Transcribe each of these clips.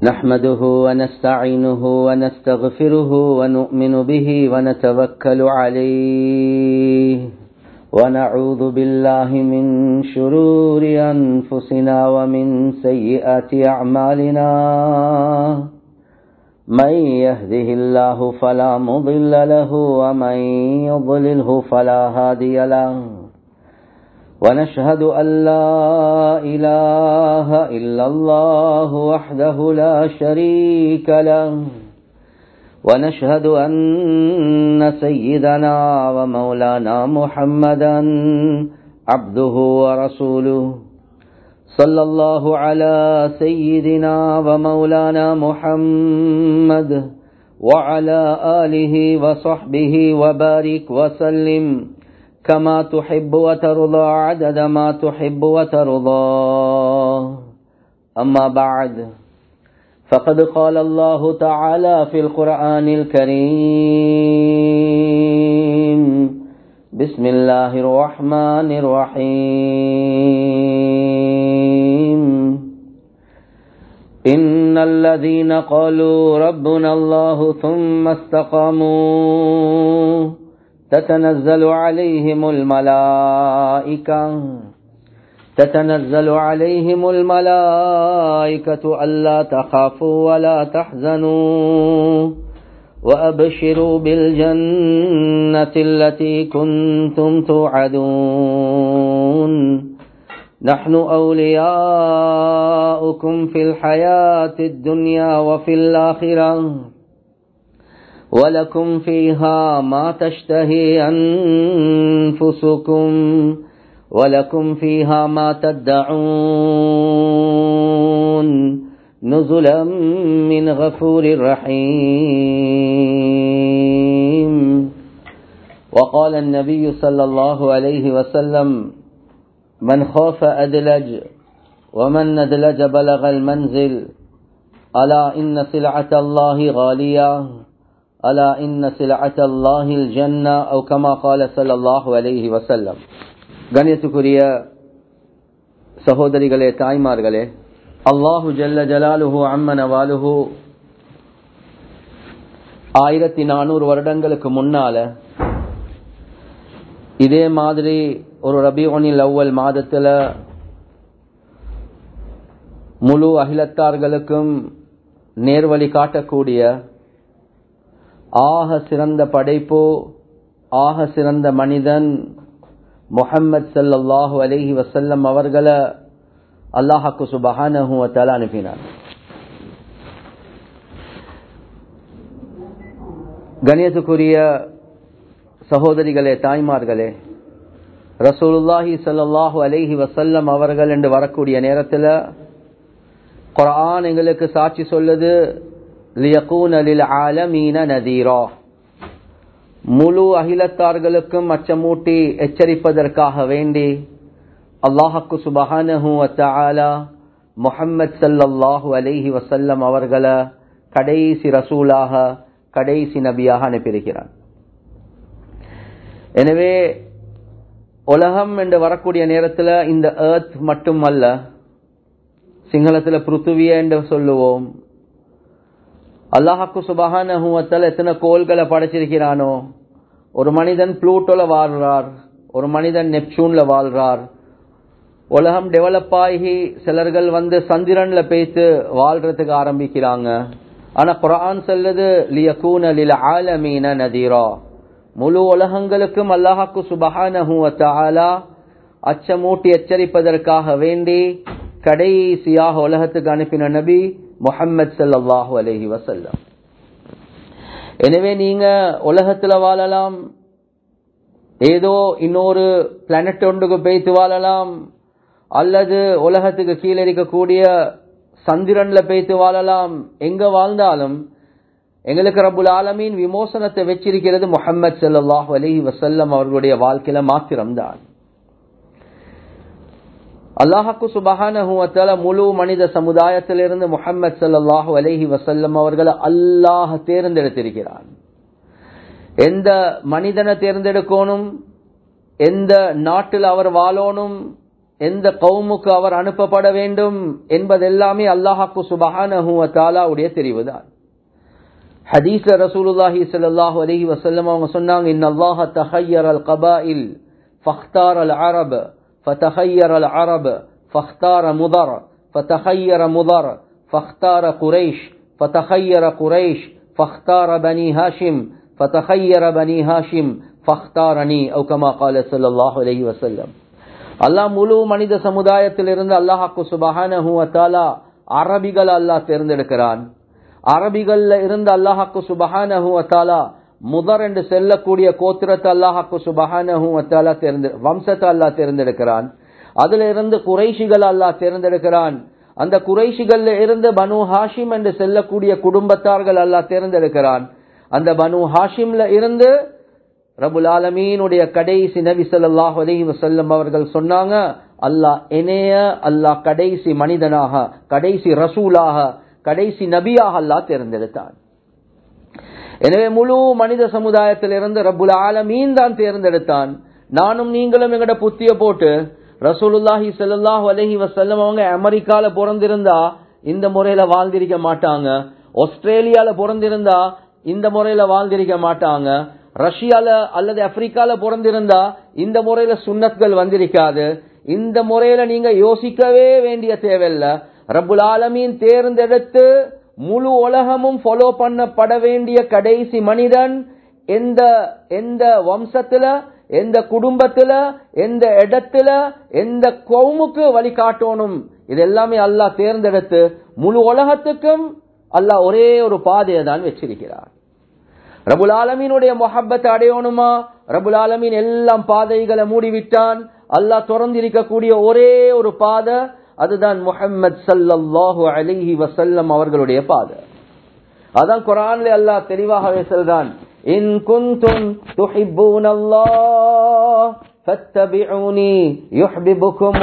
نحمده ونستعينه ونستغفره ونؤمن به ونتوكل عليه ونعوذ بالله من شرور أنفسنا ومن سيئات أعمالنا من يهده الله فلا مضل له ومن يضلله فلا هادي له ونشهد أن لا إله إلا الله وحده لا شريك له ونشهد أن سيدنا ومولانا محمدا عبده ورسوله صلى الله على سيدنا ومولانا محمد وعلى آله وصحبه وبارك وسلم كما تحب وترضى عدد ما تحب وترضى أما بعد فقد قال الله تعالى في القرآن الكريم بسم الله الرحمن الرحيم إن الذين قالوا ربنا الله ثم استقاموا تتنزل عليهم الملائكة تتنزل عليهم الملائكة ألا تخافوا ولا تحزنوا وأبشروا بالجنة التي كنتم توعدون نحن أولياؤكم في الحياة الدنيا وفي الآخرة ولكم فيها ما تشتهي أنفسكم ولكم فيها ما تدعون نزلا من غفور رحيم وقال النبي صلى الله عليه وسلم من خاف أدلج ومن ندلج بلغ المنزل ألا إن سلعة الله غالية ألا إن سلعة الله الجنة أو كما قال صلى الله عليه وسلم கணியத்துக்குரிய சகோதரிகளே தாய்மார்களே அல்லாஹு ஜல்ல ஜலாலுஹு அம்மன வாலுஹு ஆயிரத்தி நானூறு வருடங்களுக்கு முன்னால இதே மாதிரி ஒரு ரபிஒனில் அவ்வல் மாதத்துல முழு அகிலத்தார்களுக்கும் நேர்வழி காட்டக்கூடிய ஆக சிறந்த படைப்பு ஆக சிறந்த மனிதன் முஹம்மது சல்லாஹூ அலஹி வசல்லம் அவர்களை அல்லாஹாக்கு சுபஹானஹூவத்தால் அனுப்பினார் கணியத்துக்குரிய சகோதரிகளே தாய்மார்களே ரசூலுல்லாஹி சல்லாஹூ அலஹி வசல்லம் அவர்கள் என்று வரக்கூடிய நேரத்தில் குரான் எங்களுக்கு சாட்சி சொல்லுது லியகூன் அலில் ஆலமீன நதீரா முழு அகிலத்தார்களுக்கும் அச்சமூட்டி எச்சரிப்பதற்காக வேண்டி அல்லாஹக்கு சுபஹானஹூ அத்தாலா முஹம்மது சல்லாஹூ அலிஹி வசல்லம் அவர்களை கடைசி ரசூலாக கடைசி நபியாக அனுப்பியிருக்கிறார் எனவே உலகம் என்று வரக்கூடிய நேரத்தில் இந்த ஏர்த் மட்டுமல்ல சிங்களத்தில் பிருத்துவிய என்று சொல்லுவோம் அல்லாஹாக்கு சுபஹானஹூவத்தால் எத்தனை கோள்களை படைச்சிருக்கிறானோ ஒரு மனிதன் புளூட்டோல வாழ்றார் ஒரு மனிதன் நெப்சூன்ல வாழ்றார் உலகம் டெவலப் ஆகி சிலர்கள் வந்து சந்திரன்ல பேத்து வாழ்றதுக்கு ஆரம்பிக்கிறாங்க ஆனா குரான் சொல்லுது லியகூன லில் ஆலமீன நதீரா முழு உலகங்களுக்கும் அல்லாஹாக்கு சுபஹானஹூவத்தாலா அச்சமூட்டி எச்சரிப்பதற்காக வேண்டி கடைசியாக உலகத்துக்கு அனுப்பின நபி முஹம்மது சல்லாஹூ அலஹி வசல்லம் எனவே நீங்க உலகத்துல வாழலாம் ஏதோ இன்னொரு பிளானட் ஒன்றுக்கு பேய்த்து வாழலாம் அல்லது உலகத்துக்கு கீழே இருக்கக்கூடிய சந்திரன்ல பேய்த்து வாழலாம் எங்க வாழ்ந்தாலும் எங்களுக்கு ரபுல் ஆலமீன் விமோசனத்தை வச்சிருக்கிறது முஹம்மது சல்லாஹூ அலஹி வசல்லம் அவர்களுடைய வாழ்க்கையில மாத்திரம்தான் அல்லாஹாக்கு சுபஹானஹுவத்தால முழு மனித சமுதாயத்திலிருந்து முஹம்மது சல்லாஹூ அலஹி வசல்லம் அவர்களை அல்லாஹ் தேர்ந்தெடுத்திருக்கிறான் எந்த மனிதனை தேர்ந்தெடுக்கணும் எந்த நாட்டில் அவர் வாழணும் எந்த கவுமுக்கு அவர் அனுப்பப்பட வேண்டும் என்பதெல்லாமே அல்லாஹாக்கு சுபஹானஹுவத்தாலாவுடைய தெரிவுதான் ஹதீஸ்ல ரசூலுல்லாஹி ஸல்லல்லாஹு அலைஹி வஸல்லம் அவங்க சொன்னாங்க இன் அல்லாஹ தஹய்யர அல் கபாயில் ஃபக்தார் அல் அரப் فتخير العرب فاختار مضر فتخير مضر فاختار قريش فتخير قريش فاختار بني هاشم فتخير بني هاشم فاختارني أو كما قال صلى الله عليه وسلم அல்லாஹ் முழு மனித சமுதாயத்திலிருந்து அல்லாஹாக்கு சுபஹானஹு வத்தாலா அரபிகள் அல்லாஹ் தேர்ந்தெடுக்கிறான் அரபிகள்ல இருந்து அல்லாஹாக்கு சுபஹானஹு வத்தாலா முதர் என்று செல்லக்கூடிய கோத்திரத்தை அல்லாஹாக்கு சுபஹானஹு வத்தாலா தேர்ந்து வம்சத்தை அல்லாஹ் தேர்ந்தெடுக்கிறான் அதுல இருந்து குறைஷிகள் அல்லாஹ் தேர்ந்தெடுக்கிறான் அந்த குறைஷிகள்ல இருந்து பனு ஹாஷிம் என்று செல்லக்கூடிய குடும்பத்தார்கள் அல்லாஹ் தேர்ந்தெடுக்கிறான் அந்த பனு ஹாஷிம்ல இருந்து ரபுல் ஆலமீனுடைய கடைசி நபி ஸல்லல்லாஹு அலைஹி வஸல்லம் அவர்கள் சொன்னாங்க அல்லாஹ் இணைய அல்லாஹ் கடைசி மனிதனாக கடைசி ரசூலாக கடைசி நபியாக அல்லாஹ் தேர்ந்தெடுத்தான் எனவே முழு மனித சமுதாயத்திலிருந்து ரபுல் ஆலமீன் தான் தேர்ந்தெடுத்தான் நானும் நீங்களும் எங்கட புத்திய போட்டு ரசூலுல்லாஹி ஸல்லல்லாஹு அலைஹி வஸல்லம் அவங்க அமெரிக்கால பிறந்திருந்தா இந்த முறையில வாழ்ந்திருக்க மாட்டாங்க ஆஸ்திரேலியால பிறந்திருந்தா இந்த முறையில வாழ்ந்திருக்க மாட்டாங்க ரஷ்யால அல்லது ஆப்பிரிக்கால பிறந்திருந்தா இந்த முறையில சுண்ணத்கள் வந்திருக்காது இந்த முறையில நீங்க யோசிக்கவே வேண்டிய தேவையில்ல ரபுல் ஆலமீன் தேர்ந்தெடுத்து முழு உலகமும் ஃபாலோ பண்ணப்பட வேண்டிய கடைசி மனிதன் எந்த எந்த வம்சத்துல எந்த குடும்பத்துல எந்த இடத்துல எந்த கவுமுக்கு வழிகாட்டணும் இது எல்லாமே அல்லாஹ் தேர்ந்தெடுத்து முழு உலகத்துக்கும் அல்லாஹ் ஒரே ஒரு பாதையை தான் வச்சிருக்கிறார் ரபுல் ஆலமீனுடைய மொஹப்பத்தை அடையணுமா ரபுல் ஆலமீன் எல்லாம் பாதைகளை மூடிவிட்டான் அல்லாஹ் திறந்திருக்கக்கூடிய ஒரே ஒரு பாதை அதுதான் முஹம்மது சல்லல்லாஹு அலிஹி வசல்லம் அவர்களுடைய பாதை அதான் குரான்ல அல்லாஹ் தெளிவாகவே சொல்றான் இன் குந்தும் துஹிப்பூன் அல்லாஹ் ஃபத்தபிஊனி யுஹ்பிபுக்கும்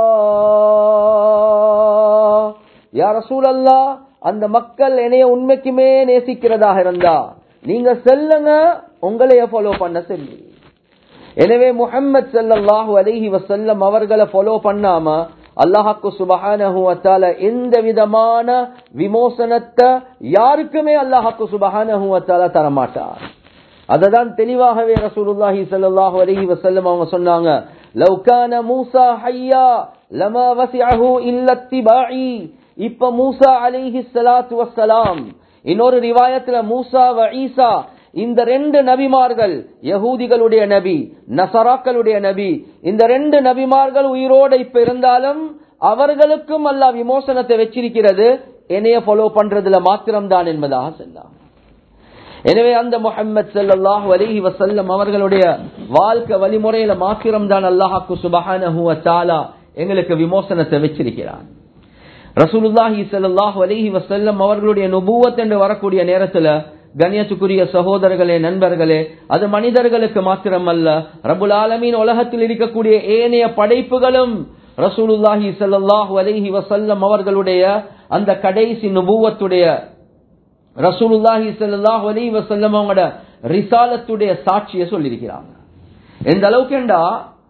அல்லாஹ் யா ரசூலல்லாஹ் அந்த மக்கள் என்னைய உண்மைக்குமே நேசிக்கிறதாக இருந்தா நீங்க செல்லுங்க உங்களைய ஃபாலோ பண்ண சொல்லி எனவே முஹம்மது சல்லல்லாஹு அலைஹி வசல்லம் அவர்களை ஃபாலோ பண்ணாம அல்லாஹாக்கு சுபஹானஹு வத்தால எந்த விதமான விமோசனத்தை யாருக்குமே அல்லாஹாக்கு சுபஹானஹு வத்தால தரமாட்டார் அததான் தெளிவாகவே ரசூலுல்லாஹி ஸல்லல்லாஹு அலைஹி வஸல்லம் அவங்க சொன்னாங்க லவ் கான மூசா ஹய்யா லமா வசிஅஹு இல்லா இத்திபாஇ இப்ப மூசா அலைஹி ஸலாத்து வஸ்ஸலாம் இன்னொரு ரிவாயத்துல மூசா வ ஈசா இந்த ரெண்டு நபிமார்கள் யகூதிகளுடைய நபி நசராக்களுடைய நபி இந்த ரெண்டு நபிமார்கள் உயிரோட இப்ப இருந்தாலும் அவர்களுக்கும் அல்லாஹ் விமோசனத்தை வச்சிருக்கிறது என்னைய ஃபாலோ பண்றதுல மாத்திரம்தான் என்பதாக சொன்னார் எனவே அந்த முஹம்மது ஸல்லல்லாஹு அலைஹி வஸல்லம் அவர்களுடைய வாழ்க்கை வழிமுறையில மாத்திரம்தான் அல்லாஹ்க்கு சுப்ஹானஹு வ தஆலா எங்களுக்கு விமோசனத்தை வச்சிருக்கிறான் ரசூலுல்லாஹி ஸல்லல்லாஹு அலைஹி வஸல்லம் அவர்களுடைய நுபுவத் என்று வரக்கூடிய நேரத்துல கண்ணியத்துக்குரிய சகோதரர்களே நண்பர்களே அது மனிதர்களுக்கு மாத்திரமல்ல ரபுல் ஆலமீன் உலகத்தில் இருக்கக்கூடிய ஏனைய படைப்புகளும் ரசூலுல்லாஹி ஸல்லல்லாஹு அலைஹி வஸல்லம் அவர்களுடைய அந்த கடைசி நுபுவத்துடைய ரசூலுல்லாஹி ஸல்லல்லாஹு அலைஹி வஸல்லம் அவங்களோட ரிசாலத்துடைய சாட்சியை சொல்லியிருக்கிறாங்க எந்த அளவுக்குண்டா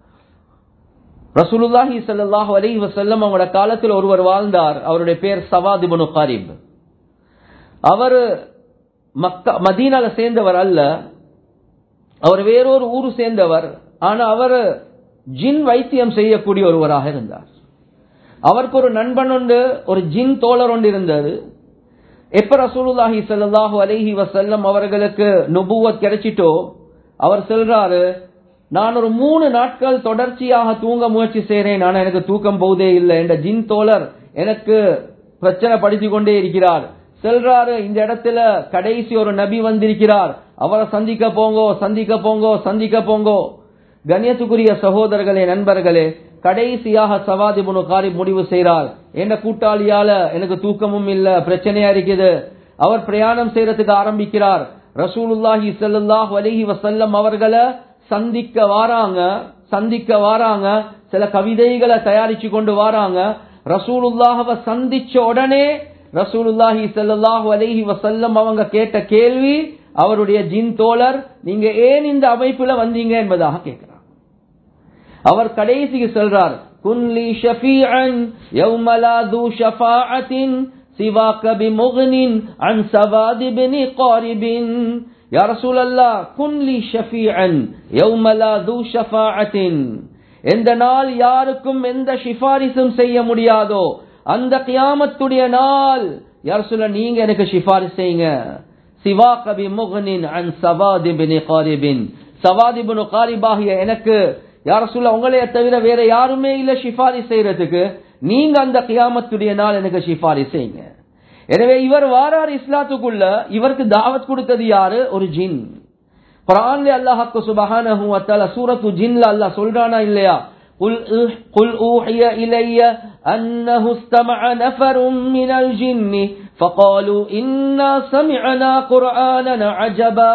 ரசூலுல்லாஹி ஸல்லல்லாஹு அலைஹி வஸல்லம் அவங்களோட காலத்தில் ஒருவர் வாழ்ந்தார் அவருடைய பேர் சவாத் இப்னு காரிப் அவர் மக்கா மதீனால சேர்ந்தவர் அல்ல அவர் வேறொரு ஊரு சேர்ந்தவர் ஆனா அவர் ஜின் வைத்தியம் செய்யக்கூடிய ஒருவராக இருந்தார் அவருக்கு ஒரு நண்பன் உண்டு ஒரு ஜின் தோழர் ஒன்று இருந்தது எப்ப ரசூலுல்லாஹி ஸல்லல்லாஹு அலைஹி வஸல்லம் அவர்களுக்கு நுபுவத் கிடைச்சிட்டோ அவர் சொல்றாரு நான் ஒரு மூணு நாட்கள் தொடர்ச்சியாக தூங்க முயற்சி செய்றேன் ஆனா எனக்கு தூக்கம் போதே இல்லை என்ற ஜின் தோழர் எனக்கு பிரச்சனை படுத்தி கொண்டே இருக்கிறார் செல்றாரு இந்த இடத்துல கடைசி ஒரு நபி வந்திருக்கிறார் அவரை சந்திக்க போங்கோ சந்திக்க போங்கோ சந்திக்க போங்கோ கண்ணியத்துக்குரிய சகோதரர்களே நண்பர்களே கடைசியாக சவாதி முனு காரி முடிவு செய்கிறார் என்ன கூட்டாளியால எனக்கு தூக்கமும் இல்ல பிரச்சனையா இருக்குது அவர் பிரயாணம் செய்யறதுக்கு ஆரம்பிக்கிறார் ரசூலுல்லாஹி ஸல்லல்லாஹு அலைஹி வஸல்லம் அவர்களை சந்திக்க வாராங்க சந்திக்க வாராங்க சில கவிதைகளை தயாரிச்சு கொண்டு வாராங்க ரசூலுல்லாஹவை சந்திச்ச உடனே ரசூலுல்லாஹி ஸல்லல்லாஹு அலைஹி வஸல்லம் அவங்க கேட்ட கேள்வி அவருடைய ஜின் தோழர் நீங்க ஏன் இந்த அமைப்புல வந்தீங்க என்பதாக கேட்கிறார் அவர் கடைசிக்கு சொல்றார் كن لي شفيعا يوم لا ذو شفاعة سواك بمغن عن سواد بن قارب يا رسول الله كن لي شفيعا يوم لا ذو شفاعة எந்த நாள் யாருக்கும் எந்த சிபாரிசும் செய்ய முடியாதோ அந்த கியாமத்துடைய நாள் யார் சொல்ல நீங்க எனக்கு சிபாரிசு செய்யுங்க சிவா கபி முகனின் அன் சவாதிபின் காரிபின் சவாதிபின் காரிபாகிய எனக்கு யார சொல்ல உங்களைய தவிர வேற யாருமே இல்ல சிபாரி செய்யறதுக்கு நீங்க அந்த கியாமத்துடைய நாள் எனக்கு சிபாரி செய்யுங்க எனவே இவர் வாரார் இஸ்லாத்துக்குள்ள இவருக்கு தாவத் கொடுத்தது யாரு ஒரு ஜின் குரான்ல அல்லாஹ்க்கு சுபஹானஹு வ தஆலா சூரத்து ஜின்ல அல்லாஹ் சொல்றானா இல்லையா قل قل اوحي الي انه استمع نفر من الجن فقالوا انا سمعنا قرانا عجبا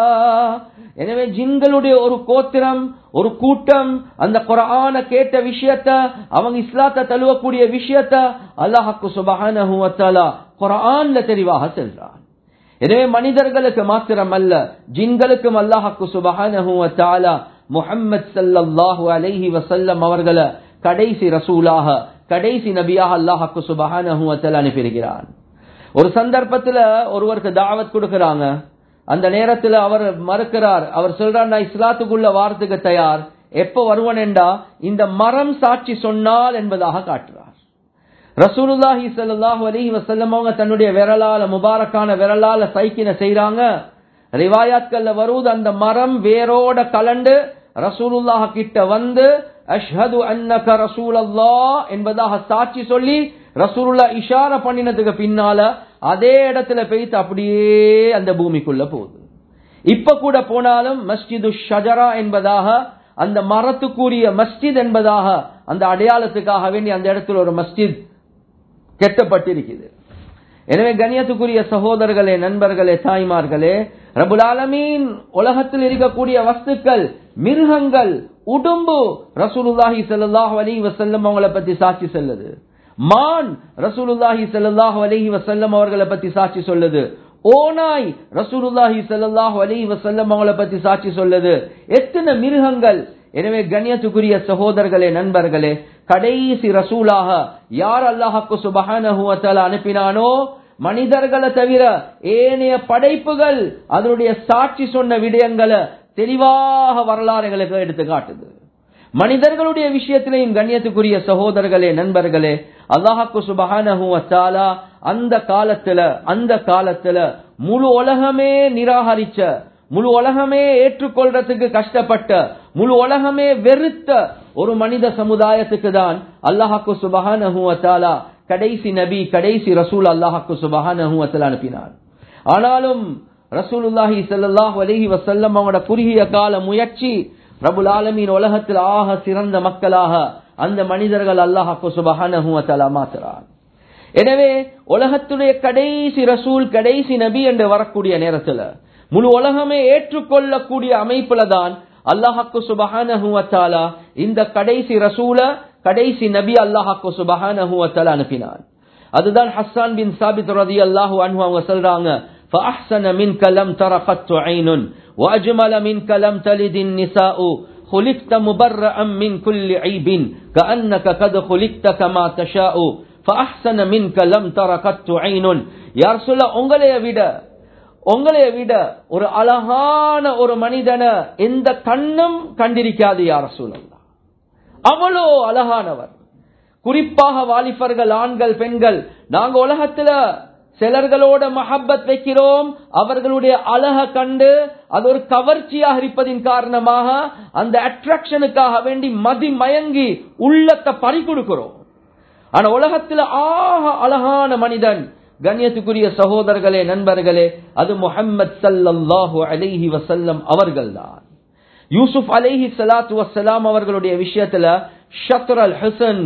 எனவே ஜின்களுடைய ஒரு கோத்திரம் ஒரு கூட்டம் அந்த குரான கேட்ட விஷயத்த அவங்க இஸ்லாத்தை தழுவக்கூடிய விஷயத்த அல்லாஹாக்கு சுபஹானஹு வ தஆலா குரான்ல தெளிவாக செல்றான் எனவே மனிதர்களுக்கு மாத்திரம் அல்ல ஜின்களுக்கும் அல்லாஹாக்கு சுபஹானஹு வ தஆலா முஹம்மத் ஸல்லல்லாஹு அலைஹி வஸல்லம் அவர்களை கடைசி ரசூலாக கடைசி நபியாக அல்லாஹாக்கு சுபஹானஹு வ தஆலா அனுப்பியிருக்கிறான் ஒரு சந்தர்ப்பத்துல ஒருவருக்கு தாவத் கொடுக்கறாங்க அந்த நேரத்துல அவர் மறுக்கிறார் அவர் சொல்றார் நான் இஸ்லாத்துக்குள்ள வாரத்துக்கு தயார் எப்ப வருவனெண்டா இந்த மரம் சாட்சி சொன்னால் என்பதாக காட்டுறார் ரசூலுல்லாஹி ஸல்லல்லாஹு அலைஹி வஸல்லம் அவங்க தன்னுடைய விரலால முபாரக்கான விரலால சைக்கின செய்றாங்க ரிவாயாத்கள்ல வருவது அந்த மரம் வேரோட கலண்டு ரசூலுல்லாஹ் கிட்ட வந்து அஷ்ஹது அன்னக ரசூலல்லாஹ் என்பதாக சாட்சி சொல்லி ரசூலுல்லா இஷார பண்ணினதுக்கு பின்னால அதே இடத்துல பெய்த்து அப்படியே அந்த பூமிக்குள்ள போகுது இப்ப கூட போனாலும் மஸ்ஜிது ஷஜரா என்பதாக அந்த மரத்துக்குரிய மஸ்ஜித் என்பதாக அந்த அடையாளத்துக்காக வேண்டி அந்த இடத்துல ஒரு மஸ்ஜித் கெட்டப்பட்டிருக்குது எனவே கண்ணியத்துக்குரிய சகோதரர்களே நண்பர்களே தாய்மார்களே ரபுல் ஆலமீன் உலகத்தில் இருக்கக்கூடிய வஸ்துக்கள் மிருகங்கள் உடும்பு ரசூலுல்லாஹி ஸல்லல்லாஹு அலைஹி வஸல்லம் அவங்கள பத்தி சாட்சி சொல்லுது மான் ரசூலுல்லாஹி ஸல்லல்லாஹு அலைஹி வஸல்லம் அவர்களை பத்தி சாட்சி சொல்லுது ஓனாய் ரசூலுல்லாஹி ஸல்லல்லாஹு அலைஹி வஸல்லம் அவங்கள பத்தி சாட்சி சொல்லுது எத்தனை மிருகங்கள் எனவே கண்ணியத்துக்குரிய சகோதரர்களே நண்பர்களே கடைசி ரசூலாக யார் அல்லாஹாக்கு சுபஹானஹு வ தஆலா அனுப்பினானோ மனிதர்களை தவிர ஏனைய படைப்புகள் அதனுடைய சாட்சி சொன்ன விடயங்களை தெளிவாக வரலாறுகளுக்கு எடுத்து காட்டுது மனிதர்களுடைய விஷயத்திலையும் கண்ணியத்துக்குரிய சகோதரர்களே நண்பர்களே அல்லாஹாக்கு சுபஹானஹு வ தஆலா அந்த காலத்துல அந்த காலத்துல முழு உலகமே நிராகரிச்ச முழு உலகமே ஏற்றுக்கொள்றதுக்கு கஷ்டப்பட்ட முழு உலகமே வெறுத்த ஒரு மனித சமுதாயத்துக்கு தான் அல்லாஹாக்கு சுபஹானஹு வ தஆலா கடைசி நபி கடைசி ரசூல் அல்லாஹாக்கு சுபஹானஹு வ தஆலா அனுப்பினார் ஆனாலும் ரசூலுல்லாஹி ஸல்லல்லாஹு அலைஹி வஸல்லம் அவங்களோட குறுகிய கால முயற்சி ரபுல் ஆலமீன் உலகத்தில் ஆக சிறந்த மக்களாக அந்த மனிதர்கள் அல்லாஹாக்கு சுபஹானஹு வ தஆலா மாத்துறார் எனவே உலகத்துடைய கடைசி ரசூல் கடைசி நபி என்று வரக்கூடிய நேரத்துல முழு உலகமே ஏற்றுக்கொள்ளக்கூடிய அமைப்புல தான் அல்லாஹாக்கு சுபஹானஹு வ தஆலா இந்த கடைசி ரசூல கடைசி நபி அல்லாஹாக்கு சுபஹானஹு வ தஆலா அனுப்பினான் அதுதான் ஹஸ்ஸான் பின் சாபித் ரலியல்லாஹு அன்ஹு அவங்க சொல்றாங்க فأحسن منك لم تر قط عين وأجمل منك لم تلد النساء خلقت مبرأ من كل عيب كأنك قد خلقت كما تشاء فأحسن منك لم تر قط عين يا رسول الله உங்களைய விட உங்களைய விட ஒரு அழகான ஒரு மனிதனை எந்த கண்ணும் கண்டிருக்காது யார சூழல்லா அவ்வளோ அழகானவர் குறிப்பாக வாலிபர்கள் ஆண்கள் பெண்கள் நாங்க உலகத்துல சிலர்களோட மஹப்பத் வைக்கிறோம் அவர்களுடைய அழக கண்டு அது ஒரு கவர்ச்சியாக இருப்பதின் காரணமாக அந்த அட்ராக்ஷனுக்காக வேண்டி மதி மயங்கி உள்ளத்தை பறி கொடுக்கிறோம் ஆனா உலகத்துல ஆக அழகான மனிதன் கண்ணியத்துக்குரிய சகோதரர்களே நண்பர்களே அது முஹம்மது சல்லல்லாஹு அலைஹி வசல்லம் அவர்கள் தான் யூசுப் அலைஹி சலாத்து வசலாம் அவர்களுடைய விஷயத்துல ஷத்ர் அல் ஹசன்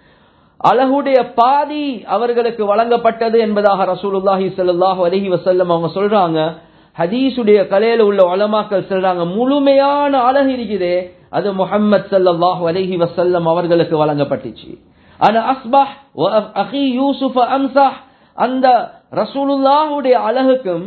அழகுடைய பாதி அவர்களுக்கு வழங்கப்பட்டது என்பதாக ரசூலுல்லாஹி ஸல்லல்லாஹு அலைஹி வஸல்லம் அவங்க சொல்றாங்க ஹதீஸுடைய கலையில உள்ள உலமாக்கள் சொல்றாங்க முழுமையான அழகு இருக்குதே அது முஹம்மது ஸல்லல்லாஹு அலைஹி வஸல்லம் அவர்களுக்கு வழங்கப்பட்டுச்சு ஆனா அஸ்பஹ் வ அஹி யூசுஃப அம்சஹ் அந்த ரசூலுல்லாஹுடைய அழகுக்கும்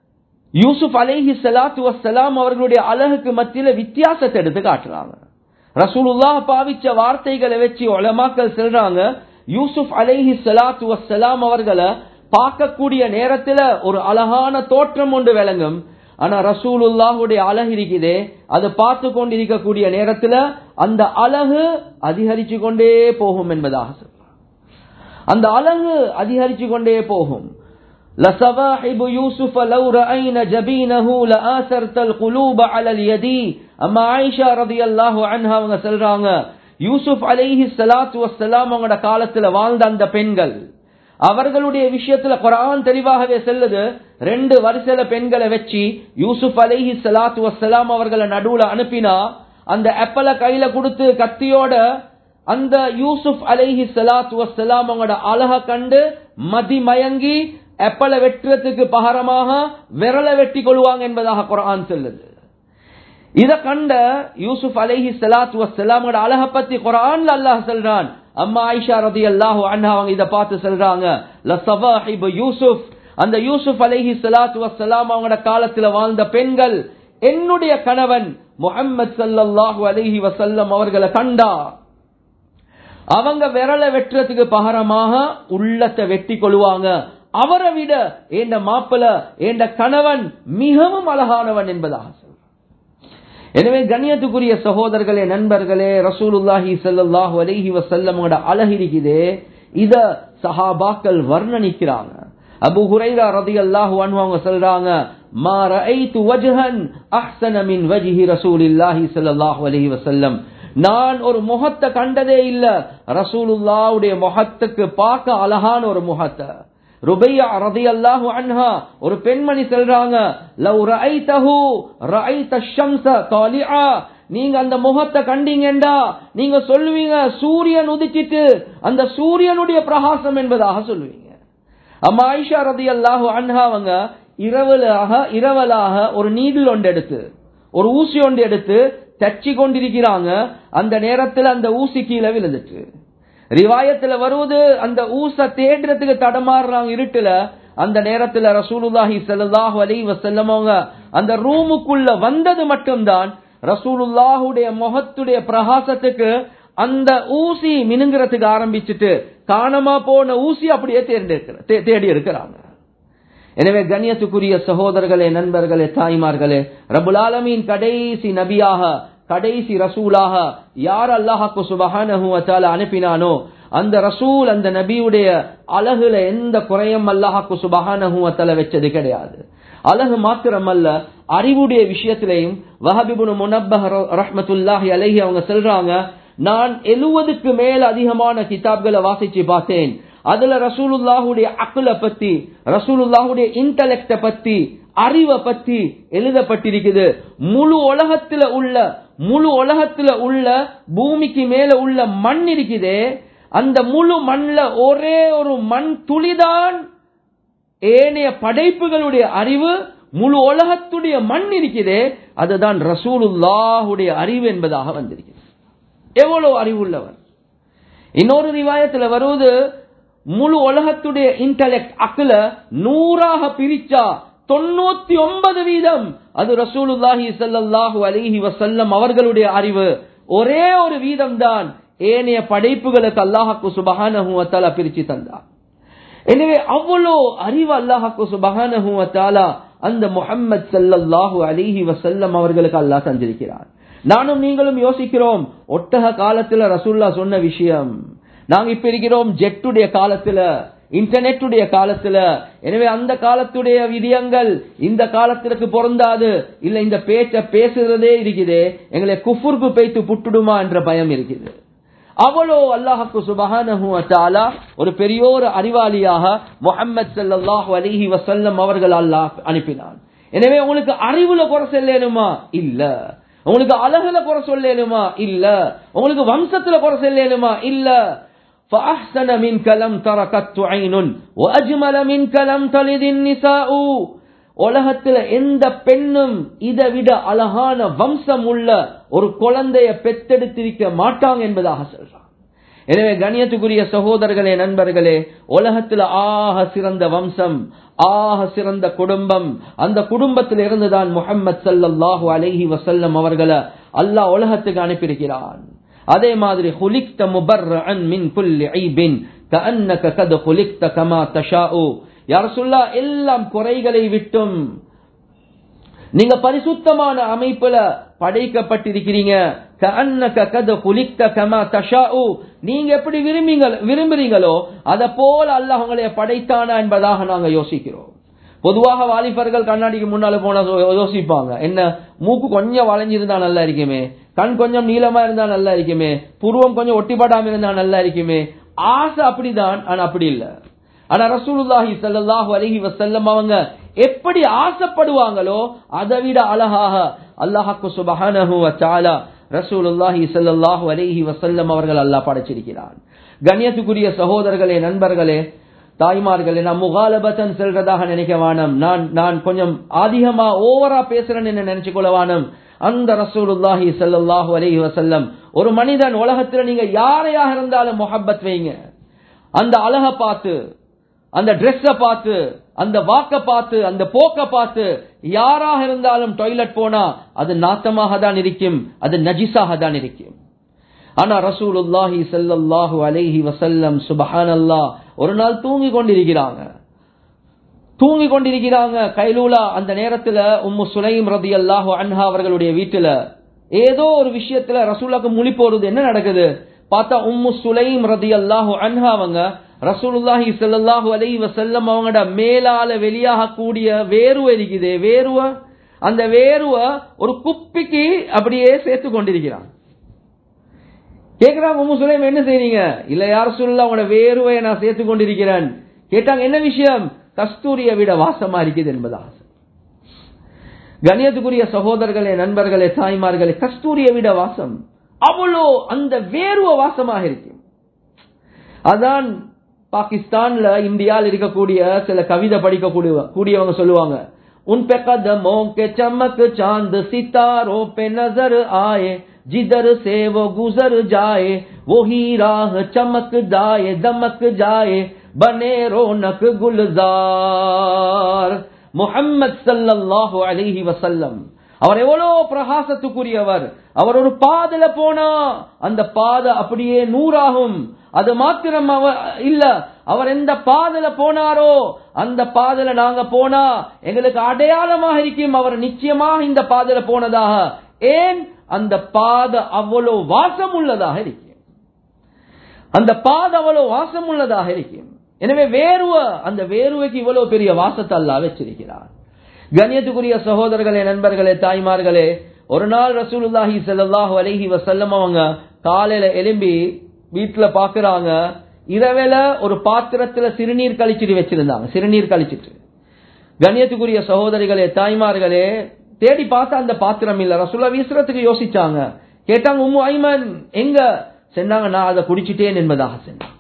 யூசுப் அலைஹி ஸலாத்து வஸ்ஸலாம் அவர்களுடைய அழகுக்கு மத்தியில வித்தியாசத்தை எடுத்து காட்டுறாங்க ரசூலுல்லாஹ் பாவிச்ச வார்த்தைகளை வச்சு உலமாக்கள் சொல்றாங்க யூசுப் அலைஹி ஸலாத்து வஸ்ஸலாம் அவர்களை பார்க்கக்கூடிய நேரத்துல ஒரு அழகான தோற்றம் ஒன்று விளங்கும் ஆனா ரசூலுல்லாஹுடைய அழகு இருக்குதே அது பார்த்து கொண்டிருக்கக்கூடிய நேரத்துல அந்த அழகு அதிகரிச்சு கொண்டே போகும் என்பதாக சொல்றாங்க அந்த அழகு அதிகரிச்சு கொண்டே போகும் لصواحب يوسف لو رأينا جبينه لآثرت القلوب على اليد அம்மா ஆயிஷா ரதியல்லாஹு அன்ஹா அவங்க சொல்றாங்க யூசுப் அலைஹி ஸலாத்து வஸ்ஸலாம் அவங்களோட காலத்துல வாழ்ந்த அந்த பெண்கள் அவர்களுடைய விஷயத்துல குரான் தெளிவாகவே செல்லுது ரெண்டு வரிசையில பெண்களை வச்சு யூசுப் அலைஹி ஸலாத்து வஸ்ஸலாம் அவர்களை நடுவுல அனுப்பினா அந்த அப்பல கையில கொடுத்து கத்தியோட அந்த யூசுப் அலைஹி ஸலாத்து வஸ்ஸலாம் அவங்களோட அழக கண்டு மதி மயங்கி அப்பல வெட்டுறதுக்கு பகரமாக விரலை வெட்டி கொள்வாங்க என்பதாக குரான் சொல்லுது இத கண்ட யூசுப் அலைஹி ஸலாத்து வஸ்ஸலாமோட அழக பத்தி குரான்ல அல்லாஹ் சொல்றான் அம்மா ஆயிஷா ரதியல்லாஹு அன்ஹா அவங்க இத பார்த்து சொல்றாங்க லசவாஹிபு யூசுப் அந்த யூசுப் அலைஹி ஸலாத்து வஸ்ஸலாம் அவங்களோட காலத்துல வாழ்ந்த பெண்கள் என்னுடைய கணவன் முஹம்மது ஸல்லல்லாஹு அலைஹி வஸல்லம் அவர்களை கண்டா அவங்க விரலை வெட்டுறதுக்கு பகரமாக உள்ளத்தை வெட்டி கொள்வாங்க அவரை விட ஏண்ட மாப்பிள ஏண்ட கணவன் மிகவும் அழகானவன் என்பதாக சொல்றார் எனவே கண்ணியத்துக்குரிய சகோதரர்களே நண்பர்களே ரசூலுல்லாஹி ஸல்லல்லாஹு அலைஹி வஸல்லமோட அழகு இருக்குதே இத சஹாபாக்கள் வர்ணனிக்கிறாங்க அபு ஹுரைரா ரதியல்லாஹு அன்ஹு அவங்க சொல்றாங்க மா ரஅய்து வஜ்ஹன் அஹ்ஸன மின் வஜ்ஹி ரசூலில்லாஹி ஸல்லல்லாஹு அலைஹி வஸல்லம் நான் ஒரு முகத்தை கண்டதே இல்ல ரசூலுல்லாவுடைய முகத்துக்கு பார்க்க அழகான ஒரு முகத்தை ருபையா ரதியல்லாஹு அன்ஹா ஒரு பெண்மணி சொல்றாங்க லவ் ரஐதஹு ரஐத ஷம்ஸ தாலிஆ நீங்க அந்த முகத்தை கண்டீங்கடா நீங்க சொல்லுவீங்க சூரியன் உதிச்சிட்டு அந்த சூரியனுடைய பிரகாசம் என்பதாக சொல்லுவீங்க அம்மா ஆயிஷா ரதியல்லாஹு அன்ஹா அவங்க இரவலாக இரவலாக ஒரு நீடில் ஒன்று எடுத்து ஒரு ஊசி ஒன்று எடுத்து தச்சு கொண்டிருக்கிறாங்க அந்த நேரத்தில் அந்த ஊசி கீழே விழுந்துட்டு ரிவாயத்துல வருவது அந்த ஊச தேடுறதுக்கு தடமாறுறாங்க இருட்டுல அந்த நேரத்துல ரசூலுல்லாஹி ஸல்லல்லாஹு அலைஹி வஸல்லம் அவங்க அந்த ரூமுக்குள்ள வந்தது மட்டும்தான் ரசூலுல்லாஹுடைய முகத்துடைய பிரகாசத்துக்கு அந்த ஊசி மினுங்கிறதுக்கு ஆரம்பிச்சுட்டு காணாம போன ஊசி அப்படியே தேர்ந்தெடுக்கிற தேடி எடுக்கிறாங்க எனவே கண்ணியத்துக்குரிய சகோதரர்களே நண்பர்களே தாய்மார்களே ரபுல் ஆலமீன் கடைசி நபியாக கடைசி ரசூலாக யார் அல்லாஹாக்கு சுபஹானஹு வத்தால அனுப்பினானோ அந்த ரசூல் அந்த நபியுடைய அழகுல எந்த குறையும் அல்லாஹாக்கு சுபஹானஹு வத்தால வச்சது கிடையாது அழகு மாத்திரமல்ல அறிவுடைய விஷயத்திலையும் வஹபிபுன் முனப்பஹ் ரஹ்மத்துல்லாஹி அலைஹி அவங்க சொல்றாங்க நான் எழுவதுக்கு மேல் அதிகமான கிதாப்களை வாசிச்சு பார்த்தேன் அதுல ரசூலுல்லாஹுடைய அக்குல பத்தி ரசூலுல்லாஹுடைய இன்டலெக்ட பத்தி அறிவை பத்தி எழுதப்பட்டிருக்குது முழு உலகத்துல உள்ள முழு உலகத்துல உள்ள பூமிக்கு மேல உள்ள மண் இருக்குதே அந்த முழு மண்ல ஒரே ஒரு மண் துளிதான் ஏனைய படைப்புகளுடைய அறிவு முழு உலகத்துடைய மண் இருக்குதே அதுதான் ரசூலுல்லாஹுடைய அறிவு என்பதாக வந்திருக்கிறது எவ்வளவு அறிவுள்ளவர் இன்னொரு ரிவாயத்துல வருவது முழு உலகத்துடைய இன்டலெக்ட் அக்குல நூறாக பிரிச்சா தொண்ணூத்தி ஒன்பது வீதம் அது ரசூலுல்லாஹி சல்லாஹூ அலிஹி வசல்லம் அவர்களுடைய அறிவு ஒரே ஒரு வீதம் தான் ஏனைய படைப்புகளுக்கு அல்லாஹாக்கு சுபஹானஹூவத்தாலா பிரிச்சு தந்தார் எனவே அவ்வளோ அறிவு அல்லாஹாக்கு சுபஹானஹூவத்தாலா அந்த முஹம்மது சல்லல்லாஹு அலிஹி வசல்லம் அவர்களுக்கு அல்லாஹ் தந்திருக்கிறார் நானும் நீங்களும் யோசிக்கிறோம் ஒட்டக காலத்துல ரசூல்லா சொன்ன விஷயம் நாங்க இப்ப இருக்கிறோம் ஜெட்டுடைய காலத்துல இன்டர்நெட்டுடைய காலத்துல எனவே அந்த காலத்துடைய விதியங்கள் இந்த காலத்திற்கு பொருந்தாது இல்ல இந்த பேச்ச பேசுறதே இருக்குது எங்களை குஃபுர்க்கு பேய்த்து புட்டுடுமா என்ற பயம் இருக்குது அவ்வளோ அல்லாஹுக்கு சுபஹானஹு ஒரு பெரிய ஒரு அறிவாளியாக முகமது சல்லாஹூ அலிஹி வசல்லம் அவர்கள் அல்லாஹ் அனுப்பினான் எனவே உங்களுக்கு அறிவுல குறை செல்லணுமா இல்ல உங்களுக்கு அழகுல குறை சொல்லணுமா இல்ல உங்களுக்கு வம்சத்துல குறை சொல்லணுமா இல்ல فأحسن منك لم تر قط عين وأجمل منك لم تلد النساء உலகத்துல எந்த பெண்ணும் இதை விட அழகான வம்சம் உள்ள ஒரு குழந்தைய பெத்தெடுத்திருக்க மாட்டாங்க என்பதாக சொல்றான் எனவே கணியத்துக்குரிய சகோதரர்களே நண்பர்களே உலகத்துல ஆக சிறந்த வம்சம் ஆக சிறந்த குடும்பம் அந்த குடும்பத்தில் இருந்துதான் முகம்மது சல்லாஹூ அலஹி வசல்லம் அவர்களை அல்லாஹ் உலகத்துக்கு அனுப்பியிருக்கிறான் அதே மாதிரி ஹுலிக்த முபர்ரஅன் மின் குல்லி ஐபின் கஅன்னக கத் ஹுலிக்த கமா தஷாஉ யா ரசூலுல்லாஹ் எல்லாம் குறைகளை விட்டும் நீங்க பரிசுத்தமான அமைப்புல படைக்கப்பட்டிருக்கிறீங்க கஅன்னக கத் ஹுலிக்த கமா தஷாஉ நீங்க எப்படி விரும்பீங்க விரும்புறீங்களோ அத போல அல்லாஹ் உங்களை படைத்தானா என்பதாக நாங்க யோசிக்கிறோம் பொதுவாக வாலிபர்கள் கண்ணாடிக்கு முன்னால போனா யோ- யோசிப்பாங்க என்ன மூக்கு கொஞ்சம் வளைஞ்சிருந்தா நல்லா இருக்குமே கண் கொஞ்சம் நீளமா இருந்தா நல்லா இருக்குமே புருவம் கொஞ்சம் ஒட்டிப்படாம இருந்தா நல்லா இருக்குமே ஆசை அப்படிதான் ஆனா அப்படி இல்ல ஆனா ரசூலுல்லாஹி ஸல்லல்லாஹு அலைஹி வஸல்லம் அவங்க எப்படி ஆசைப்படுவாங்களோ அதை விட அழகாக அல்லாஹ்க்கு சுப்ஹானஹு வ தஆலா ரசூலுல்லாஹி ஸல்லல்லாஹு அலைஹி வஸல்லம் அவர்கள் அல்லாஹ் படைச்சிருக்கிறான் கண்ணியத்துக்குரிய சகோதரர்களே நண்பர்களே தாய்மார்களே நான் முகாலபத்தன் செல்றதாக நினைக்க வானம் நான் நான் கொஞ்சம் அதிகமா ஓவரா பேசுறேன்னு என்ன நினைச்சு கொள்ள வானம் அந்த ரசூலுல்லாஹி ஸல்லல்லாஹு அலைஹி வஸல்லம் ஒரு மனிதன் உலகத்துல நீங்க யாரையாக இருந்தாலும் முஹப்பத் வைங்க அந்த அழக பார்த்து அந்த ட்ரெஸ்ஸ பார்த்து அந்த வாக்க பார்த்து அந்த போக்க பார்த்து யாராக இருந்தாலும் டாய்லெட் போனா அது நாத்தமாக தான் இருக்கும் அது நஜிஸாக தான் இருக்கும் ஆனா ரசூலுல்லாஹி ஸல்லல்லாஹு அலைஹி வஸல்லம் சுப்ஹானல்லாஹ் ஒரு நாள் தூங்கி கொண்டிருக்கிறாங்க தூங்கி கொண்டிருக்கிறாங்க கைலூலா அந்த நேரத்துல உம்மு சுலைம் ரதியல்லாஹு அன்ஹா அவர்களுடைய வீட்டுல ஏதோ ஒரு விஷயத்துல ரசூலுக்கு முழிப்பு வருது என்ன நடக்குது பார்த்தா உம்மு சுலைம் ரதியல்லாஹு அன்ஹா அவங்க ரசூலுல்லாஹி ஸல்லல்லாஹு அலைஹி வஸல்லம் அவங்களோட மேலால வெளியாக கூடிய வேர்வை இருக்குது வேர்வை அந்த வேர்வை ஒரு குப்பிக்கு அப்படியே சேர்த்து கொண்டிருக்கிறான் கேக்குறாங்க உம்மு சுலைம் என்ன செய்றீங்க இல்ல யார் சொல்லல உங்களோட வேர்வையை நான் சேர்த்து கொண்டிருக்கிறேன் கேட்டாங்க என்ன விஷயம் கஸ்தூரியை விட வாசமா இருக்குது என்பதாக கணியத்துக்குரிய சகோதரர்களே நண்பர்களே தாய்மார்களே கஸ்தூரியை விட வாசம் அவ்வளோ அந்த வேர்வை வாசமாக இருக்கும் அதான் பாகிஸ்தான்ல இந்தியாவில் இருக்கக்கூடிய சில கவிதை படிக்கக்கூடிய கூடியவங்க சொல்லுவாங்க उन पे कदमों के चमक चांद सितारों पे नजर आए जिधर से वो गुजर जाए वो ही राह चमक जाए दमक जाए बने रोनक गुलजार முஹம்மத் ஸல்லல்லாஹு அலைஹி வஸல்லம் அவர் எவ்வளவு பிரகாசத்துக்குரியவர் அவர் ஒரு பாதையில போனா அந்த பாதை அப்படியே நூறாகும் அது மாத்திரம் அவ- இல்ல அவர் எந்த பாதையில போனாரோ அந்த பாதையில நாங்க போனா எங்களுக்கு அடையாளமாக இருக்கும் அவர் நிச்சயமாக இந்த பாதையில போனதாக ஏன் அந்த பாதை அவ்வளவு வாசம் உள்ளதாக இருக்கும் அந்த பாதை அவ்வளவு வாசம் உள்ளதாக இருக்கும் எனவே வேர்வை அந்த வேர்வைக்கு இவ்வளவு பெரிய வாசத்தை அல்லாஹ் வச்சிருக்கிறார் கண்ணியத்துக்குரிய சகோதரர்களே நண்பர்களே தாய்மார்களே ஒரு நாள் ரசூலுல்லாஹி ஸல்லல்லாஹு அலைஹி வஸல்லம் அவங்க காலையில எலும்பி வீட்டுல பாக்குறாங்க இரவேல ஒரு பாத்திரத்துல சிறுநீர் கழிச்சிட்டு வச்சிருந்தாங்க சிறுநீர் கழிச்சிட்டு கண்ணியத்துக்குரிய சகோதரிகளே தாய்மார்களே தேடி பார்த்தா அந்த பாத்திரம் இல்ல ரசூல்லா வீசுறதுக்கு யோசிச்சாங்க கேட்டாங்க உம்மு ஐமன் எங்க சொன்னாங்க நான் அதை குடிச்சிட்டேன் என்பதாக சொன்னாங்க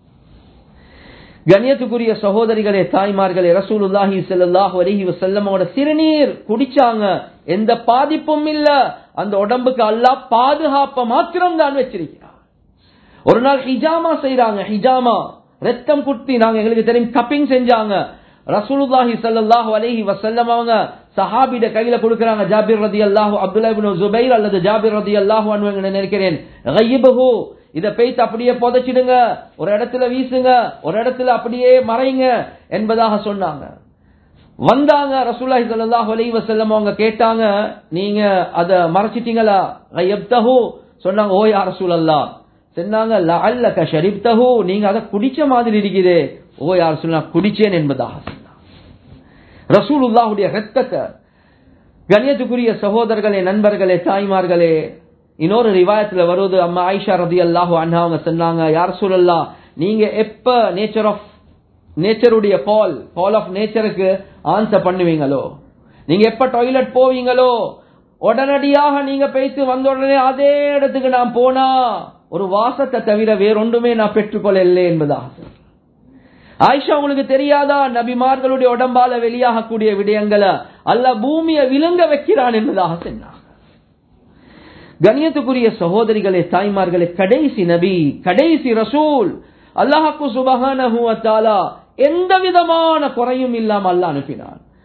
கண்ணியத்துக்குரிய சகோதரிகளே தாய்மார்களே ரசூலுல்லாஹி ஸல்லல்லாஹு அலைஹி வஸல்லமோட சிறுநீர் குடிச்சாங்க எந்த பாதிப்பும் இல்ல அந்த உடம்புக்கு அல்லாஹ் பாதுகாப்ப மாத்திரம் தான் வச்சிருக்கிறார் ஒரு நாள் ஹிஜாமா செய்றாங்க ஹிஜாமா ரத்தம் குத்தி நாங்க எங்களுக்கு தெரியும் கப்பிங் செஞ்சாங்க ரசூலுல்லாஹி ஸல்லல்லாஹு அலைஹி வஸல்லம் அவங்க சஹாபிட கையில கொடுக்கறாங்க ஜாபிர் ரதியல்லாஹு அப்துல்லா இப்னு ஜுபைர் அல்லது ஜாபிர் ரதியல்லாஹு அன்ஹு என்று நினைக்கிறேன் கையிபஹு இத பேய்த்து அப்படியே புதைச்சிடுங்க ஒரு இடத்துல வீசுங்க ஒரு இடத்துல அப்படியே மறைங்க என்பதாக சொன்னாங்க வந்தாங்க ரசூலுல்லாஹி ஸல்லல்லாஹு அலைஹி வஸல்லம் அவங்க கேட்டாங்க நீங்க அத மறைச்சிட்டீங்களா கையப்தஹு சொன்னாங்க ஓ யா ரசூலல்லாஹ் சொன்னாங்க லஅல்லக ஷரிப்தஹு நீங்க அத குடிச்ச மாதிரி இருக்குதே ஓ யா ரசூலுல்லாஹ் குடிச்சேன் என்பதாக சொன்னாங்க ரசூலுல்லாஹுடைய ரத்தத்தை கண்ணியத்துக்குரிய சகோதரர்களே நண்பர்களே தாய்மார்களே இன்னொரு ரிவாயத்துல வருவது அம்மா ஆயிஷா ரதி அல்லாஹு அண்ணா அவங்க சொன்னாங்க யார் சொல்லலா நீங்க எப்ப நேச்சர் ஆஃப் நேச்சருடைய கால் கால் ஆஃப் நேச்சருக்கு ஆன்சர் பண்ணுவீங்களோ நீங்க எப்ப டாய்லெட் போவீங்களோ உடனடியாக நீங்க பேசி வந்த உடனே அதே இடத்துக்கு நான் போனா ஒரு வாசத்தை தவிர வேறொன்றுமே நான் பெற்றுக்கொள்ளவில்லை என்பதாக ஆயிஷா உங்களுக்கு தெரியாதா நபிமார்களுடைய உடம்பால வெளியாகக்கூடிய விடயங்களை அல்ல பூமியை விழுங்க வைக்கிறான் என்பதாக சொன்னார் கண்ணியத்துக்குரிய சகோதரிகளே தாய்மார்களே கடைசி நபி கடைசி ரசூல் அல்லாஹாக்கு சுபஹானஹு வ தஆலா எந்த விதமான குறையும் இல்லாம அல்லாஹ் அனுப்பினான்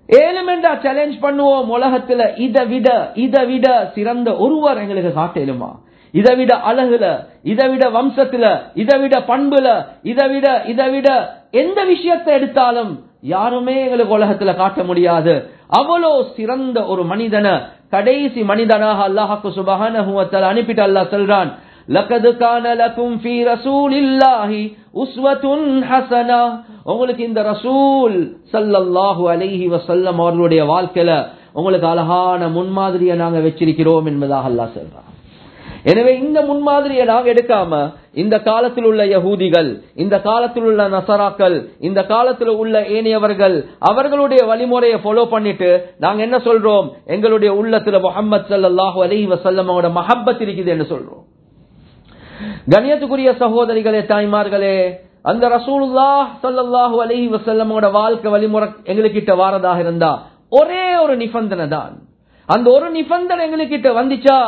ஏழுமெண்டா சேலஞ்ச் பண்ணுவோம் உலகத்துல இதை விட இதை விட சிறந்த ஒருவர் எங்களுக்கு காட்டலுமா இதை விட அழகுல இதை விட வம்சத்துல இதை விட பண்புல இதை விட இதை விட எந்த விஷயத்தை எடுத்தாலும் யாருமே எங்களுக்கு உலகத்துல காட்ட முடியாது அவ்வளோ சிறந்த ஒரு மனிதனை கடைசி மனிதனாக அல்லாஹாக்கு சுபகான அனுப்பிட்டு அல்லாஹ் சொல்றான் لقد كان لكم في رسول الله اسوه حسنه உங்களுக்கு இந்த ரசூல் ஸல்லல்லாஹு அலைஹி வஸல்லம் அவர்களுடைய வாழ்க்கையில உங்களுக்கு அழகான முன்மாதிரியை நாங்க வச்சிருக்கிறோம் என்பதாக அல்லாஹ் சொல்றான் எனவே இந்த முன்மாதிரியை நாங்க எடுக்காம இந்த காலத்தில் உள்ள யகூதிகள் இந்த காலத்தில் உள்ள நசராக்கள் இந்த காலத்தில் உள்ள ஏனையவர்கள் அவர்களுடைய வழிமுறையை ஃபாலோ பண்ணிட்டு நாங்க என்ன சொல்றோம் எங்களுடைய உள்ளத்துல முகமது சல்லாஹூ அலி வசல்லம் அவங்களோட மஹப்பத் இருக்குது என்று சொல்றோம் கணியத்துக்குரிய சகோதரிகளே தாய்மார்களே அந்த ரசூலுல்லா சல்லாஹூ அலி வசல்லமோட வாழ்க்கை வழிமுறை எங்களுக்கிட்ட வாரதாக இருந்தா ஒரே ஒரு நிபந்தனை தான் அந்த ஒரு நிபந்தனை எங்களுக்கிட்ட வந்துச்சா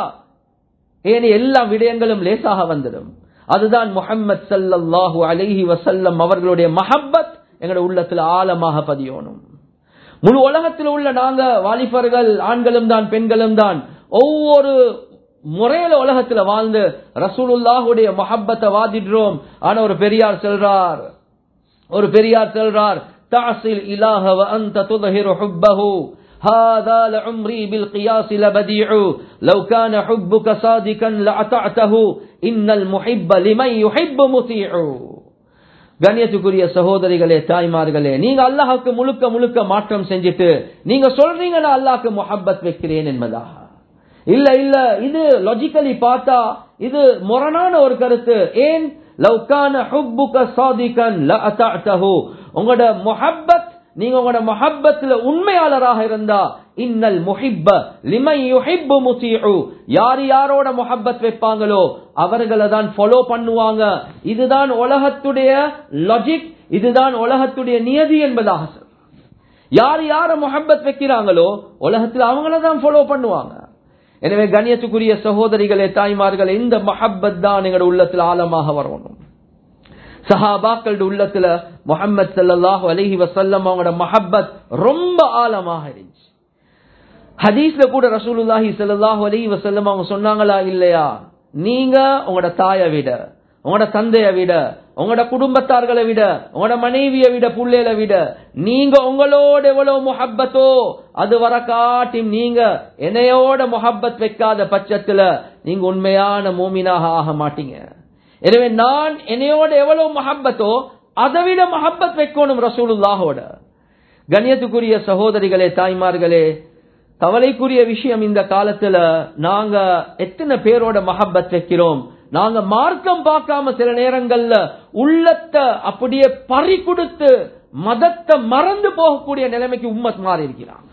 ஏன் எல்லா விடயங்களும் லேசாக வந்துடும் அதுதான் முகம்மது சல்லல்லாஹு அலைஹி வசல்லம் அவர்களுடைய மஹப்பத் எங்களுடைய உள்ளத்துல ஆழமாக பதியணும் முழு உலகத்தில் உள்ள நாங்க வாலிபர்கள் ஆண்களும் தான் பெண்களும் தான் ஒவ்வொரு முறையில உலகத்துல வாழ்ந்து ரசூலுல்லாஹுடைய மஹப்பத்தை வாதிடுறோம் ஆனா ஒரு பெரியார் செல்றார் ஒரு பெரியார் செல்றார் தாசில் இலாஹ வ அன்த துதஹிரு ஹுப்பஹு هذا لعمري بالقياس لبديع لو كان حبك صادقا لأطعته إن المحب لمن يحب مطيع கண்ணியத்துக்குரிய சகோதரிகளே தாய்மார்களே நீங்க அல்லாஹுக்கு முழுக்க முழுக்க மாற்றம் செஞ்சுட்டு நீங்க சொல்றீங்க நான் அல்லாஹ்க்கு முஹப்பத் வைக்கிறேன் என்பதாக இல்ல இல்ல இது லாஜிக்கலி பார்த்தா இது முரணான ஒரு கருத்து ஏன் லவ்கான ஹுப்புக சாதிகன் லஅதஅதஹு உங்களோட முஹப்பத் நீங்க உங்களோட முஹப்பத்துல உண்மையாளராக இருந்தா இன்னல் முஹிப்ப லிமை யுஹிப்பு முத்தீஉ யார் யாரோட முஹப்பத் வைப்பாங்களோ அவர்களை தான் ஃபாலோ பண்ணுவாங்க இதுதான் உலகத்துடைய லாஜிக் இதுதான் உலகத்துடைய நியதி என்பதாக சொல் யார் யார முஹப்பத் வைக்கிறாங்களோ உலகத்துல அவங்கள தான் ஃபாலோ பண்ணுவாங்க எனவே கண்ணியத்துக்குரிய சகோதரிகளே தாய்மார்களே இந்த மஹப்பத் தான் எங்களோட உள்ளத்துல ஆழமாக வரணும் சஹாபாக்களோட உள்ளத்துல முகமது சல்லாஹூ அலஹி வசல்லம் அவங்களோட மஹப்பத் ரொம்ப ஆழமாக இருந்துச்சு ஹதீஸ்ல கூட ரசூலுல்லாஹி சல்லாஹூ அலஹி வசல்லம் அவங்க சொன்னாங்களா இல்லையா நீங்க உங்களோட தாயை விட உங்களோட தந்தைய விட உங்களோட குடும்பத்தார்களை விட உங்களோட மனைவியை விட புள்ளையில விட நீங்க உங்களோட எவ்வளவு முஹப்பத்தோ அது வர காட்டி நீங்க என்னையோட முஹப்பத் வைக்காத பட்சத்துல நீங்க உண்மையான மூமினாக ஆக மாட்டீங்க எனவே நான் என்னையோட எவ்வளவு மஹப்பத்தோ அதை விட மஹப்பத் வைக்கணும் ரசூலுல்லாஹோட கண்ணியத்துக்குரிய சகோதரிகளே தாய்மார்களே கவலைக்குரிய விஷயம் இந்த காலத்துல நாங்க எத்தனை பேரோட மஹப்பத் வைக்கிறோம் நாங்க மார்க்கம் பார்க்காம சில நேரங்கள்ல உள்ளத்தை அப்படியே பறி கொடுத்து மதத்தை மறந்து போகக்கூடிய நிலைமைக்கு உம்மத் மாறி இருக்கிறாங்க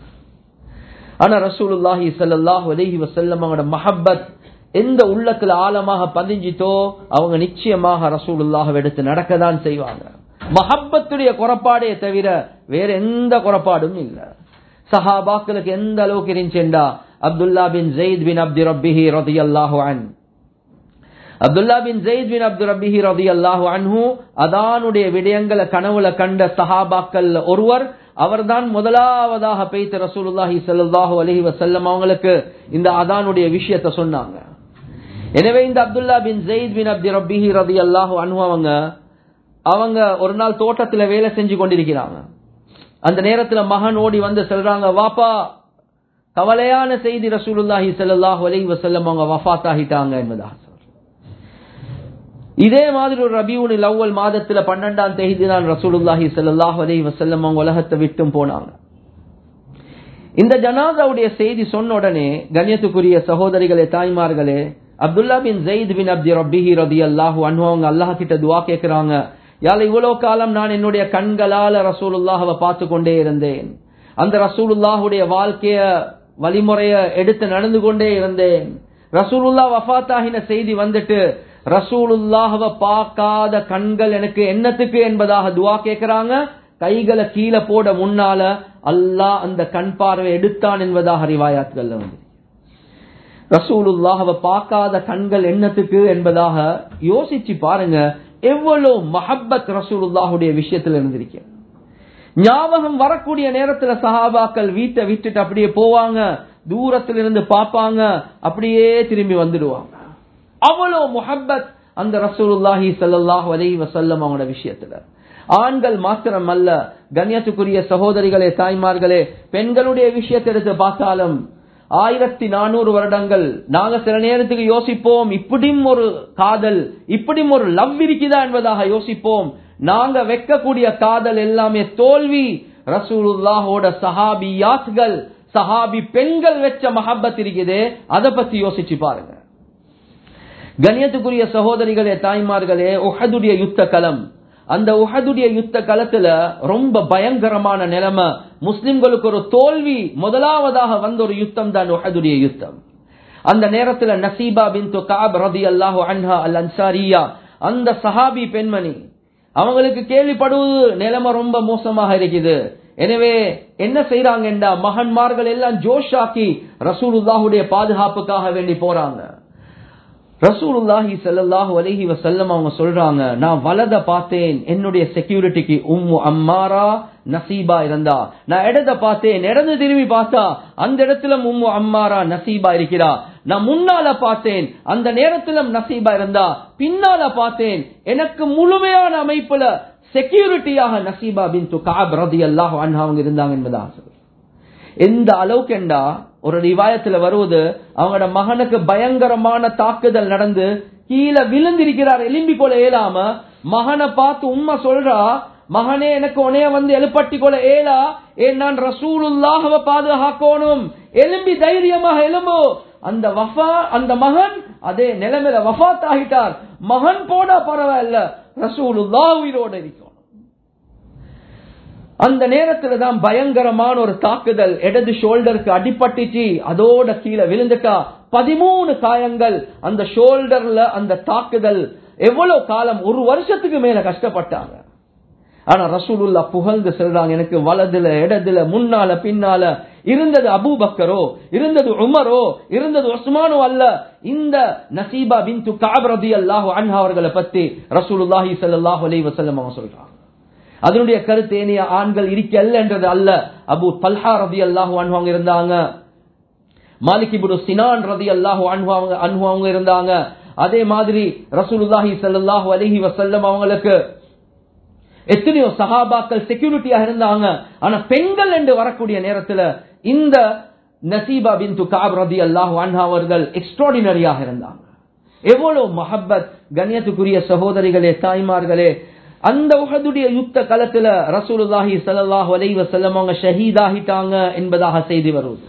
ஆனா ரசூலுல்லாஹி சல்லாஹ் அலஹி வசல்லம் அவங்களோட மஹப்பத் எந்த உள்ளத்துல ஆழமாக பதிஞ்சிட்டோ அவங்க நிச்சயமாக ரசூலுல்லாஹ் எடுத்து நடக்கதான் செய்வாங்க மஹப்பத்துடைய குறப்பாடே தவிர வேற எந்த குறப்பாடும் இல்ல சஹாபாக்களுக்கு எந்த அளவுக்கு இருந்துச்சுண்டா அப்துல்லா பின் ஜெயித் பின் அப்தி ரப்பிஹி ரதி அல்லாஹு அன் அப்துல்லா பின் ஜெயித் பின் அப்து ரப்பிஹி ரதி அல்லாஹு அன்ஹு அதானுடைய விடயங்களை கனவுல கண்ட சஹாபாக்கள் ஒருவர் அவர்தான் முதலாவதாக பெய்த ரசூலுல்லாஹி சல்லாஹூ அலஹி வசல்லம் அவங்களுக்கு இந்த அதானுடைய விஷயத்த சொன்னாங்க எனவே இந்த அப்துல்லா பின் ஜெயித் பின் அப்தி ரப்பிஹி ரதி அல்லாஹு அன்ஹு அவங்க அவங்க ஒரு நாள் தோட்டத்துல வேலை செஞ்சு கொண்டிருக்கிறாங்க அந்த நேரத்துல மகன் ஓடி வந்து சொல்றாங்க வாப்பா கவலையான செய்தி ரசூலுல்லாஹி சல்லாஹூ அலஹி வசல்லம் அவங்க வஃத் ஆகிட்டாங்க என்பதாக இதே மாதிரி ஒரு ரபியூனில் அவ்வல் மாதத்துல பன்னெண்டாம் தேதி தான் ரசூலுல்லாஹி சல்லாஹ் அலி வசல்லம் அவங்க உலகத்தை விட்டும் போனாங்க இந்த ஜனாதாவுடைய செய்தி சொன்ன உடனே கண்ணியத்துக்குரிய சகோதரிகளே தாய்மார்களே அப்துல்லா பின் ஜெயித் பின் அப்தி ரபிஹி ரதி அல்லாஹூ அன்ஹு அவங்க அல்லாஹ் கிட்ட துவா கேட்கிறாங்க யால இவ்வளவு காலம் நான் என்னுடைய கண்களால ரசூலுல்லாஹவை பார்த்து கொண்டே இருந்தேன் அந்த ரசூலுல்லாஹுடைய வாழ்க்கைய வழிமுறைய எடுத்து நடந்து கொண்டே இருந்தேன் ரசூலுல்லா வஃத்தாகின செய்தி வந்துட்டு ரசூலுல்லாஹவ பார்க்காத கண்கள் எனக்கு என்னத்துக்கு என்பதாக துவா கேட்கிறாங்க கைகளை கீழே போட முன்னால அல்லாஹ் அந்த கண் பார்வை எடுத்தான் என்பதாக ரிவாயாத்கள் வந்து ரசூலுல்லாஹவ பார்க்காத கண்கள் என்னத்துக்கு என்பதாக யோசிச்சு பாருங்க எவ்வளவு மஹப்பத் ரசூலுல்லாஹுடைய விஷயத்தில் இருந்திருக்க ஞாபகம் வரக்கூடிய நேரத்துல சஹாபாக்கள் வீட்டை விட்டுட்டு அப்படியே போவாங்க தூரத்துல இருந்து பாப்பாங்க அப்படியே திரும்பி வந்துடுவாங்க அவ்வளவு முஹப்பத் அந்த ரசூலுல்லாஹி ஸல்லல்லாஹு அலைஹி வஸல்லம் அவங்களோட விஷயத்துல ஆண்கள் மாத்திரம் அல்ல கண்ணியத்துக்குரிய சகோதரிகளே தாய்மார்களே பெண்களுடைய விஷயத்தை எடுத்து பார்த்தாலும் ஆயிரத்தி நானூறு வருடங்கள் நாங்க சில நேரத்துக்கு யோசிப்போம் இப்படியும் ஒரு காதல் இப்படியும் ஒரு லவ் இருக்குதா என்பதாக யோசிப்போம் நாங்க வைக்கக்கூடிய காதல் எல்லாமே தோல்வி ரசூலுல்லாஹோட சஹாபியாத்கள் சஹாபி பெண்கள் வச்ச மஹப்பத் இருக்குது அதை பத்தி யோசிச்சு பாருங்க கணியத்துக்குரிய சகோதரிகளே தாய்மார்களே உஹதுடைய யுத்த களம் அந்த உஹதுடைய யுத்த களத்துல ரொம்ப பயங்கரமான நிலைமை முஸ்லிம்களுக்கு ஒரு தோல்வி முதலாவதாக வந்த ஒரு யுத்தம் தான் உஹதுடைய யுத்தம் அந்த நேரத்துல நசீபா பின் காப் ரதி அல்லாஹு அன்ஹா அல் அன்சாரியா அந்த சஹாபி பெண்மணி அவங்களுக்கு கேள்விப்படுவது நிலைமை ரொம்ப மோசமாக இருக்குது எனவே என்ன செய்யறாங்கண்டா மகன்மார்கள் எல்லாம் ஜோஷாக்கி ரசூலுல்லாஹுடைய பாதுகாப்புக்காக வேண்டி போறாங்க ரசூலுல்லாஹி ஸல்லல்லாஹு அலைஹி வஸல்லம் அவங்க சொல்றாங்க நான் வலத பார்த்தேன் என்னுடைய செக்யூரிட்டிக்கு உம்மு அம்மாரா நசீபா இருந்தா நான் இடத பார்த்தேன் இடது திரும்பி பார்த்தா அந்த இடத்துல உம்மு அம்மாரா நசீபா இருக்கிறா நான் முன்னால பார்த்தேன் அந்த நேரத்திலும் நசீபா இருந்தா பின்னால பார்த்தேன் எனக்கு முழுமையான அமைப்புல செக்யூரிட்டியாக நசீபா பின் காப் ரதி அல்லாஹ் அவங்க இருந்தாங்க என்பதாக எந்த அளவுக்கு என்றா ஒரு ரிவாயத்துல வருவது அவங்களோட மகனுக்கு பயங்கரமான தாக்குதல் நடந்து கீழே விழுந்திருக்கிறார் எலும்பி கொள்ள இயலாம மகனை பார்த்து உண்மை சொல்றா மகனே எனக்கு உனைய வந்து எழுப்பட்டி கொள்ள ஏலா ஏன் நான் ரசூலுல்லாஹவ பாதுகாக்கணும் எலும்பி தைரியமாக எலும்பு அந்த வஃபா அந்த மகன் அதே நிலைமையில வஃபாத் ஆகிட்டார் மகன் போனா பரவாயில்ல ரசூலுல்லா உயிரோடு இருக்கும் அந்த நேரத்துல தான் பயங்கரமான ஒரு தாக்குதல் இடது ஷோல்டருக்கு அடிபட்டுச்சு அதோட கீழே விழுந்துட்டா பதிமூணு காயங்கள் அந்த ஷோல்டர்ல அந்த தாக்குதல் எவ்வளவு காலம் ஒரு வருஷத்துக்கு மேல கஷ்டப்பட்டாங்க ஆனா ரசூலுல்லா புகழ்ந்து சொல்றாங்க எனக்கு வலதுல இடதுல முன்னால பின்னால இருந்தது அபூபக்கரோ இருந்தது உமரோ இருந்தது உஸ்மானோ அல்ல இந்த நசீபா பின் காபரதி அல்லாஹு அன்ஹா அவர்களை பத்தி ரசூலுல்லாஹி ஸல்லல்லாஹு அலைஹி வஸல்லம் அவங்க சொல்றாங்க அதனுடைய கருத்து ஏனைய ஆண்கள் இருக்கல்ல என்றது அல்ல அபு தல்ஹா ரதி அல்லாஹு அன்ஹாங்க இருந்தாங்க மாலிகிபுடு சினான் ரதி அல்லாஹு அன்ஹாங்க அன்ஹாங்க இருந்தாங்க அதே மாதிரி ரசூலுல்லாஹி ஸல்லல்லாஹு அலைஹி வஸல்லம் அவங்களுக்கு எத்தனையோ சஹாபாக்கள் செக்யூரிட்டியாக இருந்தாங்க ஆனா பெண்கள் என்று வரக்கூடிய நேரத்துல இந்த நசீபா பின் காப் ரதி அல்லாஹு அன்ஹா அவர்கள் எக்ஸ்ட்ராடினரியாக இருந்தாங்க எவ்வளவு மஹப்பத் கண்ணியத்துக்குரிய சகோதரிகளே தாய்மார்களே அந்த உகதுடைய யுத்த களத்துல ரசூலுல்லாஹி சல்லாஹூ அலை வசல்லம் அவங்க ஷஹீதாகிட்டாங்க என்பதாக செய்தி வருவது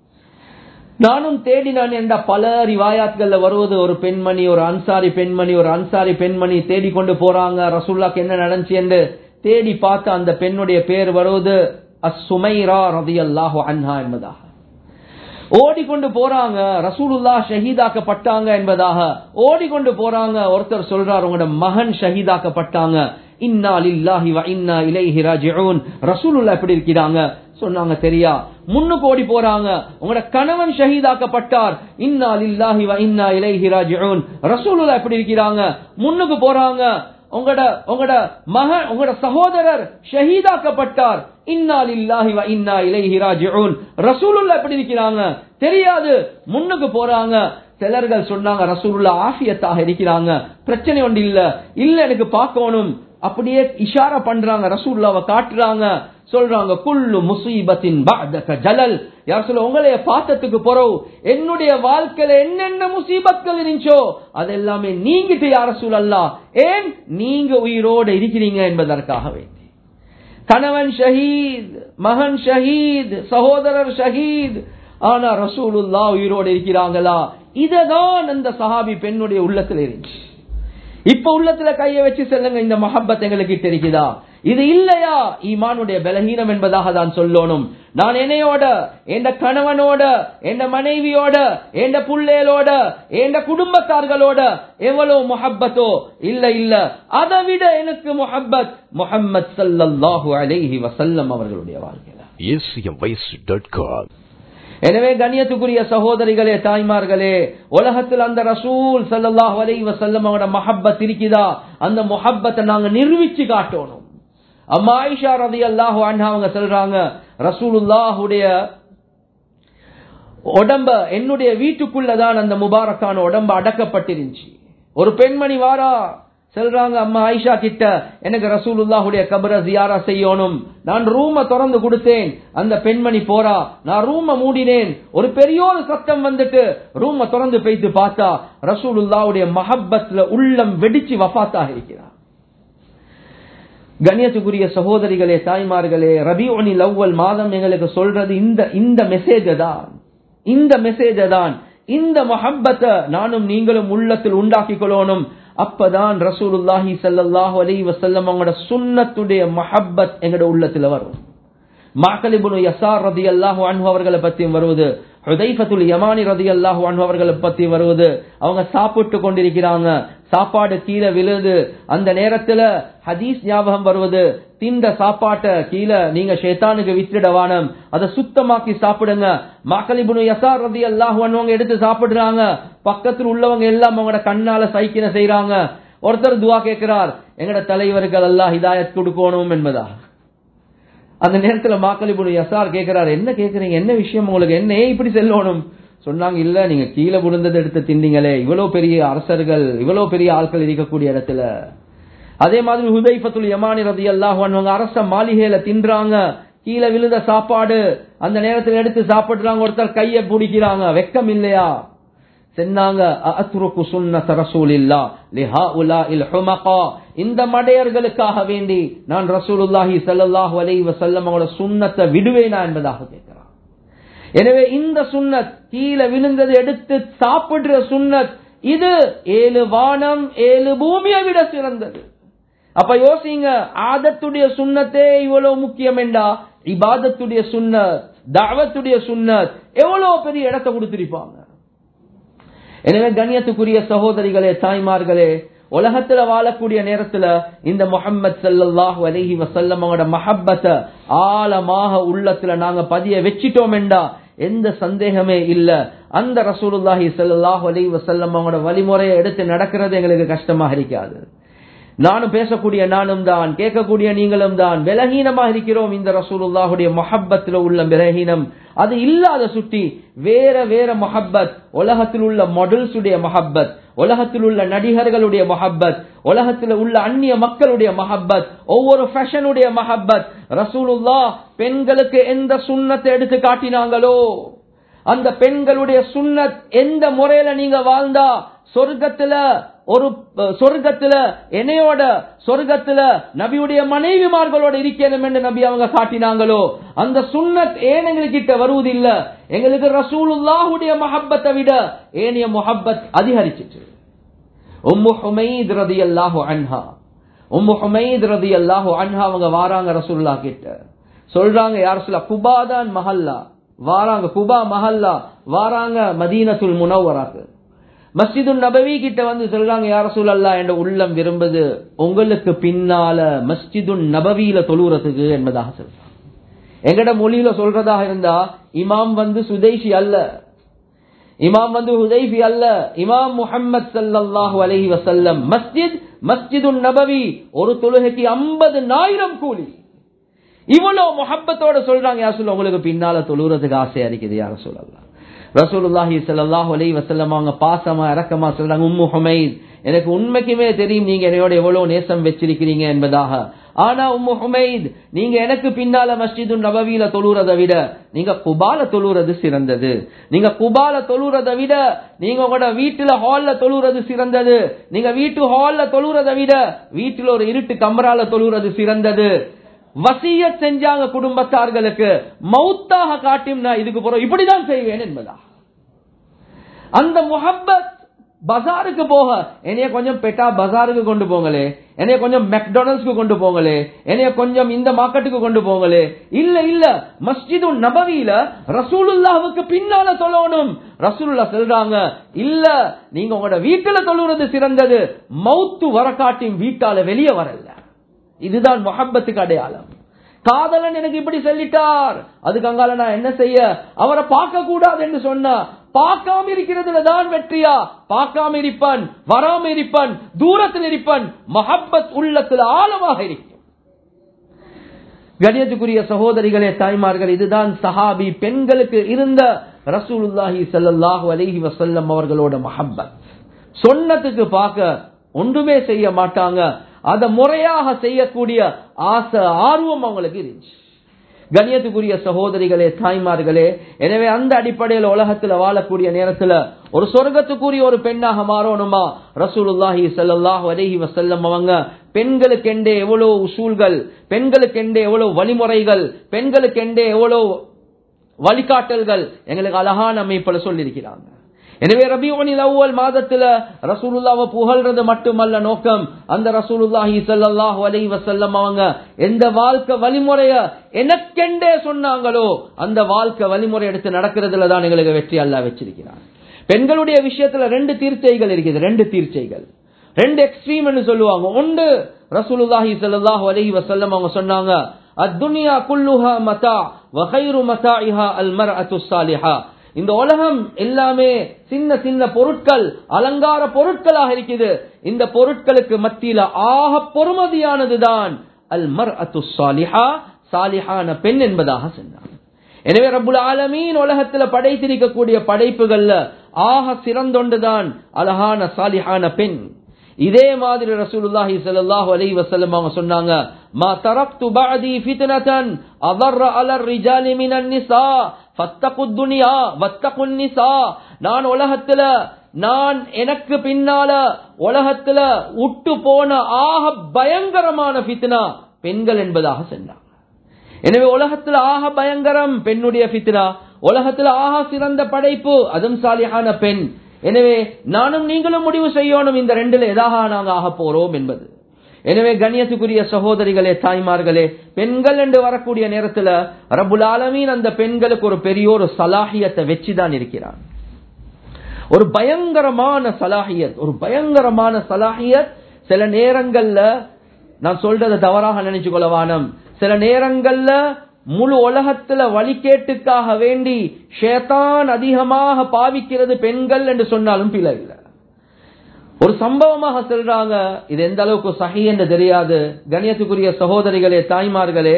நானும் தேடினான் என்ற பல ரிவாயாத்கள்ல வருவது ஒரு பெண்மணி ஒரு அன்சாரி பெண்மணி ஒரு அன்சாரி பெண்மணி தேடி கொண்டு போறாங்க ரசூல்லாக்கு என்ன நடந்துச்சு என்று தேடி பார்த்து அந்த பெண்ணுடைய பேர் வருவது அசுமைரா ரதி அல்லாஹு அன்ஹா என்பதாக ஓடிக்கொண்டு போறாங்க ரசூலுல்லா ஷஹீதாக்கப்பட்டாங்க என்பதாக ஓடிக்கொண்டு போறாங்க ஒருத்தர் சொல்றார் உங்களோட மகன் ஷஹீதாக்கப்பட்டாங்க இன்னா லில்லாஹி வ இன்னா இலைஹி ராஜிஊன் ரசூலுல்லா எப்படி இருக்கிறாங்க சொன்னாங்க தெரியா முன்னுக்கு ஓடி போறாங்க உங்களோட கணவன் ஷஹீதாக்கப்பட்டார் இன்னா லில்லாஹி வ இன்னா இலைஹி ராஜிஊன் ரசூலுல்லா எப்படி இருக்கிறாங்க முன்னுக்கு போறாங்க உங்களோட உங்களோட மகன் உங்களோட சகோதரர் ஷஹீதாக்கப்பட்டார் இன்னா லில்லாஹி வ இன்னா இலைஹி ராஜிஊன் ரசூலுல்லாஹ் எப்படி இருக்கிறாங்க தெரியாது முன்னுக்கு போறாங்க சிலர்கள் சொன்னாங்க ரசூலுல்லா ஆஃபியத்தாக இருக்கிறாங்க பிரச்சனை ஒன்று இல்ல இல்ல எனக்கு பார்க்கணும் அப்படியே இஷாரா பண்றாங்க ரசூல்லாவை காட்டுறாங்க சொல்றாங்க குல்லு முசீபத்தின் பஅதக ஜலல் யார் சொல்ல உங்களைய பார்த்ததுக்கு பிறகு என்னுடைய வாழ்க்கையில என்னென்ன முசீபத்கள் இருந்துச்சோ அது எல்லாமே நீங்கிட்டு யார சூழல்லா ஏன் நீங்க உயிரோடு இருக்கிறீங்க என்பதற்காக வேண்டி கணவன் ஷஹீத் மகன் ஷஹீத் சகோதரர் ஷஹீத் ஆனா ரசூலுல்லா உயிரோடு இருக்கிறாங்களா இததான் அந்த சஹாபி பெண்ணுடைய உள்ளத்துல இருந்துச்சு இப்ப உள்ளத்துல கைய வச்சு செல்லுங்க இந்த மஹப்பத் எங்களுக்கு தெரிக்குதா இது இல்லையா ஈமானுடைய பலகீனம் என்பதாக தான் சொல்லணும் நான் என்னையோட எந்த கணவனோட எந்த மனைவியோட எந்த புள்ளேலோட எந்த குடும்பத்தார்களோட எவ்வளவு முஹப்பத்தோ இல்ல இல்ல அதை விட எனக்கு முஹப்பத் முஹம்மத் சல்லல்லாஹு அலைஹி வசல்லம் அவர்களுடைய வாழ்க்கையில acmvoice.com எனவே கண்ணியத்துக்குரிய சகோதரிகளே தாய்மார்களே உலகத்தில் அந்த ரசூல் சல்லல்லாஹு அலைஹி வஸல்லம் அவரோட மஹப்பத் இருக்குதா அந்த முஹப்பத்தை நாங்க நிரூபிச்சு காட்டணும் அம்மா ஆயிஷா ரதி அல்லாஹு அன்ஹா அவங்க சொல்றாங்க ரசூலுல்லாஹுடைய உடம்ப என்னுடைய வீட்டுக்குள்ளதான் அந்த முபாரக்கான உடம்பு அடக்கப்பட்டிருந்துச்சு ஒரு பெண்மணி வாரா சொல்றாங்க அம்மா ஆயிஷா கிட்ட எனக்கு ரசூலுல்லாஹுடைய கபர ஜியாரா செய்யணும் நான் ரூம திறந்து கொடுத்தேன் அந்த பெண்மணி போறா நான் ரூம மூடினேன் ஒரு பெரிய ஒரு சத்தம் வந்துட்டு ரூம திறந்து போய்த்து பார்த்தா ரசூலுல்லாவுடைய மஹப்பத்ல உள்ளம் வெடிச்சு வஃபாத்தாக இருக்கிறார் கண்ணியத்துக்குரிய சகோதரிகளே தாய்மார்களே ரபிஒனி லவ்வல் மாதம் எங்களுக்கு சொல்றது இந்த இந்த மெசேஜ தான் இந்த மெசேஜ தான் இந்த மொஹப்பத்தை நானும் நீங்களும் உள்ளத்தில் உண்டாக்கி கொள்ளணும் அப்பதான் ரசூலுல்லாஹி சல்லாஹூ அலி வசல்லம் அவங்களோட சுண்ணத்துடைய மஹப்பத் எங்களோட உள்ளத்துல வரும் மாக்கலிபுனு யசார் ரதி அல்லாஹு அன்பு அவர்களை பற்றியும் வருவது ஹுதைஃபத்துல் யமானி ரதி அல்லாஹு அன்பு அவர்களை பற்றி வருவது அவங்க சாப்பிட்டு கொண்டிருக்கிறாங்க சாப்பாடு கீழே விழுது அந்த நேரத்துல ஹதீஸ் ஞாபகம் வருவது திண்ட சாப்பாட்டை கீழே நீங்க ஷேத்தானுக்கு வித்துடவானம் அதை சுத்தமாக்கி சாப்பிடுங்க மாக்கலிபுனு யசார் ரதி அல்லாஹு அன்பவங்க எடுத்து சாப்பிடுறாங்க பக்கத்தில் உள்ளவங்க எல்லாம் அவங்களோட கண்ணால சைக்கின செய்யறாங்க ஒருத்தர் துவா கேட்கிறார் எங்கட தலைவர்கள் அல்லாஹ் ஹிதாயத் கொடுக்கணும் என்பதா அந்த நேரத்துல மாக்கலிபுனு யசார் கேட்கிறார் என்ன கேக்குறீங்க என்ன விஷயம் உங்களுக்கு என்ன ஏன் இப்படி செல்லணும் சொன்னாங்க இல்ல நீங்க கீழே விழுந்ததை எடுத்து தின்னீங்களே இவ்வளவு பெரிய அரசர்கள் இவ்வளவு பெரிய ஆட்கள் இருக்கக்கூடிய இடத்துல அதே மாதிரி ஹுதைஃபத்துல் யமானி ரதி அல்லாஹ் அரச மாளிகையில தின்றாங்க கீழே விழுந்த சாப்பாடு அந்த நேரத்தில் எடுத்து சாப்பிடுறாங்க ஒருத்தர் கையை பிடிக்கிறாங்க வெக்கம் இல்லையா சொன்னாங்க அத்ருக்கு சுன்னத ரசூலில்லா லிஹாஉலா இல் ஹுமகா இந்த மடையர்களுக்காக வேண்டி நான் ரசூலுல்லாஹி ஸல்லல்லாஹு அலைஹி வஸல்லம் அவங்களோட சுன்னத்தை விடுவேனா என்பதாக கேட்கிறான் எனவே இந்த சுன்னத் கீழே விழுந்தது எடுத்து சாப்பிடுற சுன்னத் இது ஏழு வானம் ஏழு பூமியை விட சிறந்தது அப்ப யோசிங்க ஆதத்துடைய சுண்ணத்தே இவ்வளவு முக்கியம் என்றா இபாதத்துடைய சுன்னத் தாவத்துடைய சுன்னத் எவ்வளவு பெரிய இடத்தை கொடுத்திருப்பாங்க எனவே கண்ணியத்துக்குரிய சகோதரிகளே தாய்மார்களே உலகத்துல வாழக்கூடிய நேரத்துல இந்த முகம்மது சல்லாஹு அலஹி வசல்லம் அவங்களோட மஹப்பத்தை ஆழமாக உள்ளத்துல நாங்க பதிய வச்சிட்டோம் என்றா எந்த சந்தேகமே இல்ல அந்த ரசூலுல்லாஹி சல்லாஹு அலி வசல்லம் அவங்களோட வழிமுறையை எடுத்து நடக்கிறது எங்களுக்கு கஷ்டமாக இருக்காது நானும் பேசக்கூடிய நானும் தான் கேட்கக்கூடிய நீங்களும் தான் விலகீனமாக இருக்கிறோம் இந்த ரசூலுல்லாஹுடைய மொஹப்பத்தில் உள்ள விலகீனம் அது இல்லாத சுட்டி வேற வேற மொஹப்பத் உலகத்தில் உள்ள மாடல்ஸ் உடைய மொஹப்பத் உலகத்தில் உள்ள நடிகர்களுடைய மொஹப்பத் உலகத்தில் உள்ள அந்நிய மக்களுடைய மொஹப்பத் ஒவ்வொரு ஃபேஷனுடைய மொஹப்பத் ரசூலுல்லா பெண்களுக்கு எந்த சுண்ணத்தை எடுத்து காட்டினாங்களோ அந்த பெண்களுடைய சுண்ணத் எந்த முறையில நீங்க வாழ்ந்தா சொர்க்கத்துல ஒரு சொர்க்கத்துல என்னையோட சொர்க்கத்துல நபியுடைய மனைவிமார்களோட இருக்கணும் என்று நபி அவங்க காட்டினாங்களோ அந்த சுண்ணத் ஏன் எங்ககிட்ட வருவதில்ல எங்களுக்கு ரசூலுல்லாஹுடைய மஹப்பத்தை விட ஏனைய முஹப்பத் அதிகரிச்சிட்டு உம்மு ஹுமைத் ரதி அல்லாஹு அன்ஹா உம்மு ஹுமைத் ரதி அல்லாஹு அன்ஹா அவங்க வாராங்க ரசூல்லா கிட்ட சொல்றாங்க யார் சொல்ல குபாதான் மஹல்லா வாராங்க குபா மஹல்லா வாராங்க மதீனத்துல் முனவராக்கு மஸ்ஜிது நபவி கிட்ட வந்து சொல்றாங்க யார சூழல்லா என்ற உள்ளம் விரும்புது உங்களுக்கு பின்னால மஸ்ஜிது நபவியில தொழுறதுக்கு என்பதாக சொல்றாங்க எங்கட மொழியில சொல்றதாக இருந்தா இமாம் வந்து சுதேஷி அல்ல இமாம் வந்து ஹுதைஃபி அல்ல இமாம் முஹம்மது சல்லாஹூ அலஹி வசல்லம் மஸ்ஜித் மஸ்ஜிது நபவி ஒரு தொழுகைக்கு ஐம்பது ஆயிரம் கூலி இவ்வளவு முஹப்பத்தோட சொல்றாங்க யார் சொல்ல உங்களுக்கு பின்னால தொழுறதுக்கு ஆசையா இருக்குது யார சொல்லலாம் ரசூலுல்லாஹி ஸல்லல்லாஹு அலைஹி வஸல்லம் அவங்க பாசமா இரக்கமா சொல்றாங்க உம்மு ஹுமைத் எனக்கு உண்மைக்குமே தெரியும் நீங்க என்னோட எவ்வளவு நேசம் வச்சிருக்கிறீங்க என்பதாக ஆனா உம்மு ஹுமைத் நீங்க எனக்கு பின்னால மஸ்ஜிது நபவியில தொழுறதை விட நீங்க குபால தொழுறது சிறந்தது நீங்க குபால தொழுறதை விட நீங்க உங்களோட வீட்டுல ஹால்ல தொழுறது சிறந்தது நீங்க வீட்டு ஹால்ல தொழுறதை விட வீட்டுல ஒரு இருட்டு கமரால தொழுறது சிறந்தது வசிய செஞ்சாங்க குடும்பத்தார்களுக்கு மௌத்தாக காட்டும் நான் இதுக்கு போறோம் இப்படிதான் செய்வேன் என்பதா அந்த முஹப்பத் பஜாருக்கு போக என்னைய கொஞ்சம் பெட்டா பஜாருக்கு கொண்டு போங்களே என்னைய கொஞ்சம் மெக்டொனல்ட்ஸ்க்கு கொண்டு போங்களே என்னைய கொஞ்சம் இந்த மார்க்கெட்டுக்கு கொண்டு போங்களே இல்ல இல்ல மஸ்ஜிது நபவியில ரசூலுல்லாவுக்கு பின்னால தொழணும் ரசூலுல்லா சொல்றாங்க இல்ல நீங்க உங்களோட வீட்டுல தொழுறது சிறந்தது மௌத்து வர காட்டியும் வீட்டால வெளியே வரல இதுதான் முகப்பத்துக்கு அடையாளம் காதலன் எனக்கு இப்படி சொல்லிட்டார் அதுக்கு அங்கால நான் என்ன செய்ய அவரை பார்க்க கூடாது என்று சொன்னா பார்க்காம இருக்கிறதுல தான் வெற்றியா பார்க்காம இருப்பான் வராம இருப்பான் தூரத்தில் இருப்பான் மஹப்பத் உள்ளத்தில் ஆழமாக இருக்கும் கணியத்துக்குரிய சகோதரிகளே தாய்மார்கள் இதுதான் சஹாபி பெண்களுக்கு இருந்த ரசூலுல்லாஹி ஸல்லல்லாஹு அலைஹி வஸல்லம் அவர்களோட மஹப்பத் சொன்னதுக்கு பார்க்க ஒன்றுமே செய்ய மாட்டாங்க அதை முறையாக செய்யக்கூடிய ஆசை ஆர்வம் அவங்களுக்கு இருந்துச்சு கண்ணியத்துக்குரிய சகோதரிகளே தாய்மார்களே எனவே அந்த அடிப்படையில் உலகத்துல வாழக்கூடிய நேரத்துல ஒரு சொர்க்கத்துக்குரிய ஒரு பெண்ணாக மாறணுமா ரசூலுல்லாஹி ஸல்லல்லாஹு அலைஹி வஸல்லம் அவங்க பெண்களுக்கெண்டே எவ்வளவு உசூல்கள் பெண்களுக்கெண்டே எவ்வளவு வழிமுறைகள் பெண்களுக்கெண்டே எவ்வளவு வழிகாட்டல்கள் எங்களுக்கு அழகான அமைப்புல சொல்லியிருக்கிறாங்க எனவே ரபியோனில் அவ்வல் மாதத்துல ரசூலுல்லாவை புகழ்றது மட்டுமல்ல நோக்கம் அந்த ரசூலுல்லாஹி ஸல்லல்லாஹு அலைஹி வஸல்லம் அவங்க எந்த வாழ்க்கை வழிமுறைய எனக்கெண்டே சொன்னாங்களோ அந்த வாழ்க்கை வழிமுறை எடுத்து நடக்கிறதுல தான் எங்களுக்கு வெற்றி அல்லாஹ் வச்சிருக்கிறார் பெண்களுடைய விஷயத்துல ரெண்டு தீர்ச்சைகள் இருக்குது ரெண்டு தீர்ச்சைகள் ரெண்டு எக்ஸ்ட்ரீம் என்று சொல்லுவாங்க ஒன்று ரசூலுல்லாஹி ஸல்லல்லாஹு அலைஹி வஸல்லம் அவங்க சொன்னாங்க அத்துனியா குல்லுஹா மதா வகைரு மதாஇஹா அல் மர்அத்து ஸாலிஹா இந்த உலகம் எல்லாமே சின்ன சின்ன பொருட்கள் அலங்கார பொருட்களாக இருக்குது இந்த பொருட்களுக்கு மத்தியில ஆக பொறுமதியானதுதான் அல் மர் அத்து சாலிஹா சாலிஹான பெண் என்பதாக சொன்னார் எனவே ரப்புல் ஆலமீன் உலகத்துல படைத்திருக்கக்கூடிய படைப்புகள்ல ஆக சிறந்தொண்டுதான் அழகான சாலிஹான பெண் இதே மாதிரி ரசூலுல்லாஹி ஸல்லல்லாஹு அலைஹி வஸல்லம் அவங்க சொன்னாங்க மா தரக்து பஅதி ஃபித்னதன் அதர் அலர் ரிஜாலி மினன் நிசா ஃபத்தகுத் துனியா வத்தகுன் நிசா நான் உலகத்துல நான் எனக்கு பின்னால உலகத்துல உட்டு போன ஆக பயங்கரமான ஃபித்னா பெண்கள் என்பதாக சொன்னாங்க எனவே உலகத்துல ஆக பயங்கரம் பெண்ணுடைய ஃபித்னா உலகத்துல ஆக சிறந்த படைப்பு அதுவும் சாலியான பெண் எனவே நானும் நீங்களும் முடிவு செய்யணும் இந்த ரெண்டுல எதாக நாங்க ஆக போறோம் என்பது எனவே கண்ணியத்துக்குரிய சகோதரிகளே தாய்மார்களே பெண்கள் என்று வரக்கூடிய நேரத்துல ரபுல் ஆலமீன் அந்த பெண்களுக்கு ஒரு பெரிய ஒரு சலாஹியத்தை வச்சுதான் இருக்கிறான் ஒரு பயங்கரமான சலாஹியத் ஒரு பயங்கரமான சலாஹியத் சில நேரங்கள்ல நான் சொல்றதை தவறாக நினைச்சு கொள்ளவானம் சில நேரங்கள்ல முழு உலகத்துல வழிகேட்டுக்காக வேண்டி ஷேதான் அதிகமாக பாவிக்கிறது பெண்கள் என்று சொன்னாலும் பிழை இல்லை ஒரு சம்பவமாக சொல்றாங்க இது எந்த அளவுக்கு சஹி என்று தெரியாது கணியத்துக்குரிய சகோதரிகளே தாய்மார்களே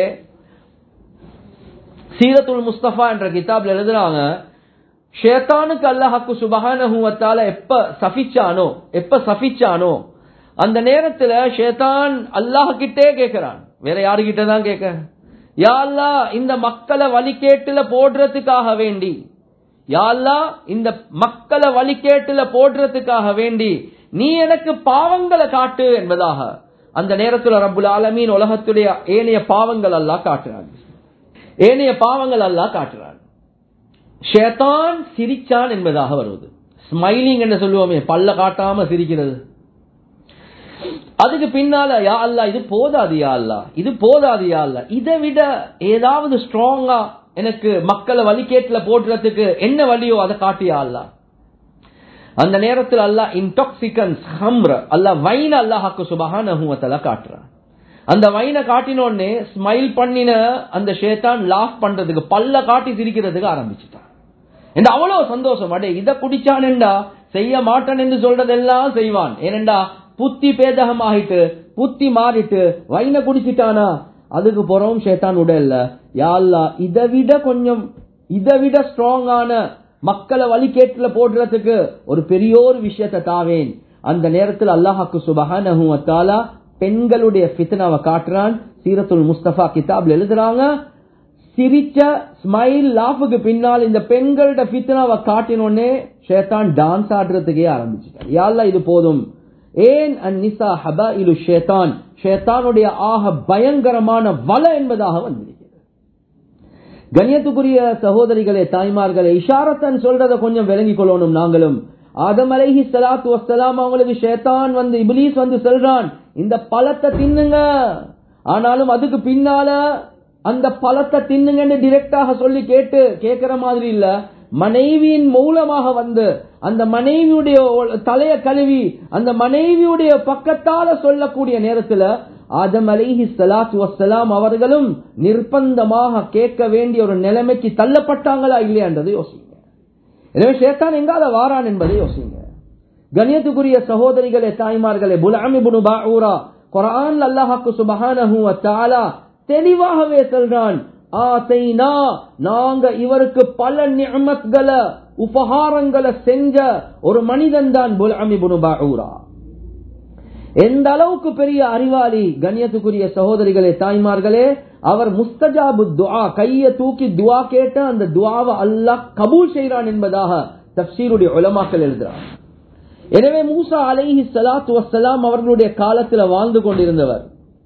சீரத்துல் முஸ்தபா என்ற கிதாப்ல எழுதுறாங்க ஷேத்தானுக்கு அல்லாஹாக்கு சுபகானஹுவத்தால எப்ப சபிச்சானோ எப்ப சபிச்சானோ அந்த நேரத்துல ஷேத்தான் அல்லாஹ் கிட்டே கேட்கிறான் வேற யாருகிட்ட தான் கேட்க யாழ்லா இந்த மக்களை வழிகேட்டுல போடுறதுக்காக வேண்டி யாழ்லா இந்த மக்களை வழிகேட்டுல போடுறதுக்காக வேண்டி நீ எனக்கு பாவங்களை காட்டு என்பதாக அந்த நேரத்தில் ரப்புல் ஆலமீன் உலகத்துடைய ஏனைய பாவங்கள் எல்லாம் காட்டுறான் ஏனைய பாவங்கள் எல்லாம் காட்டுறான் ஷேதான் சிரிச்சான் என்பதாக வருவது ஸ்மைலிங் என்று சொல்லுவோமே பல்ல காட்டாம சிரிக்கிறது அதுக்கு பின்னால யா அல்லா இது போதாது யா அல்லா இது போதாது யா அல்லா இதை விட ஏதாவது ஸ்ட்ராங்கா எனக்கு மக்களை வழிகேட்டுல போடுறதுக்கு என்ன வழியோ அதை காட்டியா அல்லா அந்த நேரத்தில் அல்லாஹ் இன்டாக்சிகன்ஸ் ஹம்ர அல்லாஹ் வைன அல்லாஹாக்கு சுபஹானஹுவத்தல காட்டுறான் அந்த வைனை காட்டினோடனே ஸ்மைல் பண்ணின அந்த ஷேத்தான் லாஃப் பண்றதுக்கு பல்ல காட்டி சிரிக்கிறதுக்கு ஆரம்பிச்சுட்டான் என்று அவ்வளவு சந்தோஷம் அடே இதை குடிச்சானேண்டா செய்ய மாட்டான் என்று சொல்றதெல்லாம் செய்வான் ஏனெண்டா புத்தி பேதகம் ஆகிட்டு புத்தி மாறிட்டு வைன குடிச்சிட்டானா அதுக்கு புறவும் ஷேத்தான் உடல்ல யாழ்லா இதை விட கொஞ்சம் இதை விட ஸ்ட்ராங்கான மக்களை வழிகேட்டுல போடுறதுக்கு ஒரு பெரிய ஒரு விஷயத்தை தாவேன் அந்த நேரத்தில் அல்லாஹாக்கு சுபஹானஹுவத்தாலா பெண்களுடைய ஃபித்னாவை காட்டுறான் சீரத்துல் முஸ்தபா கிதாப்ல எழுதுறாங்க சிரிச்ச ஸ்மைல் லாஃபுக்கு பின்னால் இந்த பெண்களோட ஃபித்னாவை காட்டினோடனே ஷேத்தான் டான்ஸ் ஆடுறதுக்கே ஆரம்பிச்சுட்டான் யாழ்லா இது போதும் ஏன் அந்நிசா ஹபா இலு ஷேத்தான் ஷேத்தானுடைய ஆக பயங்கரமான வல என்பதாக வந்திருக்கிறது கண்ணியத்துக்குரிய சகோதரிகளே தாய்மார்களே இஷாரத்தன் சொல்றத கொஞ்சம் விளங்கிக் கொள்ளணும் நாங்களும் ஆதம் அலைஹி சலாத்து வசலாம் அவங்களுக்கு ஷேத்தான் வந்து இபிலீஸ் வந்து சொல்றான் இந்த பழத்தை தின்னுங்க ஆனாலும் அதுக்கு பின்னால அந்த பழத்தை தின்னுங்கன்னு டிரெக்டாக சொல்லி கேட்டு கேட்கிற மாதிரி இல்ல மனைவியின் மூலமாக வந்து அந்த மனைவியுடைய தலைய கழுவி அந்த மனைவியுடைய பக்கத்தால சொல்லக்கூடிய நேரத்துல ஆதம் அலிஹி சலாத்து வசலாம் அவர்களும் நிர்பந்தமாக கேட்க வேண்டிய ஒரு நிலைமைக்கு தள்ளப்பட்டாங்களா இல்லையான்றதை யோசிங்க எனவே சேத்தான் எங்கால வாரான் என்பதை யோசிங்க கணியத்துக்குரிய சகோதரிகளே தாய்மார்களே புலாமி புனு பாஊரா குரான் அல்லாஹாக்கு சுபஹானஹு வத்தாலா தெளிவாகவே சொல்றான் ஆசைனா நாங்க இவருக்கு பல நியமத்களை உபகாரங்களை செஞ்ச ஒரு மனிதன் தான் புல்அமிபுனு பாஊரா எந்த அளவுக்கு பெரிய அறிவாளி கண்ணியத்துக்குரிய சகோதரிகளே தாய்மார்களே அவர் முஸ்தஜாபு துஆ கைய தூக்கி துஆ கேட்ட அந்த துஆவை அல்லாஹ் கபூல் செய்கிறான் என்பதாக தப்சீருடைய உலமாக்கள் எழுதுறார் எனவே மூசா அலைஹி ஸலாத்து வஸ்ஸலாம் அவர்களுடைய காலத்துல வாழ்ந்து கொண்டிருந்தவர்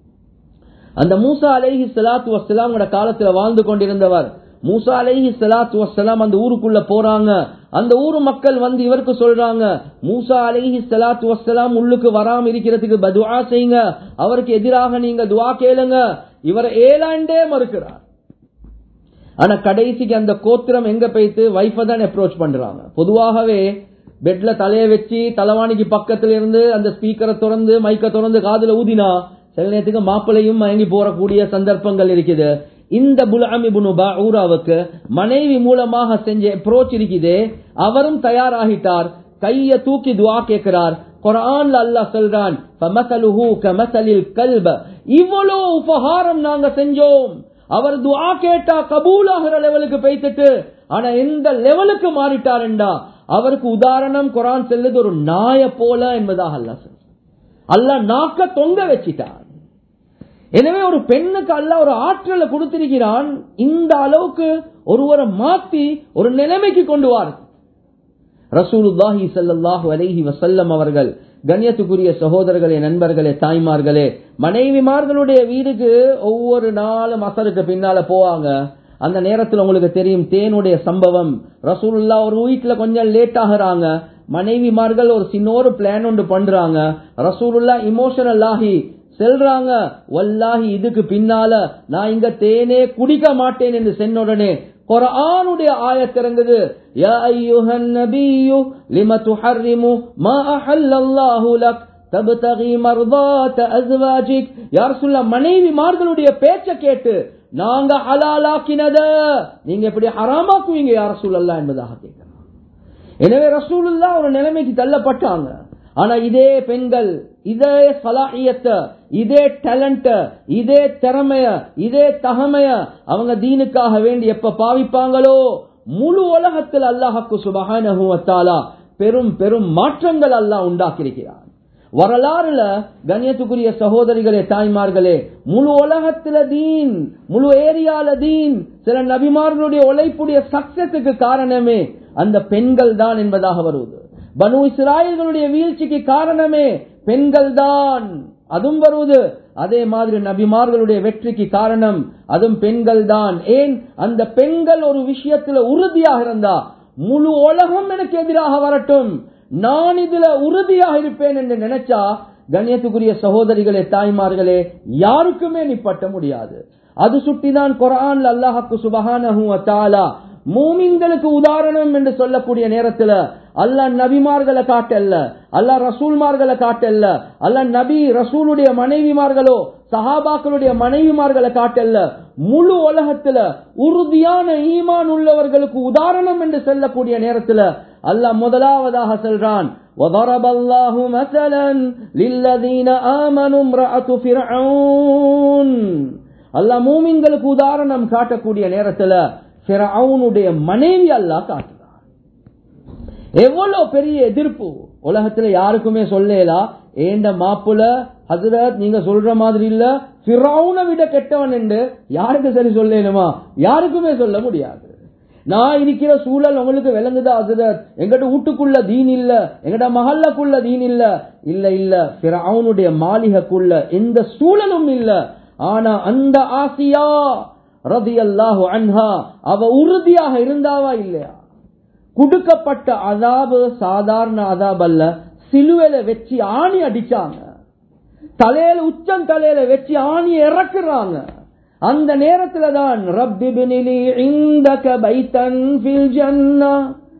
அந்த மூசா அலைஹி ஸலாத்து வஸ்ஸலாம் காலத்துல வாழ்ந்து கொண்டிருந்தவர் மூசா அலைஹி ஸலாத்து வஸ்ஸலாம் அந்த ஊருக்குள்ள போறாங்க அந்த ஊரு மக்கள் வந்து இவருக்கு சொல்றாங்க மூசா அலைஹி ஸலாத்து வஸ்ஸலாம் உள்ளுக்கு வராம இருக்கிறதுக்கு பதுஆ செய்யுங்க அவருக்கு எதிராக நீங்க துஆ கேளுங்க இவர் ஏலாண்டே மறுக்கிறார் ஆனா கடைசிக்கு அந்த கோத்திரம் எங்க போயிட்டு வைஃப தான் அப்ரோச் பண்றாங்க பொதுவாகவே பெட்ல தலைய வச்சு தலைவாணிக்கு பக்கத்துல இருந்து அந்த ஸ்பீக்கரை திறந்து மைக்க திறந்து காதுல ஊதினா சில நேரத்துக்கு மாப்பிளையும் மயங்கி போறக்கூடிய சந்தர்ப்பங்கள் இருக்குது இந்த புலாமிபுனு ஊராவுக்கு மனைவி மூலமாக செஞ்ச அப்ரோச் இருக்குதே அவரும் தயாராகிட்டார் கைய தூக்கி துவா கேட்கிறார் குரான்ல அல்லாஹ் சொல்றான் ஃபமஸலுஹு கமஸலில் கல்ப இவ்வளவு உபகாரம் நாங்க செஞ்சோம் அவர் துஆ கேட்டா கபூல் ஆகிற லெவலுக்கு போய்த்துட்டு ஆனா எந்த லெவலுக்கு மாறிட்டாருண்டா அவருக்கு உதாரணம் குரான் செல்லுது ஒரு நாய போல என்பதாக அல்லாஹ் சொல்றான் அல்லாஹ் நாக்க தொங்க வச்சிட்டான் எனவே ஒரு பெண்ணுக்கு அல்ல ஒரு ஆற்றலை கொடுத்திருக்கிறான் இந்த அளவுக்கு ஒருவரை மாத்தி ஒரு நிலைமைக்கு கொண்டு வார் ரசூலுல்லாஹி ஸல்லல்லாஹு அலைஹி வஸல்லம் அவர்கள் கண்ணியத்துக்குரிய சகோதரர்களே நண்பர்களே தாய்மார்களே மனைவிமார்களுடைய வீடுக்கு ஒவ்வொரு நாளும் அசருக்கு பின்னால போவாங்க அந்த நேரத்தில் உங்களுக்கு தெரியும் தேனுடைய சம்பவம் ரசூலுல்லா ஒரு வீட்டுல கொஞ்சம் லேட் ஆகுறாங்க மனைவிமார்கள் ஒரு சின்ன ஒரு பிளான் ஒன்று பண்றாங்க ரசூலுல்லா இமோஷனல் ஆகி செல்றாங்க வல்லாஹி இதுக்கு பின்னால நான் இங்க தேனே குடிக்க மாட்டேன் என்று சென்ன உடனே குர்ஆனுடைய ஆயத்திறங்குது யா அய்யுஹன் நபியு லிம துஹர்ரிமு மா அஹல்லல்லாஹு லக் தப்தகி மர்தாத அஸ்வாஜிக் யா ரசூலுல்லாஹ் மனைவிமார்களுடைய பேச்ச கேட்டு நாங்க ஹலாலாக்கினத நீங்க எப்படி ஹராமாக்குவீங்க யா ரசூலல்லாஹ் என்பதாக கேட்கிறாங்க எனவே ரசூலுல்லாஹ் ஒரு நிலைமைக்கு தள்ளப்பட்டாங்க ஆனா இதே பெண்கள் இதே சலாஹியத்த இதே டேலண்ட இதே திறமைய இதே தகமைய அவங்க தீனுக்காக வேண்டி எப்ப பாவிப்பாங்களோ முழு உலகத்தில் அல்லாஹாக்கு சுபகான பெரும் பெரும் மாற்றங்கள் அல்லாஹ் உண்டாக்கியிருக்கிறார் வரலாறுல கண்ணியத்துக்குரிய சகோதரிகளே தாய்மார்களே முழு உலகத்துல தீன் முழு ஏரியால தீன் சில நபிமார்களுடைய உழைப்புடைய சக்சஸுக்கு காரணமே அந்த பெண்கள் தான் என்பதாக வருவது பனு இஸ்ராயல்களுடைய வீழ்ச்சிக்கு காரணமே பெண்கள் தான் அதுவும் வருவது அதே மாதிரி நபிமார்களுடைய வெற்றிக்கு காரணம் அதுவும் பெண்கள் தான் ஏன் அந்த பெண்கள் ஒரு விஷயத்துல உறுதியாக இருந்தா முழு உலகம் எனக்கு எதிராக வரட்டும் நான் இதுல உறுதியாக இருப்பேன் என்று நினைச்சா கண்ணியத்துக்குரிய சகோதரிகளே தாய்மார்களே யாருக்குமே நிப்பட்ட முடியாது அது சுட்டிதான் குரான் அல்லாஹாக்கு சுபகான மூமின்களுக்கு உதாரணம் என்று சொல்லக்கூடிய நேரத்துல அல்ல நபிமார்களை காட்டல்ல அல்ல ரசூல்மார்களை காட்டல்ல அல்ல நபி ரசூலுடைய மனைவிமார்களோ சஹாபாக்களுடைய மனைவிமார்களை காட்டல்ல முழு உலகத்துல உறுதியான ஈமான் உள்ளவர்களுக்கு உதாரணம் என்று சொல்லக்கூடிய நேரத்துல அல்லாஹ் முதலாவதாக சொல்றான் وضرب الله مثلا للذين آمنوا امرأة فرعون அல்லாஹ் மூமின்களுக்கு உதாரணம் காட்டக்கூடிய நேரத்துல ஃபிரௌனுடைய மனைவி அல்லாஹ் காட்டுறான் எவ்வளவு பெரிய எதிர்ப்பு உலகத்துல யாருக்குமே சொல்லலா ஏண்ட மாப்புல ஹசரத் நீங்க சொல்ற மாதிரி இல்ல ஃபிரௌனை விட கெட்டவன் என்று யாருக்கு சரி சொல்லணுமா யாருக்குமே சொல்ல முடியாது நான் இருக்கிற சூழல் உங்களுக்கு விளங்குதா ஹசரத் எங்கட வீட்டுக்குள்ள தீன் இல்ல எங்கட மகல்லக்குள்ள தீன் இல்ல இல்ல இல்ல ஃபிரௌனுடைய மாளிகைக்குள்ள எந்த சூழலும் இல்ல ஆனா அந்த ஆசியா ரதி அல்லாஹு அன்ஹா அவ உறுதியாக இருந்தாவா இல்லையா குடுக்கப்பட்ட அதாபு சாதாரண அதாப் அல்ல சிலுவையில வச்சு ஆணி அடிச்சாங்க தலையில உச்சம் தலையில வச்சு ஆணி இறக்குறாங்க அந்த நேரத்துல தான் ரப்பிபினிலி இந்தக பைத்தன் ஃபில் ஜன்னா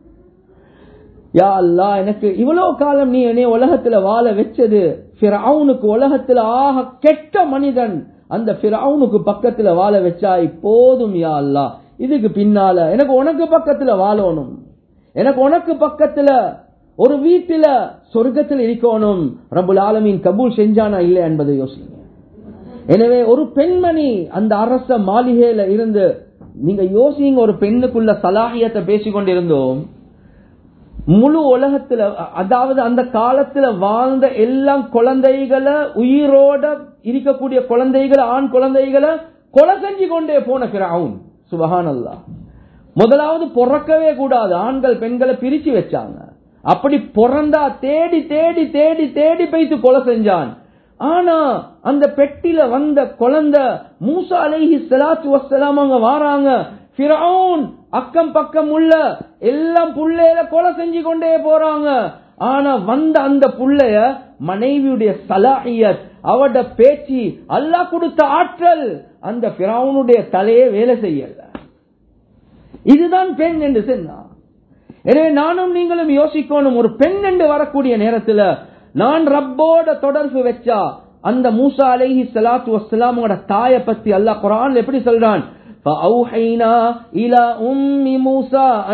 யா அல்லாஹ் எனக்கு இவ்வளவு காலம் நீ என்னை உலகத்துல வாழ வச்சது ஃபிரௌனுக்கு உலகத்துல ஆக கெட்ட மனிதன் அந்த ஃபிரௌனுக்கு பக்கத்துல வாழ வச்சா இப்போதும் யா அல்லாஹ் இதுக்கு பின்னால எனக்கு உனக்கு பக்கத்துல வாழணும் எனக்கு உனக்கு பக்கத்துல ஒரு வீட்டில சொர்க்கத்தில் இருக்கணும் ரபுல் ஆலமீன் கபூல் செஞ்சானா இல்லை என்பதை யோசிங்க எனவே ஒரு பெண்மணி அந்த அரச மாளிகையில இருந்து நீங்க யோசிங்க ஒரு பெண்ணுக்குள்ள சலாகியத்தை பேசிக்கொண்டிருந்தோம் முழு உலகத்துல அதாவது அந்த காலத்துல வாழ்ந்த எல்லாம் குழந்தைகளை உயிரோட இருக்கக்கூடிய குழந்தைகளை ஆண் குழந்தைகளை கொலை செஞ்சு கொண்டே போன பிராவுன் சுபஹான் அல்லா முதலாவது பிறக்கவே கூடாது ஆண்கள் பெண்களை பிரிச்சு வச்சாங்க அப்படி பிறந்தா தேடி தேடி தேடி தேடி பைத்து கொலை செஞ்சான் ஆனா அந்த பெட்டில வந்த குழந்தை மூசா அலைஹி ஸலாத்து வஸ்ஸலாம் அங்க வாராங்க ஃபிரௌன் அக்கம் பக்கம் உள்ள எல்லாம் புள்ளையில கொலை செஞ்சு கொண்டே போறாங்க ஆனா வந்த அந்த புள்ளைய மனைவியுடைய சலாஹியத் அவட பேச்சு அல்லாஹ் கொடுத்த ஆற்றல் அந்த பிராவுனுடைய தலையே வேலை செய்யல இதுதான் பெண் என்று சொன்னா எனவே நானும் நீங்களும் யோசிக்கணும் ஒரு பெண் என்று வரக்கூடிய நேரத்துல நான் ரப்போட தொடர்பு வச்சா அந்த மூசா அலைஹி ஸலாத்து வஸ்ஸலாமோட தாய பத்தி அல்லாஹ் குர்ஆன்ல எப்படி சொல்றான் فأوحينا إلى أم موسى أن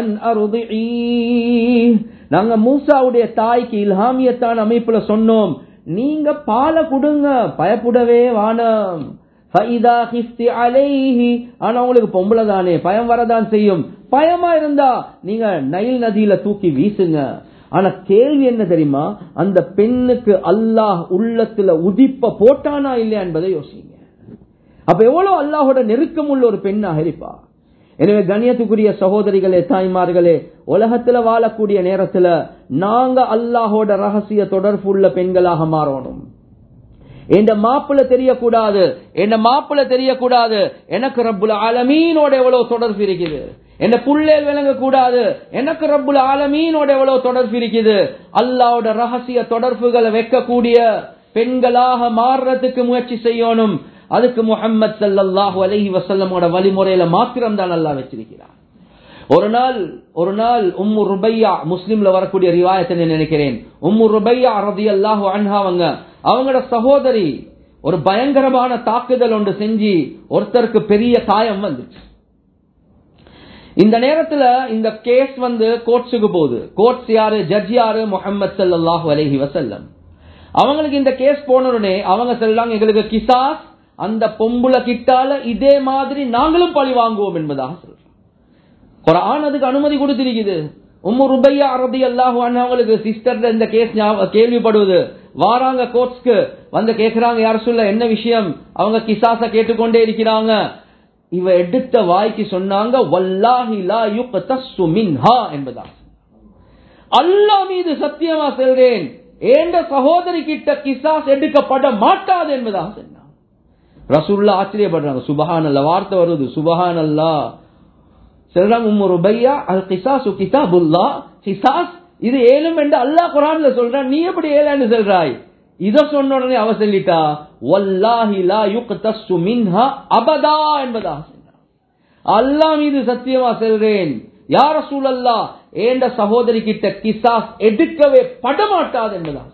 أرضعيه நாங்க மூசாவுடைய தாய்க்கு இல்ஹாமியத்தான அமைப்புல சொன்னோம் நீங்க பாலை கொடுங்க பயப்படவே வானம் ஃபைதா ஹிஃப்தி அலைஹி ஆனா உங்களுக்கு பொம்பளை தானே பயம் வரதான் செய்யும் பயமா இருந்தா நீங்க நைல் நதியில தூக்கி வீசுங்க ஆனா கேள்வி என்ன தெரியுமா அந்த பெண்ணுக்கு அல்லாஹ் உள்ளத்துல உதிப்ப போட்டானா இல்லையா என்பதை யோசிங்க அப்ப எவ்வளவு அல்லாஹோட நெருக்கம் உள்ள ஒரு பெண்ணாக இருப்பா எனவே கண்ணியத்துக்குரிய சகோதரிகளே தாய்மார்களே உலகத்துல வாழக்கூடிய நேரத்துல நாங்க அல்லாஹோட ரகசிய தொடர்பு உள்ள பெண்களாக மாறணும் என் மாப்பிள்ள தெரியக்கூடாது என் மாப்பிள்ள தெரியக்கூடாது எனக்கு ரப்புல ஆலமீனோட எவ்வளவு தொடர்பு இருக்குது என்ன புள்ளேல் விளங்க கூடாது எனக்கு ரப்புல ஆலமீனோட எவ்வளவு தொடர்பு இருக்குது அல்லாவோட ரகசிய தொடர்புகளை வைக்கக்கூடிய பெண்களாக மாறுறதுக்கு முயற்சி செய்யணும் அதுக்கு முகம்மது சல்லாஹூ அலஹி வசல்லமோட வழிமுறையில மாத்திரம் தான் அல்லா வச்சிருக்கிறார் ஒரு நாள் ஒரு நாள் உம்மு ருபையா முஸ்லீம்ல வரக்கூடிய ரிவாயத்தை நினைக்கிறேன் உம்மு ருபையா ரதி அல்லாஹு அன்ஹாவங்க அவங்களோட சகோதரி ஒரு பயங்கரமான தாக்குதல் ஒன்று செஞ்சு ஒருத்தருக்கு பெரிய காயம் வந்துச்சு இந்த நேரத்துல இந்த கேஸ் வந்து கோர்ட்ஸுக்கு போகுது கோர்ட்ஸ் யாரு ஜட்ஜ் யாரு முகமது சல்லாஹூ அலஹி வசல்லம் அவங்களுக்கு இந்த கேஸ் போன உடனே அவங்க சொல்றாங்க எங்களுக்கு கிசாஸ் அந்த பொம்புல கிட்டால இதே மாதிரி நாங்களும் பழி வாங்குவோம் என்பதாக சொல்றோம் குரான் அதுக்கு அனுமதி கொடுத்திருக்குது உம்மு ருபையா அரபி அல்லாஹு அவங்களுக்கு சிஸ்டர் இந்த கேஸ் கேள்விப்படுவது வாராங்க கோர்ட்ஸ்க்கு வந்து கேக்குறாங்க யார சொல்ல என்ன விஷயம் அவங்க கிசாச கேட்டுக்கொண்டே இருக்கிறாங்க இவ எடுத்த வாய்க்கு சொன்னாங்க வல்லாஹி லா யுக்தஸ்ஸு மின்ஹா என்பதா அல்லாஹ் மீது சத்தியமா சொல்றேன் ஏண்ட சகோதரி கிட்ட கிசாஸ் எடுக்கப்பட மாட்டாது என்பதாக சொன்னாங்க ரசூல்லா ஆச்சரியப்படுறாங்க சுபஹான் அல்ல வார்த்தை வருது சுபஹான் அல்லா சொல்றாங்க உம்மு ருபையா அல் கிசாசு கிதாபுல்லா கிசாஸ் இது ஏழும் என்று அல்லாஹ் குரான்ல சொல்றான் நீ எப்படி ஏழன்னு சொல்றாய் இத சொன்ன உடனே அவ சொல்லிட்டா வல்லாஹி லா யுக்தஸ்ஸு மின்ஹா அபதா என்பதாக சொன்னான் அல்லாஹ் மீது சத்தியமா சொல்றேன் யார் ரசூலல்லா ஏண்ட சகோதரி கிட்ட கிசாஸ் எடுக்கவே படமாட்டாது என்பதாக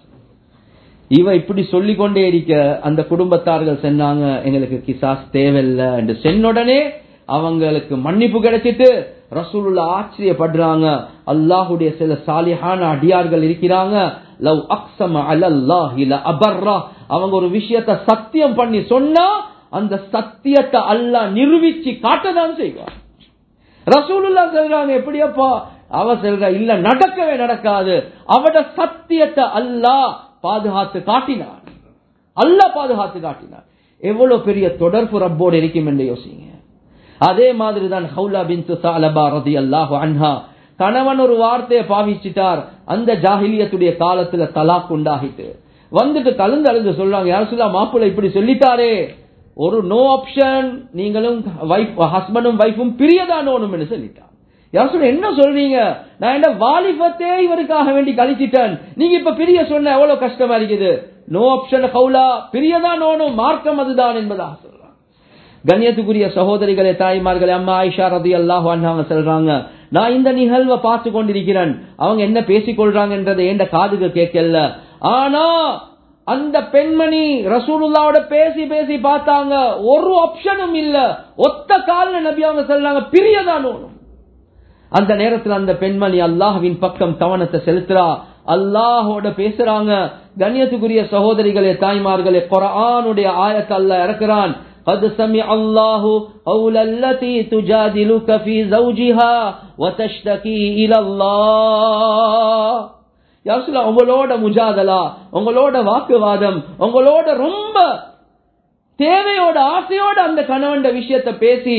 இவ இப்படி சொல்லிக் கொண்டே இருக்க அந்த குடும்பத்தார்கள் சொன்னாங்க எங்களுக்கு கிசாஸ் தேவையில்லை என்று சென்னுடனே அவங்களுக்கு மன்னிப்பு கிடைச்சிட்டு ரசூலுல்லா ஆச்சரியப்படுறாங்க அல்லாஹுடைய சில சாலிஹான அடியார்கள் இருக்கிறாங்க லவ் அக்ஸம அலல்லாஹி அபர்ரா அவங்க ஒரு விஷயத்த சத்தியம் பண்ணி சொன்னா அந்த சத்தியத்தை அல்லாஹ் நிரூபிச்சு காட்டதான் செய்வார் ரசூலுல்லா சொல்றாங்க எப்படியப்பா அவ சொல்ற இல்ல நடக்கவே நடக்காது அவட சத்தியத்தை அல்லாஹ் பாதுகாத்து காட்டினார் அல்லாஹ் பாதுகாத்து காட்டினார் எவ்வளவு பெரிய தொடர்பு ரப்போடு இருக்கும் என்று யோசிங்க அதே மாதிரி தான் ஹவுலா பின் சாலபா ரதி அல்லாஹு அன்ஹா கணவன் ஒரு வார்த்தையை பாவிச்சிட்டார் அந்த ஜாகிலியத்துடைய காலத்துல தலாக் உண்டாகிட்டு வந்துட்டு கலந்து அழுந்து சொல்றாங்க யார் சொல்லா மாப்பிள்ள இப்படி சொல்லிட்டாரே ஒரு நோ ஆப்ஷன் நீங்களும் வைஃப் ஹஸ்பண்டும் வைஃபும் பிரியதானோனும் என்று சொல்லிட்டார் யார் சொல்ல என்ன சொல்றீங்க நான் என்ன வாலிபத்தே இவருக்காக வேண்டி கழிச்சிட்டேன் நீங்க இப்ப பிரிய சொன்ன எவ்வளவு கஷ்டமா இருக்குது நோ ஆப்ஷன் கவுலா பிரியதான் ஓனும் மார்க்கம் அதுதான் என்பதாக சொல்றாங்க கண்ணியத்துக்குரிய சகோதரிகளே தாய்மார்களே அம்மா ஆயிஷா ரதி அல்லாஹ் அவங்க சொல்றாங்க நான் இந்த நிகழ்வை பார்த்து கொண்டிருக்கிறேன் அவங்க என்ன பேசிக் கொள்றாங்கன்றதை எந்த காதுக்கு கேட்கல ஆனா அந்த பெண்மணி ரசூலுல்லாவோட பேசி பேசி பார்த்தாங்க ஒரு ஆப்ஷனும் இல்ல ஒத்த கால நபி அவங்க சொல்றாங்க பிரியதான் ஓனும் அந்த நேரத்தில் அந்த பெண்மணி அல்லாஹ்வின் பக்கம் கவனத்தை செலுத்துறா அல்லாஹோட பேசுறாங்க கண்ணியத்துக்குரிய சகோதரிகளே தாய்மார்களே குரானுடைய ஆயத்தை அல்லாஹ் இறக்குறான் قد سمع الله قول التي تجادلك في زوجها وتشتكي إلى الله யாசுல உங்களோட முஜாதலா உங்களோட வாக்குவாதம் உங்களோட ரொம்ப தேவையோட ஆசையோட அந்த கணவன் விஷயத்தை பேசி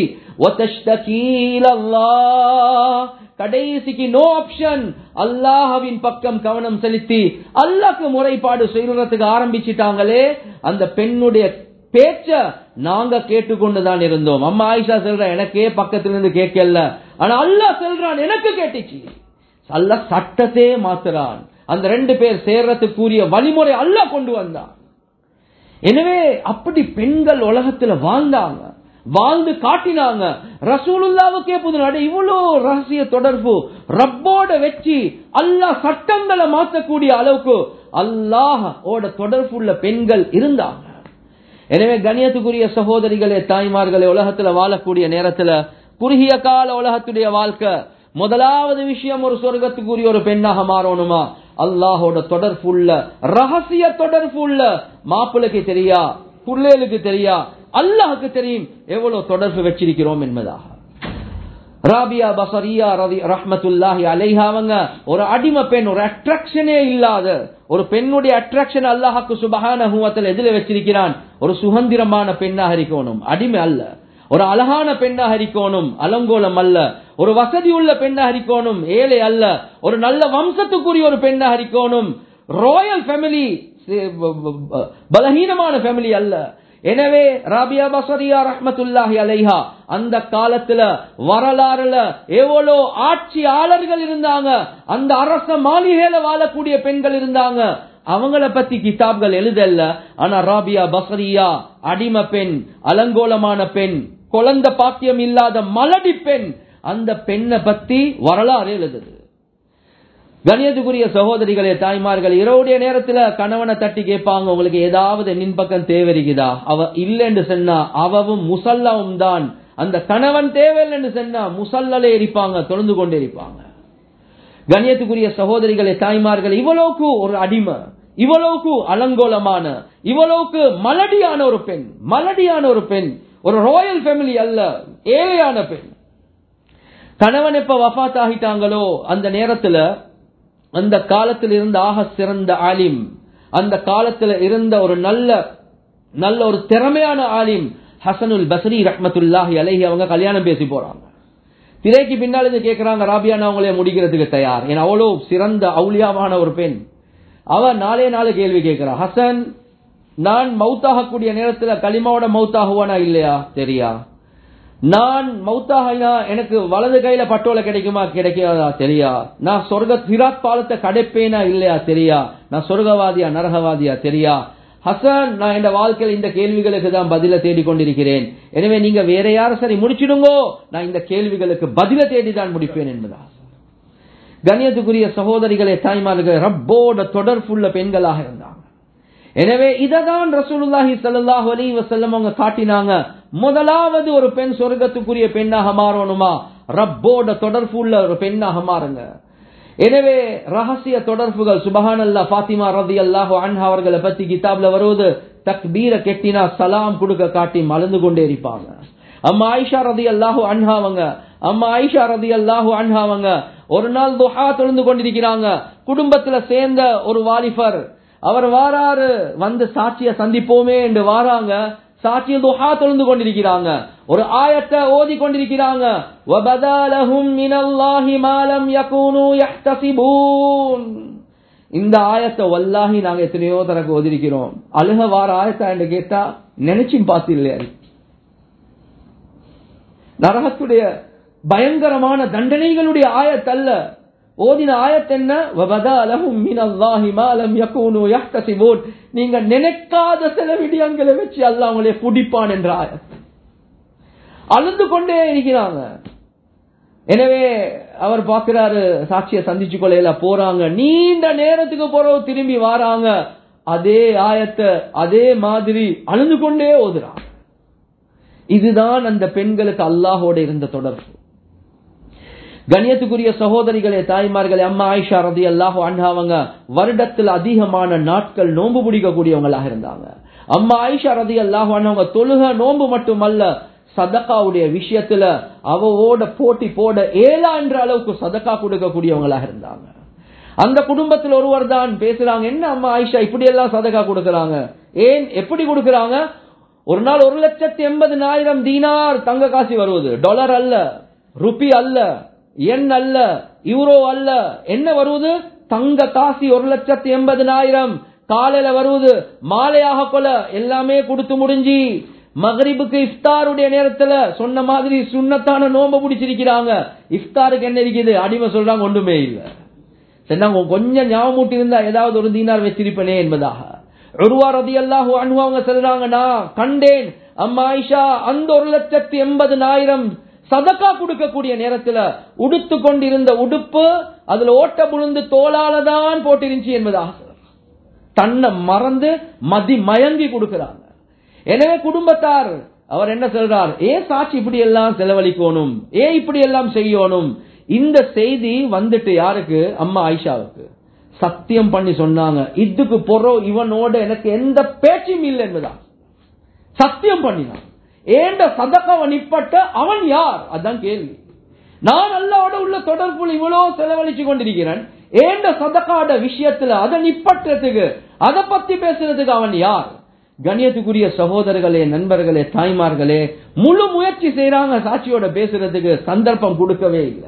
கடைசிக்கு நோ ஆப்ஷன் அல்லாஹவின் பக்கம் கவனம் செலுத்தி அல்லாக்கு முறைப்பாடு செய்யறதுக்கு ஆரம்பிச்சிட்டாங்களே அந்த பெண்ணுடைய பேச்ச நாங்க கேட்டுக்கொண்டுதான் இருந்தோம் அம்மா ஆயிஷா சொல்ற எனக்கே பக்கத்துல இருந்து கேட்கல ஆனா அல்லாஹ் சொல்றான் எனக்கு கேட்டுச்சு அல்ல சட்டத்தே மாத்துறான் அந்த ரெண்டு பேர் சேர்றதுக்குரிய வழிமுறை அல்லாஹ் கொண்டு வந்தான் எனவே அப்படி பெண்கள் உலகத்துல வாழ்ந்தாங்க வாழ்ந்து காட்டினாங்க ரசூலுல்லாவுக்கே புது நட இவ்வளோ ரகசிய தொடர்பு ரப்போட வச்சு அல்லாஹ் சட்டங்களை மாற்றக்கூடிய அளவுக்கு அல்லாஹ் ஓட தொடர்புள்ள பெண்கள் இருந்தாங்க எனவே கணியத்துக்குரிய சகோதரிகளே தாய்மார்களே உலகத்துல வாழக்கூடிய நேரத்துல குறுகிய கால உலகத்துடைய வாழ்க்கை முதலாவது விஷயம் ஒரு சொர்க்கத்துக்குரிய ஒரு பெண்ணாக மாறணுமா அல்லாஹோட தொடர்புள்ள ரகசிய தொடர்புள்ள மாப்பிளைக்கு தெரியா புள்ளேலுக்கு தெரியா அல்லாஹுக்கு தெரியும் எவ்வளவு தொடர்பு வச்சிருக்கிறோம் என்பதாக ராபியா பசரியா ரவி ரஹமத்துல்லாஹி அலைஹா அவங்க ஒரு அடிமை பெண் ஒரு அட்ராக்ஷனே இல்லாத ஒரு பெண்ணுடைய அட்ராக்ஷன் அல்லாஹாக்கு சுபகான ஹூவத்தில் எதிர வச்சிருக்கிறான் ஒரு சுதந்திரமான பெண்ணாக இருக்கணும் அடிமை அல்ல ஒரு அழகான பெண்ணாக இருக்கணும் அலங்கோலம் அல்ல ஒரு வசதி உள்ள பெண்ணாக இருக்கணும் ஏழை அல்ல ஒரு நல்ல வம்சத்துக்குரிய ஒரு பெண்ணாக இருக்கணும் ராயல் ஃபேமிலி பலகீனமான ஃபேமிலி அல்ல எனவே ராபியா பசரியா ரஹமத்துல்லாஹி அலைஹா அந்த காலத்துல வரலாறுல எவ்வளோ ஆட்சியாளர்கள் இருந்தாங்க அந்த அரச மாளிகையில வாழக்கூடிய பெண்கள் இருந்தாங்க அவங்கள பத்தி கிதாப்கள் எழுதல்ல ஆனா ராபியா பசரியா அடிம பெண் அலங்கோலமான பெண் குழந்தை பாக்கியம் இல்லாத மலடி பெண் அந்த பெண்ணை பத்தி வரலாறு எழுதுது கணியத்துக்குரிய சகோதரிகளே தாய்மார்கள் இரவுடைய நேரத்துல கணவனை தட்டி கேட்பாங்க உங்களுக்கு ஏதாவது நின் பக்கம் தேவைக்குதா அவ இல்லைன்னு சொன்னா அவவும் முசல்லாவும் தான் அந்த கணவன் தேவையில்லைன்னு சொன்னா முசல்லலே இருப்பாங்க தொழுந்து கொண்டே இருப்பாங்க கணியத்துக்குரிய சகோதரிகளே தாய்மார்கள் இவ்வளவுக்கு ஒரு அடிமை இவ்வளவுக்கு அலங்கோலமான இவ்வளவுக்கு மலடியான ஒரு பெண் மலடியான ஒரு பெண் ஒரு ராயல் ஃபேமிலி அல்ல ஏழையான பெண் கணவன் எப்ப வஃத் ஆகிட்டாங்களோ அந்த நேரத்துல அந்த காலத்தில் இருந்த ஆக சிறந்த ஆலிம் அந்த காலத்துல இருந்த ஒரு நல்ல நல்ல ஒரு திறமையான ஆலிம் ஹசனுல் பசரி ரஹமத்துல்லாஹி அலைஹி அவங்க கல்யாணம் பேசி போறாங்க திரைக்கு பின்னால் இருந்து கேட்கிறாங்க ராபியானா அவங்களே முடிக்கிறதுக்கு தயார் ஏன்னா அவ்வளோ சிறந்த அவுளியாவான ஒரு பெண் அவ நாளே நாலு கேள்வி கேட்கிறா ஹசன் நான் மவுத்தாகக்கூடிய நேரத்தில் களிமாவோட மவுத்தாகுவானா இல்லையா தெரியா நான் மௌத்தாகினா எனக்கு வலது கையில பட்டோல கிடைக்குமா கிடைக்காதா தெரியா நான் சொர்க்க சிராத் பாலத்தை கடைப்பேனா இல்லையா தெரியா நான் சொர்க்கவாதியா நரகவாதியா தெரியா ஹசன் நான் என் வாழ்க்கையில் இந்த கேள்விகளுக்கு தான் பதில தேடிக்கொண்டிருக்கிறேன் எனவே நீங்க வேற யாரும் சரி முடிச்சிடுங்கோ நான் இந்த கேள்விகளுக்கு பதில தேடி தான் முடிப்பேன் என்பதா கண்ணியத்துக்குரிய சகோதரிகளே தாய்மார்கள் ரப்போட தொடர்புள்ள பெண்களாக இருந்தாங்க எனவே இததான் ரசூலுல்லாஹி ஸல்லல்லாஹு அலைஹி வஸல்லம் அவங்க காட்டினாங்க முதலாவது ஒரு பெண் சொர்க்கத்துக்குரிய பெண்ணாக மாறணுமா ரப்போட தொடர்புள்ள ஒரு பெண்ணாக மாறுங்க எனவே ரகசிய தொடர்புகள் சுபஹானல்லா ஃபாத்திமா ரலியல்லாஹு அன்ஹா அவர்களை பத்தி கிதாப்ல வருவது தக்பீர கெட்டினா சலாம் கொடுக்க காட்டி மலர்ந்து கொண்டே இருப்பாங்க அம்மா ஆயிஷா ரதி அல்லாஹு அன்ஹாவங்க அம்மா ஆயிஷா ரதி அல்லாஹு அன்ஹாவங்க ஒரு நாள் துஹா தொழுந்து கொண்டிருக்கிறாங்க குடும்பத்துல சேர்ந்த ஒரு வாலிபர் அவர் வாராரு வந்து சாட்சிய சந்திப்போமே என்று வாராங்க சாட்சிய துஹா தொழுந்து கொண்டிருக்கிறாங்க ஒரு ஆயத்தை ஓதி கொண்டிருக்கிறாங்க وَبَدَالَهُمْ مِنَ اللَّهِ مَا لَمْ يَكُونُوا يَحْتَسِبُونَ இந்த ஆயத்தை வல்லாஹி நாங்க எத்தனையோ தனக்கு ஓதிருக்கிறோம் அழுக வார ஆயத்தை என்று கேட்டா நினைச்சும் பார்த்து இல்லையா நரகத்துடைய பயங்கரமான தண்டனைகளுடைய ஆயத்தல்ல ஓதின ஆயத் என்ன வபதாலஹும் மினல்லாஹி மா லம் யகூனு யஹ்தசிபூன் நீங்க நினைக்காத சில விடயங்களை வச்சு அல்லாஹ் அவங்களை புடிப்பான் என்ற ஆயத் அழுந்து கொண்டே இருக்கிறாங்க எனவே அவர் பாக்குறாரு சாட்சிய சந்திச்சு கொள்ளையில போறாங்க நீண்ட நேரத்துக்கு போறோம் திரும்பி வாராங்க அதே ஆயத்தை அதே மாதிரி அழுந்து கொண்டே ஓதுறாங்க இதுதான் அந்த பெண்களுக்கு அல்லாஹோட இருந்த தொடர்பு கண்ணியத்துக்குரிய சகோதரிகளே தாய்மார்களே அம்மா ஆயிஷா ரதி அல்லாஹு அவங்க வருடத்தில் அதிகமான நாட்கள் நோன்பு பிடிக்கக்கூடியவங்களாக இருந்தாங்க அம்மா ஆயிஷா ரதி அல்லாஹு அவங்க தொழுக நோன்பு மட்டுமல்ல சதக்காவுடைய விஷயத்துல அவவோட போட்டி போட ஏலா என்ற அளவுக்கு சதக்கா கொடுக்கக்கூடியவங்களாக இருந்தாங்க அந்த குடும்பத்தில் ஒருவர் தான் பேசுறாங்க என்ன அம்மா ஆயிஷா இப்படி எல்லாம் சதக்கா கொடுக்கறாங்க ஏன் எப்படி கொடுக்கறாங்க ஒரு நாள் ஒரு லட்சத்தி எண்பதுனாயிரம் தீனார் தங்க காசி வருவது டாலர் அல்ல ருபி அல்ல எண் அல்ல யூரோ அல்ல என்ன வருவது தங்க காசி ஒரு லட்சத்தி எண்பதுனாயிரம் காலையில வருவது மாலையாக கொல எல்லாமே கொடுத்து முடிஞ்சு மகரிபுக்கு இஃப்தாருடைய நேரத்துல சொன்ன மாதிரி சுண்ணத்தான நோம்ப பிடிச்சிருக்கிறாங்க இஃப்தாருக்கு என்ன இருக்குது அடிமை சொல்றாங்க ஒன்றுமே இல்ல சரி நாங்க கொஞ்சம் ஞாபகம் மூட்டி இருந்தா ஏதாவது ஒரு தீனார் வச்சிருப்பனே என்பதாக உருவா ரதி அல்லாஹு அன்பு அவங்க சொல்றாங்க நான் கண்டேன் அம்மா ஆயிஷா அந்த ஒரு லட்சத்தி எண்பதுனாயிரம் சதக்கா கொடுக்கக்கூடிய நேரத்துல உடுத்து கொண்டிருந்த உடுப்பு அதுல ஓட்ட புழுந்து தோளால தான் போட்டிருந்துச்சு என்பதாக தன்னை மறந்து மதி மயங்கி கொடுக்கிறாங்க எனவே குடும்பத்தார் அவர் என்ன சொல்றார் ஏன் சாட்சி இப்படி எல்லாம் செலவழிக்கணும் ஏன் இப்படி எல்லாம் செய்யணும் இந்த செய்தி வந்துட்டு யாருக்கு அம்மா ஆயிஷாவுக்கு சத்தியம் பண்ணி சொன்னாங்க இதுக்கு பொறோ இவனோட எனக்கு எந்த பேச்சும் இல்லை என்பதான் சத்தியம் பண்ணினான் ஏண்ட சதக்கவ நிப்பட்ட அவன் யார் அதான் கேள்வி நான் அல்லாவோட உள்ள தொடர்புல இவ்வளவு செலவழிச்சு கொண்டிருக்கிறேன் ஏண்ட சதக்காட விஷயத்துல அதை நிப்பற்றதுக்கு அதை பத்தி பேசுறதுக்கு அவன் யார் கண்ணியத்துக்குரிய சகோதரர்களே நண்பர்களே தாய்மார்களே முழு முயற்சி செய்யறாங்க சாட்சியோட பேசுறதுக்கு சந்தர்ப்பம் கொடுக்கவே இல்லை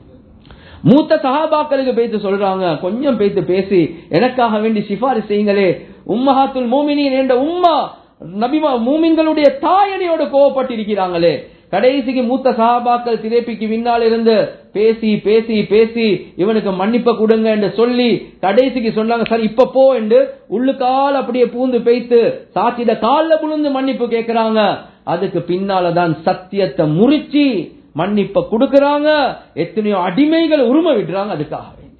மூத்த சகாபாக்களுக்கு பேத்து சொல்றாங்க கொஞ்சம் பேத்து பேசி எனக்காக வேண்டி சிபாரிசு செய்யுங்களே உம்மஹாத்துல் மூமினின் என்ற உம்மா நபிமா மூமின்களுடைய தாயணியோட கோவப்பட்டிருக்கிறாங்களே கடைசிக்கு மூத்த சகாபாக்கள் திரைப்பிக்கு பின்னால் இருந்து பேசி பேசி பேசி இவனுக்கு மன்னிப்ப கொடுங்க என்று சொல்லி கடைசிக்கு சொன்னாங்க சார் இப்ப போ என்று உள்ளுக்கால் அப்படியே பூந்து பேய்த்து சாட்சியிட காலில் புழுந்து மன்னிப்பு கேட்கிறாங்க அதுக்கு பின்னாலதான் சத்தியத்தை முறிச்சு மன்னிப்ப கொடுக்கறாங்க எத்தனையோ அடிமைகள் உரிமை விடுறாங்க அதுக்காக வேண்டி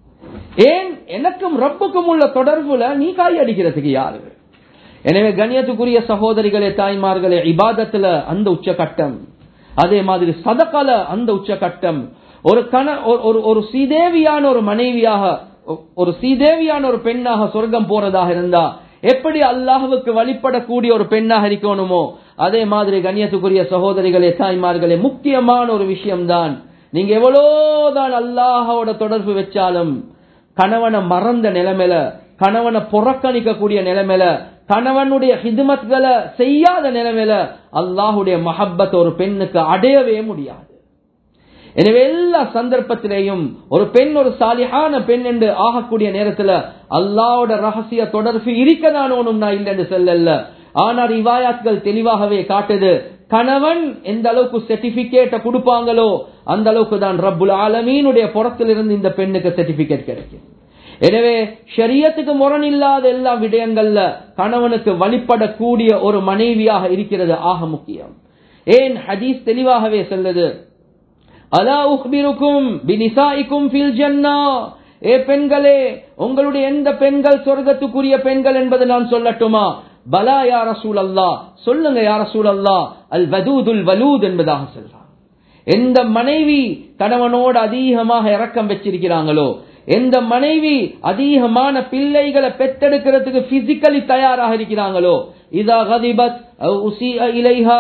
ஏன் எனக்கும் ரப்புக்கும் உள்ள தொடர்புல நீ காய் அடிக்கிறதுக்கு யாரு எனவே கண்ணியத்துக்குரிய சகோதரிகளே தாய்மார்களே இபாதத்துல அந்த உச்சகட்டம் அதே மாதிரி சதக்கால அந்த உச்சகட்டம் ஒரு கண ஒரு ஒரு சீதேவியான ஒரு மனைவியாக ஒரு சீதேவியான ஒரு பெண்ணாக சொர்க்கம் போறதாக இருந்தா எப்படி அல்லாஹுக்கு வழிபடக்கூடிய ஒரு பெண்ணாக இருக்கணுமோ அதே மாதிரி கண்ணியத்துக்குரிய சகோதரிகளே தாய்மார்களே முக்கியமான ஒரு விஷயம்தான் நீங்க எவ்வளவுதான் அல்லாஹோட தொடர்பு வச்சாலும் கணவனை மறந்த நிலைமையில கணவனை புறக்கணிக்கக்கூடிய நிலைமையில கணவனுடைய ஹிதுமத்களை செய்யாத நிலைமையில அல்லாஹுடைய மஹப்பத் ஒரு பெண்ணுக்கு அடையவே முடியாது எனவே எல்லா சந்தர்ப்பத்திலேயும் ஒரு பெண் ஒரு சாலியான பெண் என்று ஆகக்கூடிய நேரத்துல அல்லாவோட ரகசிய தொடர்பு இருக்கதான் நான் இல்லை என்று சொல்லல ஆனால் இவாயாத்கள் தெளிவாகவே காட்டுது கணவன் எந்த அளவுக்கு சர்டிபிகேட்டை கொடுப்பாங்களோ அந்த அளவுக்கு தான் ரப்புல் ஆலமீனுடைய புறத்திலிருந்து இந்த பெண்ணுக்கு சர்டிபிகேட் கிடைக்கும் எனவே ஷரியத்துக்கு முரண் இல்லாத எல்லா விடயங்கள்ல கணவனுக்கு வழிபடக்கூடிய ஒரு மனைவியாக இருக்கிறது ஆக முக்கியம் ஏன் ஹதீஸ் தெளிவாகவே சொல்லுது அலா உஹ்பிருக்கும் பினிசாயிக்கும் ஃபில் ஜன்னா ஏ பெண்களே உங்களுடைய எந்த பெண்கள் சொர்க்கத்துக்குரிய பெண்கள் என்பதை நான் சொல்லட்டுமா பலா யா ரசூல் அல்லா சொல்லுங்க யா ரசூல் அல்லா அல் வதூதுல் வலூத் என்பதாக சொல்றான் எந்த மனைவி கணவனோடு அதிகமாக இறக்கம் வச்சிருக்கிறாங்களோ எந்த மனைவி அதிகமான பிள்ளைகளை பெத்தெடுக்கிறதுக்கு பிசிக்கலி தயாராக இருக்கிறாங்களோ இதா கதிபத் இலைஹா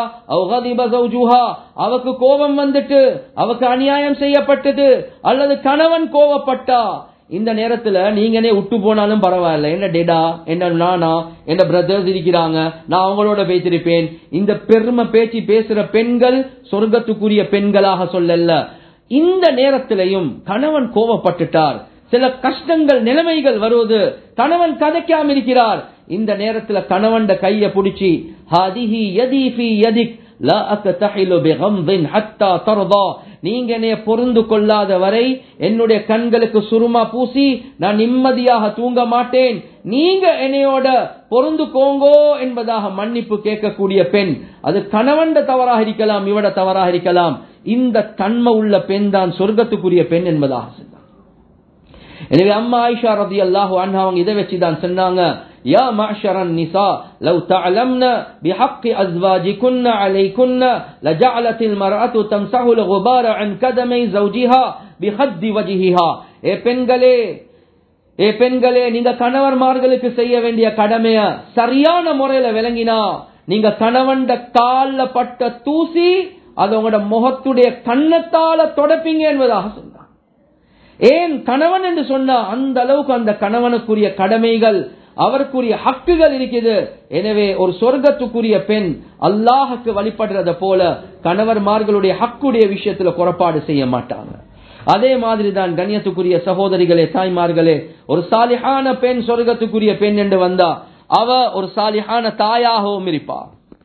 அவக்கு கோபம் வந்துட்டு அவக்கு அநியாயம் செய்யப்பட்டது அல்லது கணவன் கோவப்பட்டா இந்த நேரத்துல நீங்கனே விட்டு போனாலும் பரவாயில்ல என்ன டெடா என்ன நானா என்ன பிரதர்ஸ் இருக்கிறாங்க நான் அவங்களோட பேசிருப்பேன் இந்த பெருமை பேச்சு பேசுற பெண்கள் சொர்க்கத்துக்குரிய பெண்களாக சொல்லல இந்த நேரத்திலையும் கணவன் கோவப்பட்டுட்டார் சில கஷ்டங்கள் நிலைமைகள் வருவது கணவன் கதைக்காம இருக்கிறார் இந்த நேரத்துல கணவன் கைய பிடிச்சி ஹதிஹி யதிஃபி யதிக் லா அக்தஹிலு பிகம்தின் ஹத்தா தர்தா நீங்க என்னைய பொருந்து கொள்ளாத வரை என்னுடைய கண்களுக்கு சுருமா பூசி நான் நிம்மதியாக தூங்க மாட்டேன் நீங்க என்னையோட பொருந்து கோங்கோ என்பதாக மன்னிப்பு கேட்கக்கூடிய பெண் அது கணவன் தவறாக இருக்கலாம் இவட தவறாக இருக்கலாம் இந்த தன்மை உள்ள பெண் தான் சொர்க்கத்துக்குரிய பெண் என்பதாக சொன்னார் எனவே அம்மா ஆயிஷா ரதி அல்லாஹு அண்ணா அவங்க இதை வச்சுதான் சொன்னாங்க يا معشر النساء لو تعلمن بحق أزواجكن عليكن لجعلت المرأة تمسح الغبار عن قدمي زوجها بخد وجهها ஏ பெண்களே ஏ பெண்களே நீங்க கணவன்மார்களுக்கு செய்ய வேண்டிய கடமைய சரியான முறையில விளங்கினா நீங்க கணவன்ட கால்ல பட்ட தூசி அது உங்களோட முகத்துடைய கண்ணத்தால தொடப்பீங்க என்பதாக சொன்னார் ஏன் கணவன் என்று சொன்னா அந்த அளவுக்கு அந்த கணவனுக்குரிய கடமைகள் அவருக்குரிய ஹக்குகள் இருக்குது எனவே ஒரு சொர்க்கத்துக்குரிய பெண் அல்லாஹுக்கு வழிபடுறத போல கணவர்மார்களுடைய ஹக்குடைய விஷயத்துல குறைபாடு செய்ய மாட்டாங்க அதே மாதிரி தான் கண்ணியத்துக்குரிய சகோதரிகளே தாய்மார்களே ஒரு சாலிஹான பெண் சொர்க்கத்துக்குரிய பெண் என்று வந்தா அவ ஒரு சாலிஹான தாயாகவும் இருப்பா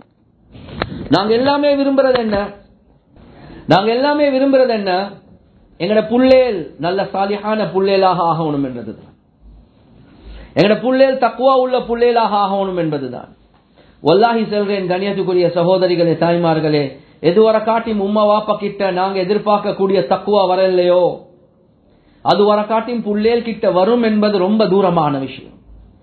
நாங்க எல்லாமே விரும்புறது என்ன நாங்க எல்லாமே விரும்புறது என்ன எங்கட புள்ளேல் நல்ல சாலிஹான புள்ளேலாக ஆகணும் என்றதுதான் எங்கட புள்ளேல் தக்குவா உள்ள புள்ளேலாக ஆகணும் என்பதுதான் ஒல்லாஹி செல்றேன் கண்ணியத்துக்குரிய சகோதரிகளே தாய்மார்களே எதுவரை காட்டியும் உம்மா வாப்பா கிட்ட நாங்க எதிர்பார்க்கக்கூடிய தக்குவா வரலையோ அது வர காட்டியும் புள்ளேல் கிட்ட வரும் என்பது ரொம்ப தூரமான விஷயம்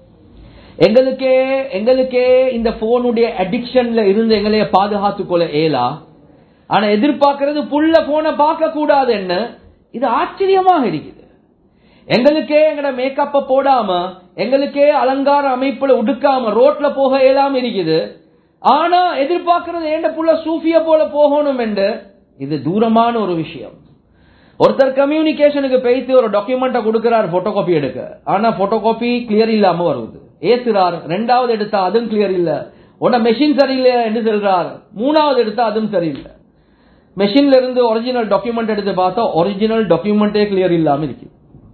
எங்களுக்கே எங்களுக்கே இந்த போனுடைய அடிக்ஷன்ல இருந்து எங்களைய பாதுகாத்துக் கொள்ள ஏலா ஆனா எதிர்பார்க்கிறது புள்ள போனை பார்க்க கூடாது என்ன இது ஆச்சரியமாக இருக்குது எங்களுக்கே எங்கட மேக்கப்ப போடாம எங்களுக்கே அலங்கார அமைப்புல உடுக்காம ரோட்ல போக இயலாம இருக்குது ஆனா எதிர்பார்க்கிறது ஏண்ட புள்ள சூஃபிய போல போகணும் என்று இது தூரமான ஒரு விஷயம் ஒருத்தர் கம்யூனிகேஷனுக்கு போயிட்டு ஒரு டாக்குமெண்ட்டை கொடுக்கிறார் போட்டோ காப்பி எடுக்க ஆனா போட்டோ காப்பி கிளியர் இல்லாம வருது ஏசுறார் ரெண்டாவது எடுத்தா அதுவும் கிளியர் இல்ல உன மெஷின் சரியில்லை என்று சொல்றார் மூணாவது எடுத்தா அதுவும் சரியில்லை மெஷின்ல இருந்து ஒரிஜினல் டாக்குமெண்ட் எடுத்து பார்த்தா ஒரிஜினல் டாக்குமெண்டே கிளியர் இல்லாம இருக்கு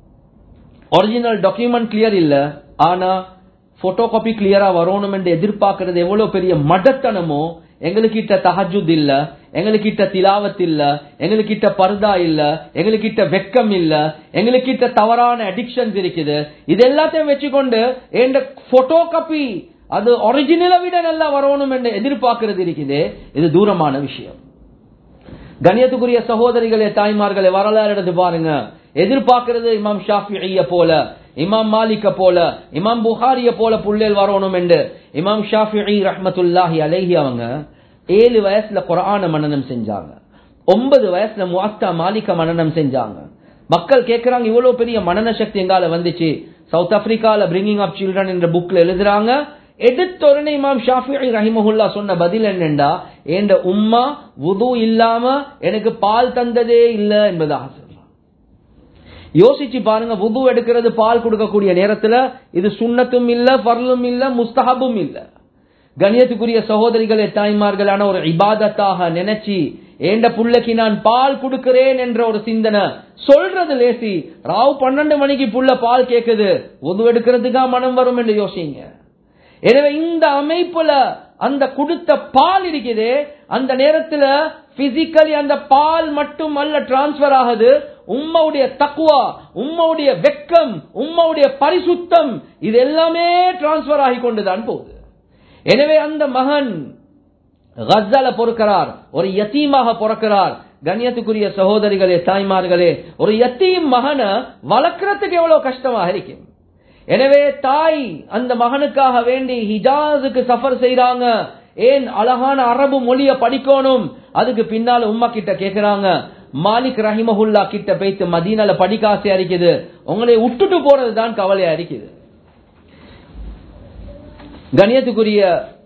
ஒரிஜினல் டாக்குமெண்ட் கிளியர் இல்ல ஆனா போட்டோ காப்பி கிளியரா வரணும் என்று எதிர்பார்க்கறது எவ்வளவு பெரிய மடத்தனமோ எங்களுக்கிட்ட தஹஜுத் இல்ல எங்களுக்கிட்ட திலாவத் இல்ல எங்களுக்கிட்ட பர்தா இல்ல எங்களுக்கிட்ட வெக்கம் இல்ல எங்களுக்கிட்ட தவறான அடிக்ஷன்ஸ் இருக்குது இது எல்லாத்தையும் வச்சுக்கொண்டு என் போட்டோ காப்பி அது ஒரிஜினலை விட நல்லா வரணும் என்று எதிர்பார்க்கிறது இருக்குது இது தூரமான விஷயம் கண்ணியத்துக்குரிய சகோதரிகளே தாய்மார்களே வரலாறு எடுத்து பாருங்க எதிர்பார்க்கிறது இமாம் ஷாஃபிய போல இமாம் மாலிக்க போல இமாம் புகாரிய போல புள்ளேல் வரணும் என்று இமாம் ஷாஃபி ரஹமத்துல்லாஹி அலைஹி அவங்க ஏழு வயசுல குரான மனநம் செஞ்சாங்க ஒன்பது வயசுல முவாத்தா மாலிக்க மனநம் செஞ்சாங்க மக்கள் கேட்கிறாங்க இவ்வளவு பெரிய மனன சக்தி எங்கால வந்துச்சு சவுத் ஆப்பிரிக்கால பிரிங்கிங் ஆப் சில்ட்ரன் என்ற புக்ல எழுதுறாங்க எடுத்தொடனே இமாம் ஷாஃபி ரஹிமஹுல்லா சொன்ன பதில் என்னண்டா என்ற உம்மா வுது இல்லாம எனக்கு பால் தந்ததே இல்ல என்பதாக சொல்றான் யோசிச்சு பாருங்க வுது எடுக்கிறது பால் கொடுக்கக்கூடிய நேரத்துல இது சுண்ணத்தும் இல்ல பர்லும் இல்ல முஸ்தஹபும் இல்ல கணியத்துக்குரிய சகோதரிகளே தாய்மார்களான ஒரு இபாதத்தாக நினைச்சு ஏண்ட புள்ளைக்கு நான் பால் கொடுக்கிறேன் என்ற ஒரு சிந்தனை சொல்றது லேசி ராவ் பன்னெண்டு மணிக்கு புள்ள பால் கேக்குது உது எடுக்கிறதுக்கா மனம் வரும் என்று யோசிங்க எனவே இந்த அமைப்புல அந்த கொடுத்த பால் இருக்குது அந்த நேரத்துல பிசிக்கலி அந்த பால் மட்டும் அல்ல டிரான்ஸ்பர் ஆகுது உம்மவுடைய தக்குவா உம்மவுடைய வெக்கம் உம்மவுடைய பரிசுத்தம் இது எல்லாமே டிரான்ஸ்பர் ஆகி கொண்டுதான் போகுது எனவே அந்த மகன் கஸ்ஸால பொறுக்கிறார் ஒரு யத்தீமாக பிறக்கிறார் கண்ணியத்துக்குரிய சகோதரிகளே தாய்மார்களே ஒரு யத்தீம் மகனை வளர்க்கறதுக்கு எவ்வளவு கஷ்டமாக இருக்கும் எனவே தாய் அந்த மகனுக்காக வேண்டி ஹிஜாஸுக்கு சஃபர் செய்யறாங்க ஏன் அழகான அரபு மொழிய படிக்கணும் அதுக்கு பின்னால உம்மா கிட்ட கேக்குறாங்க மாலிக் ரஹிமஹுல்லா கிட்ட போய்த்து மதீனால படிக்க ஆசையா இருக்குது உங்களை விட்டுட்டு போறதுதான் கவலையா இருக்குது கணியத்துக்குரிய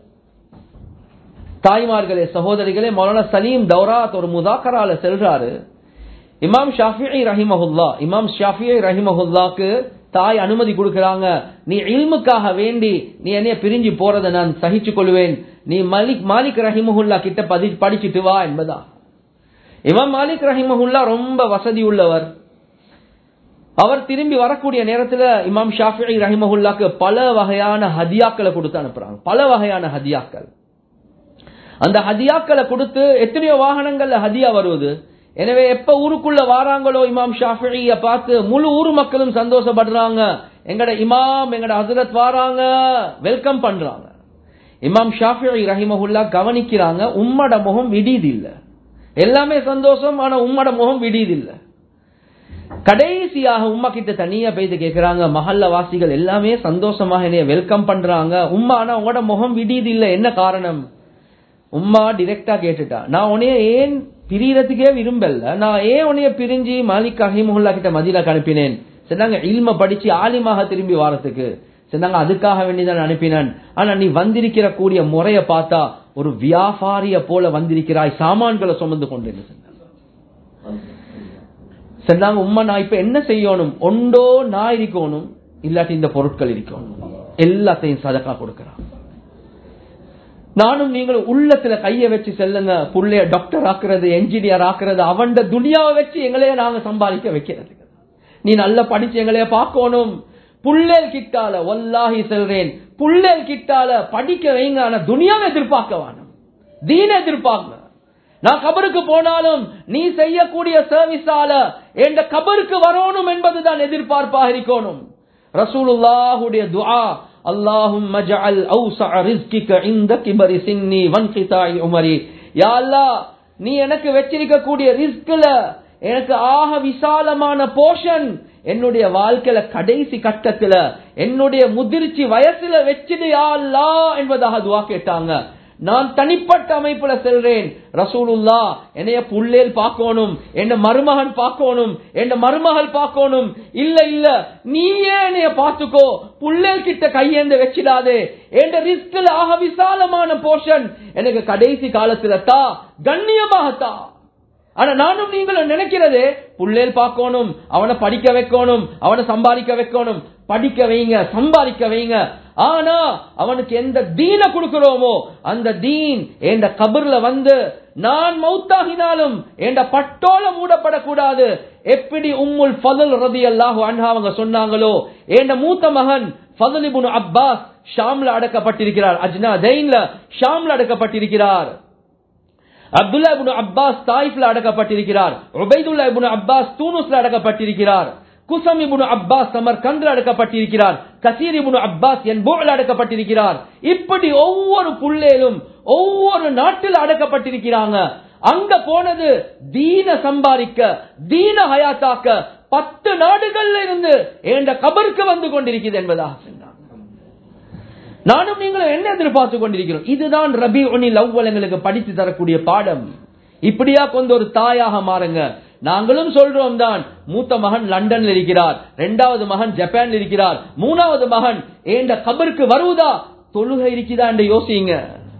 தாய்மார்களே சகோதரிகளே மௌலானா சலீம் தௌராத் ஒரு முதாக்கரால செல்றாரு இமாம் ஷாஃபி ரஹிமஹுல்லா இமாம் ஷாஃபி ரஹிமஹுல்லாக்கு தாய் அனுமதி கொடுக்கிறாங்க நீ இல்முக்காக வேண்டி நீ என்னைய பிரிஞ்சு போறதை நான் சகிச்சு கொள்வேன் நீ மலிக் மாலிக் ரஹிமஹுல்லா கிட்ட பதி படிச்சுட்டு வா என்பதா இமாம் மாலிக் ரஹிமஹுல்லா ரொம்ப வசதி உள்ளவர் அவர் திரும்பி வரக்கூடிய நேரத்துல இமாம் ஷாஃபி ரஹிமஹுல்லாக்கு பல வகையான ஹதியாக்களை கொடுத்து அனுப்புறாங்க பல வகையான ஹதியாக்கள் அந்த ஹதியாக்களை கொடுத்து எத்தனையோ வாகனங்கள்ல ஹதியா வருவது எனவே எப்ப ஊருக்குள்ள வாராங்களோ இமாம் ஷாஃபிய பார்த்து முழு ஊர் மக்களும் சந்தோஷப்படுறாங்க எங்கட இமாம் எங்கட ஹசரத் வாராங்க வெல்கம் பண்றாங்க இமாம் ஷாஃபி ரஹிமஹுல்லா கவனிக்கிறாங்க உம்மட முகம் விடியது இல்ல எல்லாமே சந்தோஷம் ஆனா உம்மட முகம் விடியது இல்ல கடைசியாக உம்மா கிட்ட தனியா போயிட்டு கேக்குறாங்க மஹல்ல வாசிகள் எல்லாமே சந்தோஷமாக என்னைய வெல்கம் பண்றாங்க உம்மா ஆனா உங்களோட முகம் விடியுது இல்ல என்ன காரணம் உம்மா டிரெக்டா கேட்டுட்டா நான் உன்னைய ஏன் பிரியறதுக்கே விரும்பல நான் ஏன் உன்னைய பிரிஞ்சு மாலிக் அஹிமுல்லா கிட்ட மதிலாக்கு அனுப்பினேன் சொன்னாங்க இல்ம படிச்சு ஆலிமாக திரும்பி வாரத்துக்கு சொன்னாங்க அதுக்காக வேண்டிதான் அனுப்பினான் ஆனா நீ வந்திருக்கிற கூடிய முறைய பார்த்தா ஒரு வியாபாரிய போல வந்திருக்கிறாய் சாமான்களை சுமந்து கொண்டு என்று சொன்னாங்க சொன்னாங்க உம்மா நான் இப்ப என்ன செய்யணும் ஒண்டோ நான் இருக்கணும் இல்லாட்டி இந்த பொருட்கள் இருக்கணும் எல்லாத்தையும் சதக்கா கொடுக்கறான் நானும் நீங்களும் உள்ளத்துல கைய வச்சு செல்லுங்க புள்ளைய டாக்டர் ஆக்குறது என்ஜினியர் ஆக்குறது அவன்ட துனியாவை வச்சு எங்களைய நாங்க சம்பாதிக்க வைக்கிறது நீ நல்லா படிச்சு எங்களைய பார்க்கணும் புள்ளேல் கிட்டால வல்லாஹி செல்றேன் புள்ளேல் கிட்டால படிக்க வைங்க ஆனா துனியாவை எதிர்பார்க்க வேணும் தீன எதிர்பார்க்க நான் கபருக்கு போனாலும் நீ செய்யக்கூடிய சர்வீஸால என்ற கபருக்கு வரணும் என்பதுதான் எதிர்பார்ப்பாக இருக்கணும் ரசூலுல்லாஹுடைய துஆ அல்லாஹும் மஜஅல் அவுஸஅ ரிஸ்கிக இந்த கிபரி சின்னி வன்கிதாய் உமரி யா அல்லாஹ் நீ எனக்கு வச்சிருக்க கூடிய ரிஸ்க்ல எனக்கு ஆக விசாலமான போஷன் என்னுடைய வாழ்க்கையில கடைசி கட்டத்துல என்னுடைய முதிர்ச்சி வயசுல வச்சிடு யா அல்லாஹ் என்பதாக துவா கேட்டாங்க நான் தனிப்பட்ட அமைப்புல செல்றேன் ரசூலுல்லா என்னைய புள்ளேல் பார்க்கணும் என்ன மருமகன் பார்க்கணும் என்ன மருமகள் பார்க்கணும் இல்ல இல்ல நீயே என்னைய பார்த்துக்கோ புள்ளேல் கிட்ட கையேந்து வச்சிடாதே என் ரிஸ்கில் ஆக விசாலமான போர்ஷன் எனக்கு கடைசி காலத்துல தா கண்ணியமாக தா ஆனா நானும் நீங்களும் நினைக்கிறது புள்ளேல் பார்க்கணும் அவனை படிக்க வைக்கணும் அவனை சம்பாதிக்க வைக்கணும் படிக்க வைங்க சம்பாதிக்க வைங்க ஆனா அவனுக்கு எந்த தீன கொடுக்கிறோமோ அந்த தீன் என்ற கபர்ல வந்து நான் மௌத்தாகினாலும் என்ற பட்டோல மூடப்படக்கூடாது எப்படி உம்முல் ஃபதல் ரதி அல்லாஹு அன்ஹா அவங்க சொன்னாங்களோ என்ற மூத்த மகன் ஃபதல் இப்னு அப்பாஸ் ஷாம்ல அடக்கப்பட்டிருக்கிறார் அஜ்னா ஜெயின்ல ஷாம்ல அடக்கப்பட்டிருக்கிறார் அப்துல்லா இப்னு அப்பாஸ் தாயிஃப்ல அடக்கப்பட்டிருக்கிறார் உபைதுல்லா இப்னு அப்பாஸ் தூனுஸ்ல அடக்கப்பட்டிருக்கிறார் குசம் இபுனு அப்பாஸ் சமர்கந்தில் அடக்கப்பட்டிருக்கிறார் கசீர் இபுனு அப்பாஸ் என்போல் அடக்கப்பட்டிருக்கிறார் இப்படி ஒவ்வொரு புள்ளேலும் ஒவ்வொரு நாட்டில் அடக்கப்பட்டிருக்கிறாங்க அங்க போனது தீன சம்பாதிக்க தீன ஹயாத்தாக்க பத்து நாடுகள்ல இருந்து என்ற கபருக்கு வந்து கொண்டிருக்கிறது என்பதாக சொன்னாங்க நானும் நீங்களும் என்ன எதிர்பார்த்து கொண்டிருக்கிறோம் இதுதான் ரபி ஒனில் அவ்வல் எங்களுக்கு படித்து தரக்கூடிய பாடம் இப்படியா கொண்டு ஒரு தாயாக மாறுங்க நாங்களும் சொல்றோம் தான் மூத்த மகன் லண்டன்ல இருக்கிறார் இரண்டாவது மகன் ஜப்பான்ல இருக்கிறார் மூணாவது மகன் ஏண்ட கபருக்கு வருவதா தொழுகை இருக்குதா என்று யோசிங்க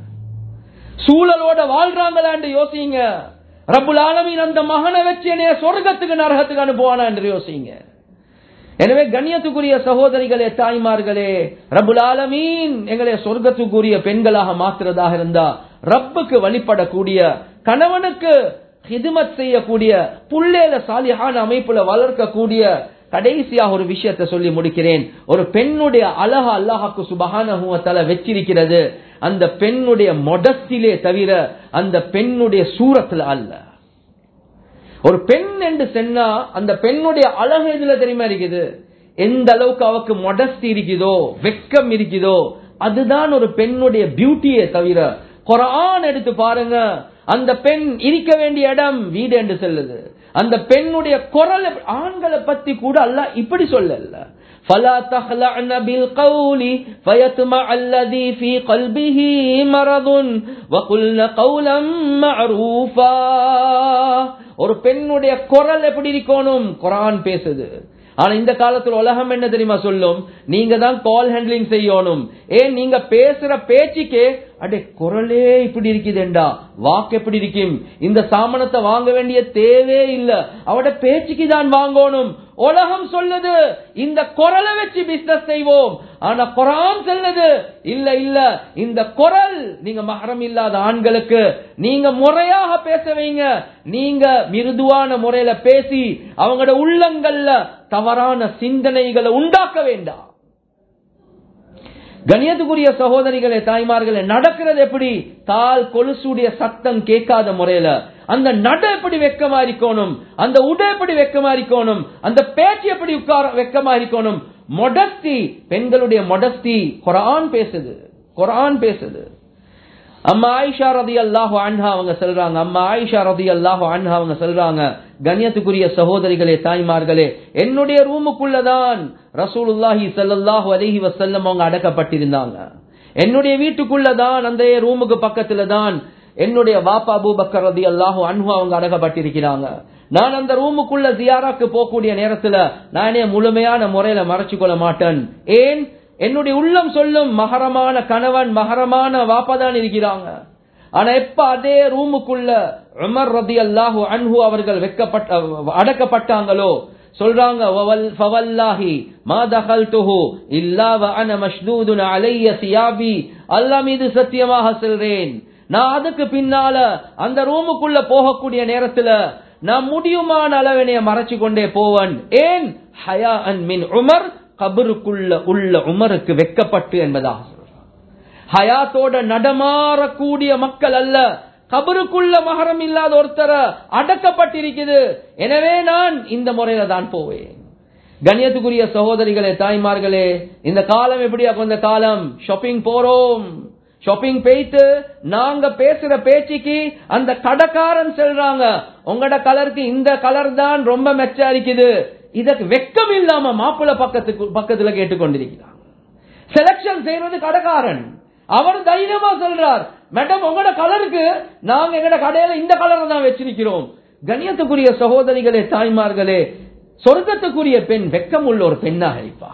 சூழலோட வாழ்றாங்களா என்று யோசிங்க ரப்புல் ஆலமீன் அந்த மகனை வச்சு என்னைய சொர்க்கத்துக்கு நரகத்துக்கு அனுப்புவானா என்று யோசிங்க எனவே கண்ணியத்துக்குரிய சகோதரிகளே தாய்மார்களே ரபுல் ஆலமீன் எங்களை சொர்க்கத்துக்குரிய பெண்களாக மாற்றுறதாக இருந்தா ரப்புக்கு வழிபடக்கூடிய கணவனுக்கு ஹிதுமத் செய்யக்கூடிய புள்ளேல சாலியான அமைப்புல வளர்க்கக்கூடிய கடைசியாக ஒரு விஷயத்தை சொல்லி முடிக்கிறேன் ஒரு பெண்ணுடைய அழக அல்லாஹாக்கு சுபகான வச்சிருக்கிறது அந்த பெண்ணுடைய மொடஸ்டிலே தவிர அந்த பெண்ணுடைய சூரத்துல அல்ல ஒரு பெண் என்று சொன்னா அந்த பெண்ணுடைய அழகு எதுல தெரியுமா இருக்குது எந்த அளவுக்கு அவக்கு மொடஸ்டி இருக்குதோ வெக்கம் இருக்குதோ அதுதான் ஒரு பெண்ணுடைய பியூட்டியே தவிர குரான் எடுத்து பாருங்க அந்த பெண் இருக்க வேண்டிய இடம் வீடு என்று சொல்லுது அந்த பெண்ணுடைய குரல் ஆண்களை பத்தி கூட அல்ல இப்படி சொல்லல فلا تخلعن بالقول فيطمع الذي في قلبه مرض وقلن قولا معروفا ஒரு பெண்ணுடைய குரல் எப்படி இருக்கணும் குரான் பேசுது ஆனா இந்த காலத்துல உலகம் என்ன தெரியுமா சொல்லும் நீங்க தான் கால் ஹேண்ட்லிங் செய்யணும் ஏன் நீங்க பேசுற பேச்சுக்கே அடே குரலே இப்படி இருக்குதுண்டா வாக்கு எப்படி இருக்கும் இந்த சாமனத்தை வாங்க வேண்டிய தேவே இல்ல அவட பேச்சுக்கு தான் வாங்கணும் உலகம் சொல்லுது இந்த குரலை வச்சு பிசினஸ் செய்வோம் ஆனா குரான் சொல்லுது இல்ல இல்ல இந்த குரல் நீங்க மகரம் இல்லாத ஆண்களுக்கு நீங்க முறையாக பேச வைங்க நீங்க மிருதுவான முறையில பேசி அவங்களோட உள்ளங்கள்ல தவறான சிந்தனைகளை உண்டாக்க வேண்டாம் கணியத்துக்குரிய சகோதரிகளே தாய்மார்களே நடக்கிறது எப்படி கால் கொலுசுடைய சத்தம் கேட்காத முறையில அந்த நட எப்படி வெக்கமா இருக்கணும் அந்த உடை எப்படி வெக்கமா இருக்கணும் அந்த பேச்சு எப்படி உட்கார வெக்கமா இருக்கணும் மொடஸ்தி பெண்களுடைய மொடஸ்தி குரான் பேசுது குரான் பேசுது அம்மா ஆயிஷா ரதி அல்லாஹு அன்ஹா அவங்க சொல்றாங்க அம்மா ஆயிஷா ரதி அல்லாஹு அன்ஹா அவங்க சொல்றாங்க கண்ணியத்துக்குரிய சகோதரிகளே தாய்மார்களே என்னுடைய ரூமுக்குள்ளதான் ரசூலுல்லாஹி ஸல்லல்லாஹு அலைஹி வஸல்லம் அவங்க அடக்கப்பட்டிருந்தாங்க என்னுடைய வீட்டுக்குள்ளதான் அந்த ரூமுக்கு பக்கத்துல தான் என்னுடைய வாப்பா அபூபக்கர் ரதி அல்லாஹு அன்ஹு அவங்க அடக்கப்பட்டிருக்கிறாங்க நான் அந்த ரூமுக்குள்ள ஜியாராக்கு போகக்கூடிய நேரத்துல நானே முழுமையான முறையில மறைச்சு கொள்ள மாட்டேன் ஏன் என்னுடைய உள்ளம் சொல்லும் மகரமான கணவன் மகரமான வாப்பா தான் இருக்கிறாங்க ஆனா எப்ப அதே ரூமுக்குள்ள உமர் ரதி அல்லாஹு அன்ஹு அவர்கள் வெக்கப்பட்ட அடக்கப்பட்டாங்களோ சொல்றாங்க "வவல்- ஃபவல்லாஹி மா தகல்துஹு இல்லா வ அன மஷ்தூதுன் அலைய சியாபி அல்லாஹ் மீது சத்தியமாக சொல்றேன் நான் அதுக்கு பின்னால அந்த ரூமுக்குள்ள போகக்கூடிய நேரத்துல நான் முடியுமான அளவினைய மறைச்சு கொண்டே போவன் ஏன் ஹயா அன் மின் உமர் கபருக்குள்ள உள்ள உமருக்கு வெக்கப்பட்டு என்பதாக சொல்றான் ஹயாத்தோட நடமாறக்கூடிய மக்கள் அல்ல கபருக்குள்ள மகரம் இல்லாத ஒருத்தர அடக்கப்பட்டிருக்குது எனவே நான் இந்த முறையில தான் போவேன் கண்ணியத்துக்குரிய சகோதரிகளே தாய்மார்களே இந்த காலம் எப்படியா கொஞ்ச காலம் ஷாப்பிங் போறோம் ஷாப்பிங் போயிட்டு நாங்க பேசுற பேச்சுக்கு அந்த கடைக்காரன் சொல்றாங்க உங்களோட கலருக்கு இந்த கலர் தான் ரொம்ப மெச்சா இருக்குது இதற்கு வெக்கம் இல்லாம மாப்பிள்ளை பக்கத்துக்கு பக்கத்துல கேட்டுக்கொண்டிருக்கிறாங்க செலக்ஷன் செய்யறது கடைக்காரன் அவர் தைரியமா சொல்றார் மேடம் உங்களோட கலருக்கு நாங்க எங்கட கடையில இந்த கலரை தான் வச்சிருக்கிறோம் கண்ணியத்துக்குரிய சகோதரிகளே தாய்மார்களே சொர்க்கத்துக்குரிய பெண் வெக்கம் உள்ள ஒரு பெண்ணாக இருப்பா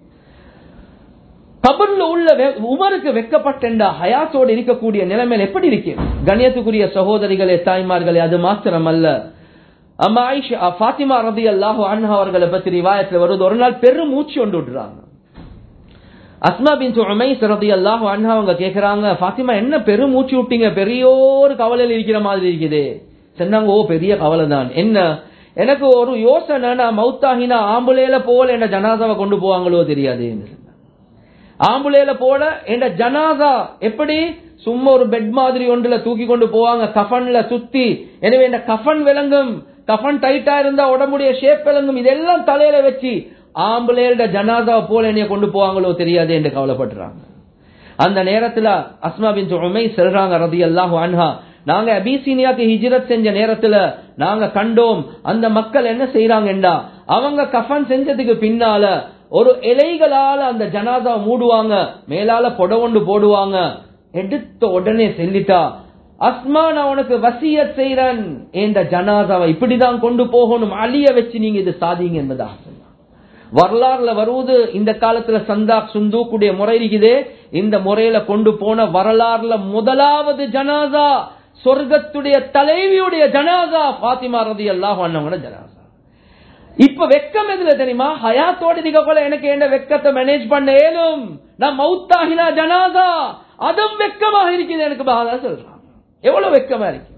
கபர்ல உள்ள வெ- உமருக்கு வெக்கப்பட்ட ஹயாத்தோடு இருக்கக்கூடிய நிலைமையில் எப்படி இருக்கு கண்ணியத்துக்குரிய சகோதரிகளே தாய்மார்களே அது மாத்திரம் அல்ல அம்மா ஆயிஷா ஃபாத்திமா ரபி அல்லாஹு அன்ஹா அவர்களை பத்தி ரிவாயத்துல வருது ஒரு நாள் பெரும் மூச்சு கொண்டு விடுறாங்க அஸ்மா பின் உமைஸ் ரதி அல்லாஹு அன்ஹா அவங்க கேக்குறாங்க ஃபாத்திமா என்ன பெரும் மூச்சு விட்டீங்க பெரிய ஒரு கவலையில் இருக்கிற மாதிரி இருக்குது சொன்னாங்க ஓ பெரிய கவலை தான் என்ன எனக்கு ஒரு யோசனை நான் மௌத்தாகினா ஆம்புலேல போல என்ன ஜனாதாவை கொண்டு போவாங்களோ தெரியாது ஆம்புலேல போல என்ற ஜனாதா எப்படி சும்மா ஒரு பெட் மாதிரி ஒன்றுல தூக்கி கொண்டு போவாங்க கஃபன்ல சுத்தி எனவே இந்த கஃபன் விளங்கும் கஃபன் டைட்டா இருந்தா உடம்புடைய ஷேப் விளங்கும் இதெல்லாம் தலையில வச்சு ஆம்புலேட ஜனாதாவை போல என்னைய கொண்டு போவாங்களோ தெரியாது என்று கவலைப்படுறாங்க அந்த நேரத்துல அஸ்மா பின் உமை செல்றாங்க ரதி அல்லாஹு அன்ஹா நாங்க அபிசீனியாக்கு ஹிஜ்ரத் செஞ்ச நேரத்துல நாங்க கண்டோம் அந்த மக்கள் என்ன செய்யறாங்கண்டா அவங்க கஃபன் செஞ்சதுக்கு பின்னால ஒரு இலைகளால அந்த ஜனாதாவை மூடுவாங்க மேலால புடவொண்டு போடுவாங்க எடுத்த உடனே செல்லிட்டா அஸ்மா நான் உனக்கு வசியத் செய்றேன் என்ற ஜனாதாவை இப்படிதான் கொண்டு போகணும் அழிய வச்சு நீங்க இது சாதிங்க என்பதாக சொன்னாங்க வரலாறுல வருவது இந்த காலத்துல சந்தாக் சுந்தூக்குடைய முறை இருக்குதே இந்த முறையில கொண்டு போன வரலாறுல முதலாவது ஜனாசா சொர்க்கத்துடைய தலைவியுடைய ஜனாசா பாத்திமா ரதி அல்லாஹ் அண்ணவங்களோட ஜனாசா இப்ப வெக்கம் எதுல தெரியுமா ஹயாத்தோட இருக்க போல எனக்கு என்ன வெக்கத்தை மேனேஜ் பண்ண ஏலும் நான் மவுத்தாகினா ஜனாசா அதுவும் வெக்கமாக இருக்குது எனக்கு பாதா சொல்றான் எவ்வளவு வெக்கமா இருக்கு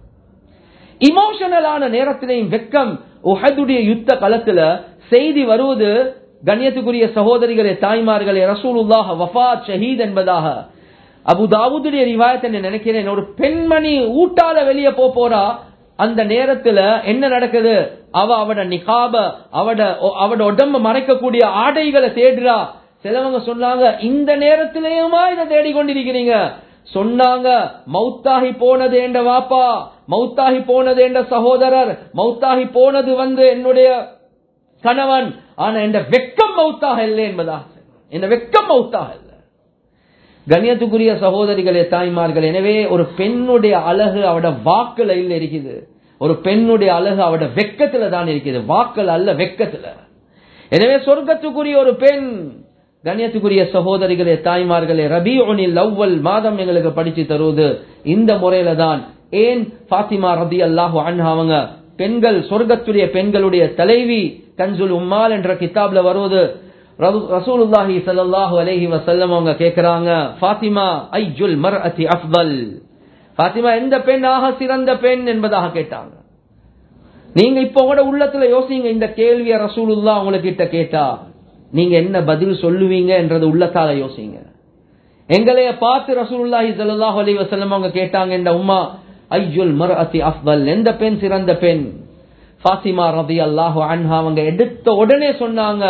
இமோஷனலான நேரத்திலையும் வெக்கம் உஹதுடைய யுத்த களத்துல செய்தி வருவது கண்ணியத்துக்குரிய சகோதரிகளே தாய்மார்களே ரசூலுல்லாஹ் வஃபாத் ஷஹீத் என்பதாக அபு தாவூதுடைய ரிவாயத்தை நான் நினைக்கிறேன் ஒரு பெண்மணி ஊட்டால வெளியே போ போறா அந்த நேரத்துல என்ன நடக்குது அவ அவட நிகாப அவட அவட உடம்ப மறைக்கக்கூடிய ஆடைகளை தேடுறா சிலவங்க சொன்னாங்க இந்த நேரத்திலேயுமா இதை தேடிக்கொண்டிருக்கிறீங்க சொன்னாங்க மௌத்தாகி போனது என்ற வாப்பா மௌத்தாகி போனது என்ற சகோதரர் மௌத்தாகி போனது வந்து என்னுடைய கணவன் ஆனா என்ற வெக்கம் மௌத்தாக இல்லை என்பதா இந்த வெக்கம் மௌத்தாக இல்லை கண்ணியத்துக்குரிய சகோதரிகளே தாய்மார்கள் எனவே ஒரு பெண்ணுடைய அழகு அவட வாக்குல இல்ல இருக்குது ஒரு பெண்ணுடைய அழகு அவட வெக்கத்துல தான் இருக்குது வாக்கள் அல்ல வெக்கத்துல எனவே சொர்க்கத்துக்குரிய ஒரு பெண் கண்ணியத்துக்குரிய சகோதரிகளே தாய்மார்களே ரபி ஒனில் அவ்வல் மாதம் எங்களுக்கு படிச்சு தருவது இந்த முறையில தான் ஏன் பாத்திமா ரபி அல்லாஹு அன்ஹா அவங்க பெண்கள் சொர்க்கத்துடைய பெண்களுடைய தலைவி கன்சுல் உம்மால் என்ற கிதாப்ல வருவது ரசூலுல்லாஹி ஸல்லல்லாஹு அலைஹி வஸல்லம் அவங்க கேக்குறாங்க ஃபாத்திமா ஐஜுல் மர்அதி அஃதல் ஃபாத்திமா எந்த பெண் ஆக சிறந்த பெண் என்பதாக கேட்டாங்க நீங்க இப்ப கூட உள்ளத்துல யோசிங்க இந்த கேள்விய ரசூலுல்லா உங்ககிட்ட கேட்டா நீங்க என்ன பதில் சொல்லுவீங்க என்றது உள்ளத்தால யோசிங்க எங்களைய பார்த்து ரசூலுல்லாஹி ஸல்லல்லாஹு அலைஹி வஸல்லம் அவங்க கேட்டாங்க இந்த உம்மா ஐயுல் மர்அதி அஃதல் எந்த பெண் சிறந்த பெண் ஃபாத்திமா ரதி அல்லாஹு அன்ஹா அவங்க எடுத்த உடனே சொன்னாங்க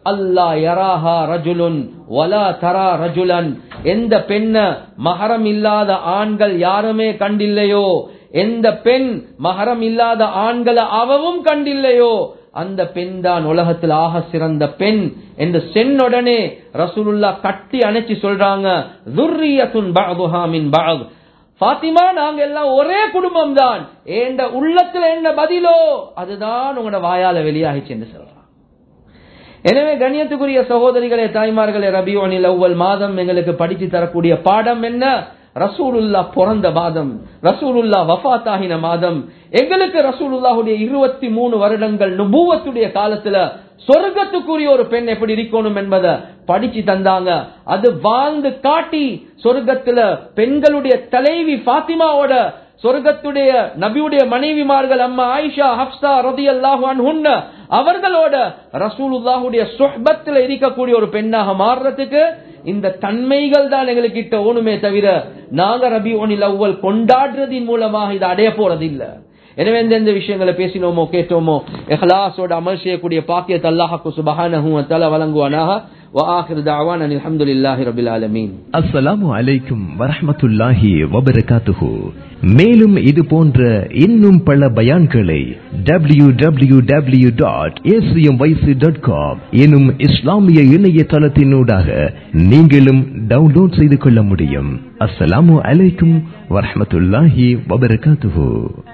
அல்லா யராஹா ரஜுலுன் வலா தரா ரஜுலன் எந்த பெண்ண மகரம் இல்லாத ஆண்கள் யாருமே கண்டில்லையோ எந்த பெண் மகரம் இல்லாத ஆண்களை அவவும் கண்டில்லையோ அந்த பெண் தான் உலகத்தில் ஆக சிறந்த பெண் என்று சென்னுடனே ரசூலுல்லா கட்டி அணைச்சி சொல்றாங்க துர்ரியத்துன் பஅதுஹா மின் பஅத் பாத்திமா நாங்க எல்லாம் ஒரே குடும்பம் தான் ஏண்ட உள்ளத்துல என்ன பதிலோ அதுதான் உங்களோட வாயால வெளியாகிச்சு என்று சொல்றான் எனவே கண்ணியத்துக்குரிய சகோதரிகளே தாய்மார்களே ரபியோனில் அவ்வல் மாதம் எங்களுக்கு படித்து தரக்கூடிய பாடம் என்ன ரசூலுல்லா பிறந்த மாதம் ரசூலுல்லா வஃத் ஆகின மாதம் எங்களுக்கு ரசூலுல்லாஹுடைய இருபத்தி மூணு வருடங்கள் நுபூவத்துடைய காலத்துல சொர்க்கத்துக்குரிய ஒரு பெண் எப்படி இருக்கணும் என்பதை படிச்சு தந்தாங்க அது வாழ்ந்து காட்டி சொர்க்கத்துல பெண்களுடைய தலைவி பாத்திமாவோட சொர்க்கத்துடைய நபியுடைய மனைவிமார்கள் அம்மா ஆயிஷா ஹப்சா ரதி அல்லாஹு அவர்களோட ரசூலுல்லாஹுடைய சொஹ்பத்தில் இருக்கக்கூடிய ஒரு பெண்ணாக மாறுறதுக்கு இந்த தன்மைகள் தான் எங்களுக்கு கிட்ட ஓணுமே தவிர நாங்க ரபி ஒனில் அவ்வல் கொண்டாடுறதின் மூலமாக இதை அடைய போறது இல்ல எனவே எந்தெந்த விஷயங்களை பேசினோமோ கேட்டோமோ எஹ்லாஸோட அமல் செய்யக்கூடிய பாக்கியத்தை அல்லாஹாக்கு சுபஹானஹு தஆலா வழங்குவானாக وآخر دعوانا الحمد لله رب العالمين அஸ்ஸலாமு அலைக்கும் வரஹ்மத்துல்லாஹி வபரகாத்துஹு மேலும் இது போன்ற இன்னும் பல பயான்களை W W W dot dot com எனும் இஸ்லாமிய இணையதளத்தினூடாக நீங்களும் டவுன்லோட் செய்து கொள்ள முடியும் அஸ்ஸலாமு அலைக்கும் வரஹ்மத்துல்லாஹி வபரகாத்துஹு